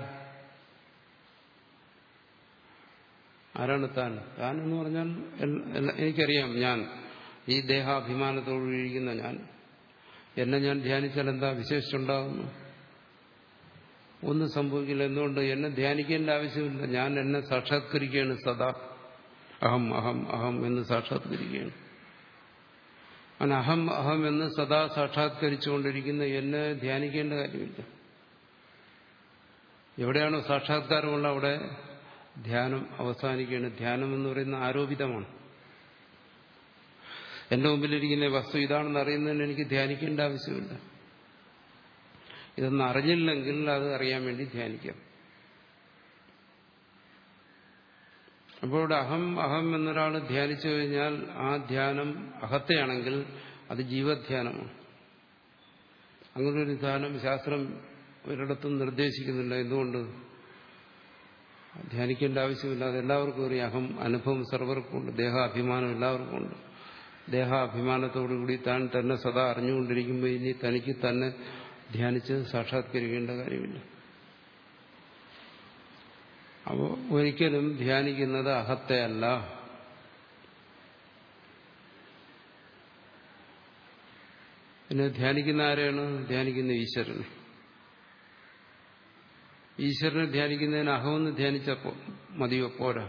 ആരാണ് താൻ താൻ എന്ന് പറഞ്ഞാൽ എനിക്കറിയാം ഞാൻ ഈ ദേഹാഭിമാനത്തോടിരിക്കുന്ന ഞാൻ എന്നെ ഞാൻ ധ്യാനിച്ചാൽ എന്താ വിശേഷിച്ചുണ്ടാകുന്നു ഒന്നും സംഭവിക്കില്ല എന്തുകൊണ്ട് എന്നെ ധ്യാനിക്കേണ്ട ആവശ്യമില്ല ഞാൻ എന്നെ സാക്ഷാത്കരിക്കുകയാണ് സദാ അഹം അഹം അഹം എന്ന് സാക്ഷാത്കരിക്കുകയാണ് അങ്ങനെ അഹം അഹം എന്ന് സദാ സാക്ഷാത്കരിച്ചുകൊണ്ടിരിക്കുന്ന എന്നെ ധ്യാനിക്കേണ്ട കാര്യമില്ല എവിടെയാണോ സാക്ഷാത്കാരമുള്ള അവിടെ ധ്യാനം അവസാനിക്കുകയാണ് ധ്യാനം എന്ന് പറയുന്ന ആരോപിതമാണ് എന്റെ മുമ്പിലിരിക്കുന്ന വസ്തു ഇതാണെന്ന് അറിയുന്നതിന് എനിക്ക് ധ്യാനിക്കേണ്ട ആവശ്യമില്ല ഇതൊന്നും അറിഞ്ഞില്ലെങ്കിൽ അത് അറിയാൻ വേണ്ടി ധ്യാനിക്കാം അപ്പോൾ ഇവിടെ അഹം അഹം എന്നൊരാൾ ധ്യാനിച്ചു കഴിഞ്ഞാൽ ആ ധ്യാനം അഹത്തെയാണെങ്കിൽ അത് ജീവധ്യാനമാണ് അങ്ങനൊരു ധ്യാനം ശാസ്ത്രം ഒരിടത്തും നിർദ്ദേശിക്കുന്നില്ല എന്തുകൊണ്ട് ധ്യാനിക്കേണ്ട ആവശ്യമില്ല അത് എല്ലാവർക്കും അറിയാം അഹം അനുഭവം സർവർക്കും ഉണ്ട് ദേഹാഭിമാനം എല്ലാവർക്കും ഉണ്ട് ദേഹാഭിമാനത്തോടുകൂടി താൻ തന്നെ സദാ അറിഞ്ഞുകൊണ്ടിരിക്കുമ്പോൾ ഇനി തനിക്ക് തന്നെ ധ്യാനിച്ച് സാക്ഷാത്കരിക്കേണ്ട കാര്യമില്ല അപ്പോൾ ഒരിക്കലും ധ്യാനിക്കുന്നത് അഹത്തെ അല്ല പിന്നെ ധ്യാനിക്കുന്ന ആരെയാണ് ധ്യാനിക്കുന്ന ഈശ്വരനെ ഈശ്വരനെ ധ്യാനിക്കുന്നതിന് അഹമെന്ന് ധ്യാനിച്ചപ്പോ മതിയോ പോരാ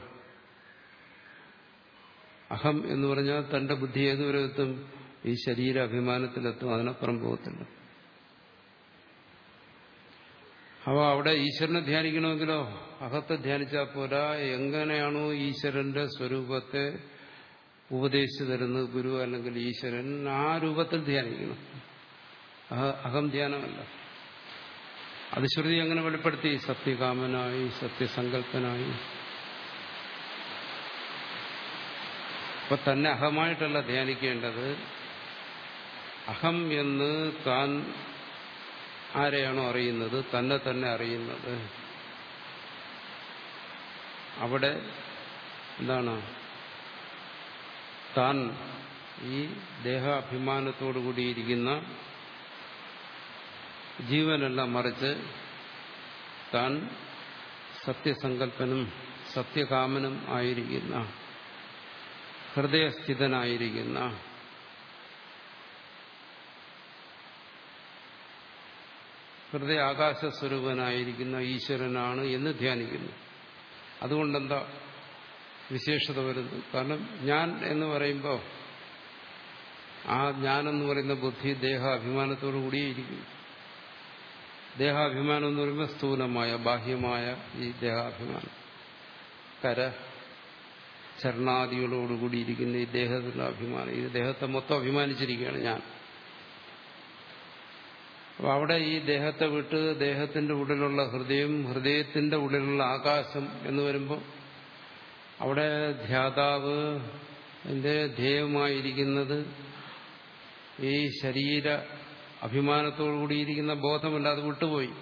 അഹം എന്ന് പറഞ്ഞാൽ തന്റെ ബുദ്ധി ഏതുവരെ എത്തും ഈ ശരീര അഭിമാനത്തിലെത്തും അതിനപ്പുറം പോകത്തില്ല അപ്പോൾ അവിടെ ഈശ്വരനെ ധ്യാനിക്കണമെങ്കിലോ അഹത്തെ ധ്യാനിച്ചാൽ പോരാ എങ്ങനെയാണോ ഈശ്വരന്റെ സ്വരൂപത്തെ ഉപദേശിച്ചു തരുന്നത് ഗുരു അല്ലെങ്കിൽ ഈശ്വരൻ ആ രൂപത്തിൽ ധ്യാനിക്കണം അഹം ധ്യാനമല്ല അത് ശ്രുതി അങ്ങനെ വെളിപ്പെടുത്തി സത്യകാമനായി സത്യസങ്കല്പനായി അപ്പൊ തന്നെ അഹമായിട്ടല്ല ധ്യാനിക്കേണ്ടത് അഹം എന്ന് താൻ ആരെയാണോ അറിയുന്നത് തന്നെ തന്നെ അറിയുന്നത് അവിടെ എന്താണ് താൻ ഈ ദേഹാഭിമാനത്തോടു കൂടിയിരിക്കുന്ന ജീവനല്ല മറിച്ച് താൻ സത്യസങ്കല്പനും സത്യകാമനും ആയിരിക്കുന്ന ഹൃദയസ്ഥിതനായിരിക്കുന്ന ഹൃദയ ആകാശസ്വരൂപനായിരിക്കുന്ന ഈശ്വരനാണ് എന്ന് ധ്യാനിക്കുന്നു അതുകൊണ്ടെന്താ വിശേഷത വരുന്നു കാരണം ഞാൻ എന്ന് പറയുമ്പോൾ ആ ഞാൻ എന്ന് പറയുന്ന ബുദ്ധി ദേഹാഭിമാനത്തോടു കൂടിയിരിക്കുന്നു ദേഹാഭിമാനം എന്ന് പറയുമ്പോൾ സ്ഥൂലമായ ബാഹ്യമായ ഈ ദേഹാഭിമാനം കര ചരണാദികളോടുകൂടിയിരിക്കുന്ന ഈ ദേഹത്തിലുള്ള അഭിമാനം ഈ ദേഹത്തെ മൊത്തം അഭിമാനിച്ചിരിക്കുകയാണ് ഞാൻ അപ്പൊ അവിടെ ഈ ദേഹത്തെ വിട്ട് ദേഹത്തിന്റെ ഉള്ളിലുള്ള ഹൃദയം ഹൃദയത്തിന്റെ ഉള്ളിലുള്ള ആകാശം എന്ന് വരുമ്പോൾ അവിടെ ധ്യാതാവ് എന്റെ ധ്യേയമായിരിക്കുന്നത് ഈ ശരീര അഭിമാനത്തോടുകൂടിയിരിക്കുന്ന ബോധമല്ല അത് വിട്ടുപോയി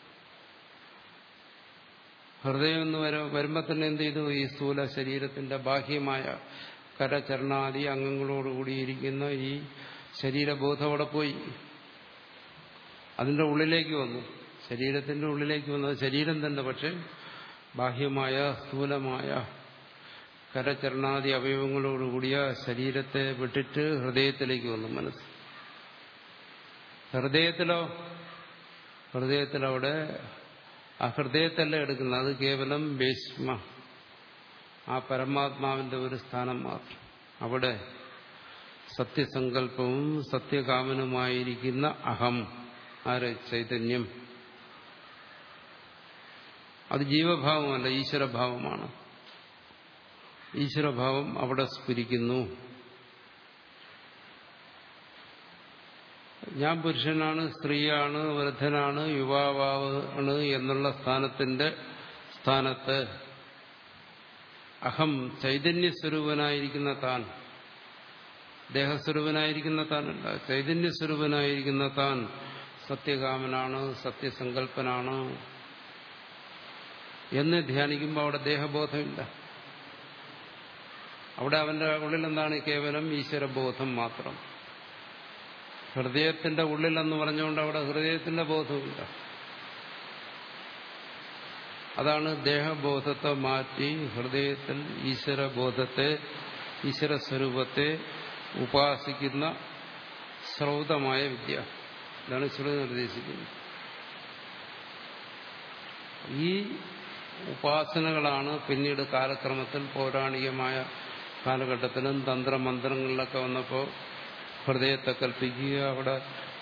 ഹൃദയം എന്ന് വരുമ്പോൾ തന്നെ എന്ത് ചെയ്തു ഈ സ്ഥൂല ശരീരത്തിന്റെ ബാഹ്യമായ കരചരണാദി അംഗങ്ങളോടുകൂടിയിരിക്കുന്ന ഈ ശരീരബോധം അവിടെ പോയി അതിന്റെ ഉള്ളിലേക്ക് വന്നു ശരീരത്തിന്റെ ഉള്ളിലേക്ക് വന്നത് ശരീരം തന്നെ പക്ഷെ ബാഹ്യമായ സ്ഥൂലമായ കരചരണാദി അവയവങ്ങളോടുകൂടിയ ശരീരത്തെ വിട്ടിട്ട് ഹൃദയത്തിലേക്ക് വന്നു മനസ്സ് ഹൃദയത്തിലോ ഹൃദയത്തിലവിടെ ആ ഹൃദയത്തല്ല എടുക്കുന്നത് അത് കേവലം ഭീഷ്മ ആ പരമാത്മാവിന്റെ ഒരു സ്ഥാനം മാത്രം അവിടെ സത്യസങ്കല്പവും സത്യകാമനുമായിരിക്കുന്ന അഹം ആര് ചൈതന്യം അത് ജീവഭാവമല്ല ഈശ്വരഭാവമാണ് ഈശ്വരഭാവം അവിടെ സ്ഫുരിക്കുന്നു ഞാൻ പുരുഷനാണ് സ്ത്രീയാണ് വൃദ്ധനാണ് യുവാവാണ് എന്നുള്ള സ്ഥാനത്തിന്റെ സ്ഥാനത്ത് അഹം ചൈതന്യസ്വരൂപനായിരിക്കുന്ന താൻ ദേഹസ്വരൂപനായിരിക്കുന്ന താനല്ല ചൈതന്യസ്വരൂപനായിരിക്കുന്ന താൻ സത്യകാമനാണ് സത്യസങ്കല്പനാണ് എന്ന് ധ്യാനിക്കുമ്പോൾ അവിടെ ദേഹബോധമില്ല അവിടെ അവന്റെ ഉള്ളിൽ എന്താണ് കേവലം ഈശ്വരബോധം മാത്രം ഹൃദയത്തിന്റെ ഉള്ളിലെന്ന് പറഞ്ഞുകൊണ്ട് അവിടെ ഹൃദയത്തിന്റെ ബോധമില്ല അതാണ് ദേഹബോധത്തെ മാറ്റി ഹൃദയത്തിൽ ഈശ്വരബോധത്തെ ഈശ്വരസ്വരൂപത്തെ ഉപാസിക്കുന്ന ശ്രൗതമായ വിദ്യ ഇതാണ് ശ്രുതി നിർദ്ദേശിക്കുന്നത് ഈ ഉപാസനകളാണ് പിന്നീട് കാലക്രമത്തിൽ പൗരാണികമായ കാലഘട്ടത്തിലും തന്ത്രമന്ത്രങ്ങളിലൊക്കെ വന്നപ്പോൾ ഹൃദയത്തെ കൽപ്പിക്കുക അവിടെ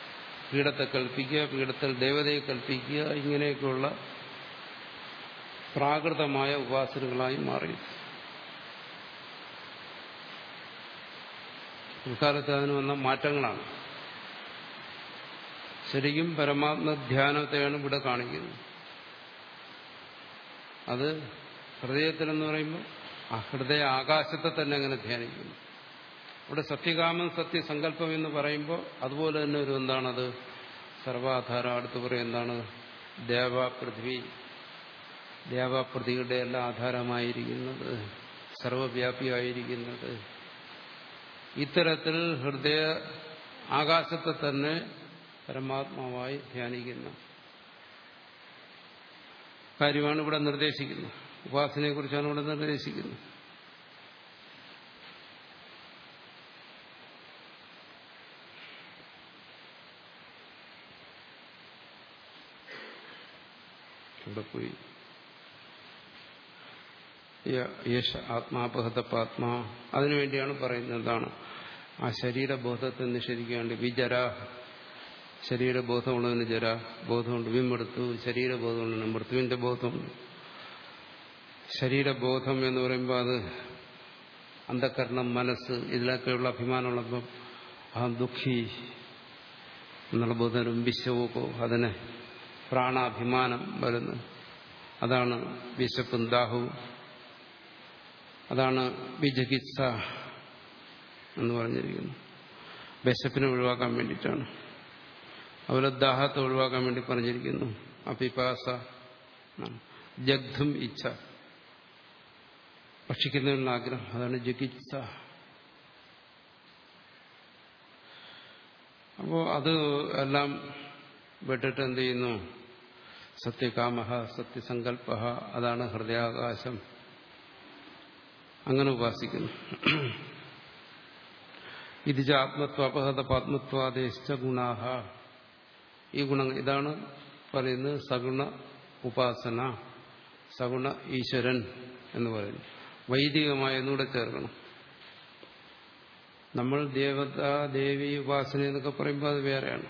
പീഠത്തെ കൽപ്പിക്കുക പീഠത്തിൽ ദേവതയെ കൽപ്പിക്കുക ഇങ്ങനെയൊക്കെയുള്ള പ്രാകൃതമായ ഉപാസനകളായി മാറി ഇക്കാലത്ത് അതിന് വന്ന മാറ്റങ്ങളാണ് ശരിക്കും പരമാത്മധ്യാനത്തെയാണ് ഇവിടെ കാണിക്കുന്നത് അത് ഹൃദയത്തിലെന്ന് പറയുമ്പോൾ ആ ഹൃദയ ആകാശത്തെ തന്നെ അങ്ങനെ ധ്യാനിക്കുന്നു ഇവിടെ സത്യകാമം സത്യസങ്കല്പം എന്ന് പറയുമ്പോൾ അതുപോലെ തന്നെ ഒരു എന്താണത് സർവാധാരം അടുത്ത് പറയും എന്താണ് ദേവ പൃഥ്വി ദേവപ്രതികളുടെ എല്ലാം ആധാരമായിരിക്കുന്നത് സർവവ്യാപിയായിരിക്കുന്നത് ഇത്തരത്തിൽ ഹൃദയ ആകാശത്തെ തന്നെ പരമാത്മാവായി ധ്യാനിക്കുന്ന കാര്യമാണ് ഇവിടെ നിർദ്ദേശിക്കുന്നത് ഉപാസനയെക്കുറിച്ചാണ് ഇവിടെ നിർദ്ദേശിക്കുന്നത് ഇവിടെ പോയി യേശ ആത്മാപഹത പാത്മാ അതിനുവേണ്ടിയാണ് പറയുന്നത് എന്താണ് ആ ശരീരബോധത്തെ നിഷേധിക്കാണ്ട് വിജര ശരീരബോധമുള്ളതിന് ജര ബോധമുണ്ട് വിമൃത്തു ശരീരബോധമുള്ളതിന് മൃത്യുവിന്റെ ബോധമുണ്ട് ശരീരബോധം എന്ന് പറയുമ്പോൾ അത് അന്ധകരണം മനസ്സ് ഇതിലൊക്കെയുള്ള അഭിമാനമുള്ളപ്പം ആ ദുഃഖി എന്നുള്ള ബോധം വിശ്വവോ അതിന് പ്രാണാഭിമാനം വരുന്നു അതാണ് വിശപ്പും ദാഹവും അതാണ് വിചകിത്സ എന്ന് പറഞ്ഞിരിക്കുന്നു വിശപ്പിനെ ഒഴിവാക്കാൻ വേണ്ടിയിട്ടാണ് അതുപോലെ ദാഹത്തെ ഒഴിവാക്കാൻ വേണ്ടി പറഞ്ഞിരിക്കുന്നു അപിപാസ ജഗ്ധും ഇച്ഛ ഭക്ഷിക്കുന്നതിനുള്ള ആഗ്രഹം അതാണ് ജഗിത്സ അപ്പോ അത് എല്ലാം വിട്ടിട്ട് എന്ത് ചെയ്യുന്നു സത്യകാമ സത്യസങ്കല്പ അതാണ് ഹൃദയാകാശം അങ്ങനെ ഉപാസിക്കുന്നു ഇതിച്ച ആത്മത്വ അപഹത പാത്മത്വാദേശ ഗുണാഹ ഈ ഗുണങ്ങൾ ഇതാണ് പറയുന്നത് സഗുണ ഉപാസന സഗുണ ഈശ്വരൻ എന്ന് പറയുന്നു വൈദികമായ എന്നൂടെ ചേർക്കണം നമ്മൾ ദേവത ദേവി ഉപാസന എന്നൊക്കെ പറയുമ്പോൾ അത് വേറെയാണ്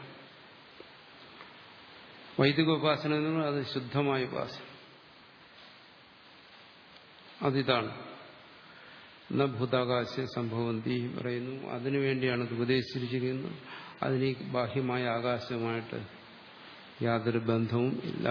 വൈദിക ഉപാസന എന്ന് പറഞ്ഞാൽ അത് ശുദ്ധമായ ഉപാസന അതിതാണ് എന്ന ഭൂതാകാശ സംഭവന്തി പറയുന്നു അതിനുവേണ്ടിയാണ് ഇത് ഉപദേശിച്ചിരിക്കുന്നത് അതിന് ഈ ബാഹ്യമായ ആകാശവുമായിട്ട് യാതൊരു ബന്ധവും ഇല്ല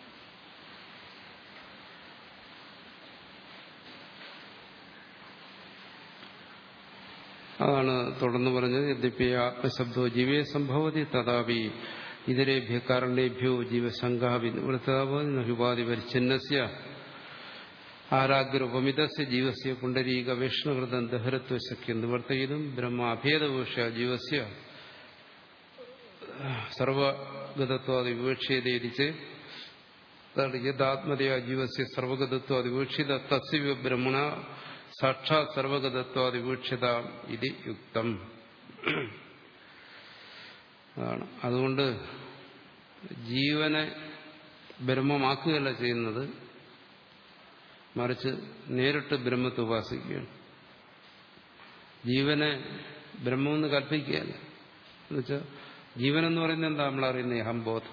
അതാണ് തുടർന്ന് പറഞ്ഞത് യദ്യപി ആത്മശബ്ദോ ജീവേ സംഭവതി തഥാപി ഇതരേഭ്യ കാരണേഭ്യോ ജീവശങ്കാവി നിവൃത്തതാപാതി പരിച്ഛിന്നസ്യ ആരാഗ്രപമിതസ്യ ജീവസ്യ പുണ്ടരീക വിഷ്ണുഹൃതം ദഹരത്വശക്യം നിവർത്തയിതും ബ്രഹ്മാഭേദവോഷ ജീവസ്യ സർവഗതത്വാദി വിവക്ഷ്യതേരിച്ച് യഥാത്മതയാ ജീവസ്യ സർവഗതത്വാദി വിവക്ഷിത തസ്യ ബ്രഹ്മണ സാക്ഷാത് സർവഗതത്വാദി വിവക്ഷ്യത ഇത് യുക്തം അതാണ് അതുകൊണ്ട് ജീവനെ ബ്രഹ്മമാക്കുകയല്ല ചെയ്യുന്നത് മറിച്ച് നേരിട്ട് ബ്രഹ്മത്തെ ഉപാസിക്കുകയാണ് ജീവനെ ബ്രഹ്മമെന്ന് കൽപ്പിക്കുകയല്ല എന്നുവെച്ചാൽ ജീവനെന്ന് പറയുന്നത് എന്താ നമ്മളറിയുന്ന അഹംബോധം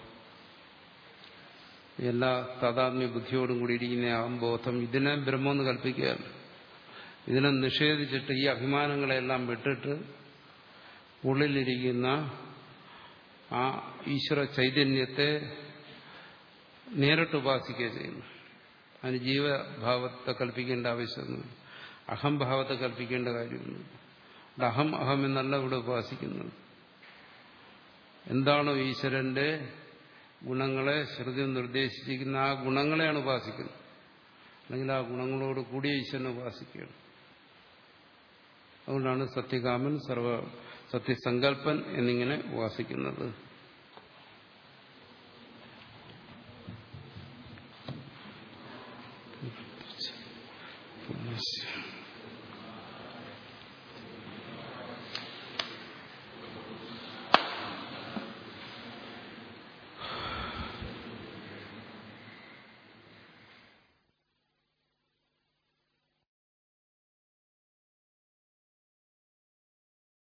എല്ലാ താതാത്മ്യ ബുദ്ധിയോടും കൂടി ഇരിക്കുന്ന അഹംബോധം ഇതിനെ ബ്രഹ്മമെന്ന് കൽപ്പിക്കുകയല്ല ഇതിനെ നിഷേധിച്ചിട്ട് ഈ അഭിമാനങ്ങളെല്ലാം വിട്ടിട്ട് ഉള്ളിലിരിക്കുന്ന ആ ഈശ്വര ചൈതന്യത്തെ നേരിട്ട് ഉപാസിക്കുക ചെയ്യുന്നു അതിന് ജീവഭാവത്തെ കൽപ്പിക്കേണ്ട ആവശ്യമൊന്നുമില്ല അഹംഭാവത്തെ കൽപ്പിക്കേണ്ട കാര്യമൊന്നുമില്ല അഹം അഹം എന്നല്ല ഇവിടെ ഉപാസിക്കുന്നത് എന്താണോ ഈശ്വരന്റെ ഗുണങ്ങളെ ശ്രുതി നിർദ്ദേശിച്ചിരിക്കുന്ന ആ ഗുണങ്ങളെയാണ് ഉപാസിക്കുന്നത് അല്ലെങ്കിൽ ആ ഗുണങ്ങളോട് കൂടിയ ഈശ്വരനെ ഉപാസിക്കുകയാണ് അതുകൊണ്ടാണ് സത്യകാമൻ സർവ സത്യസങ്കല്പൻ എന്നിങ്ങനെ ഉപാസിക്കുന്നത്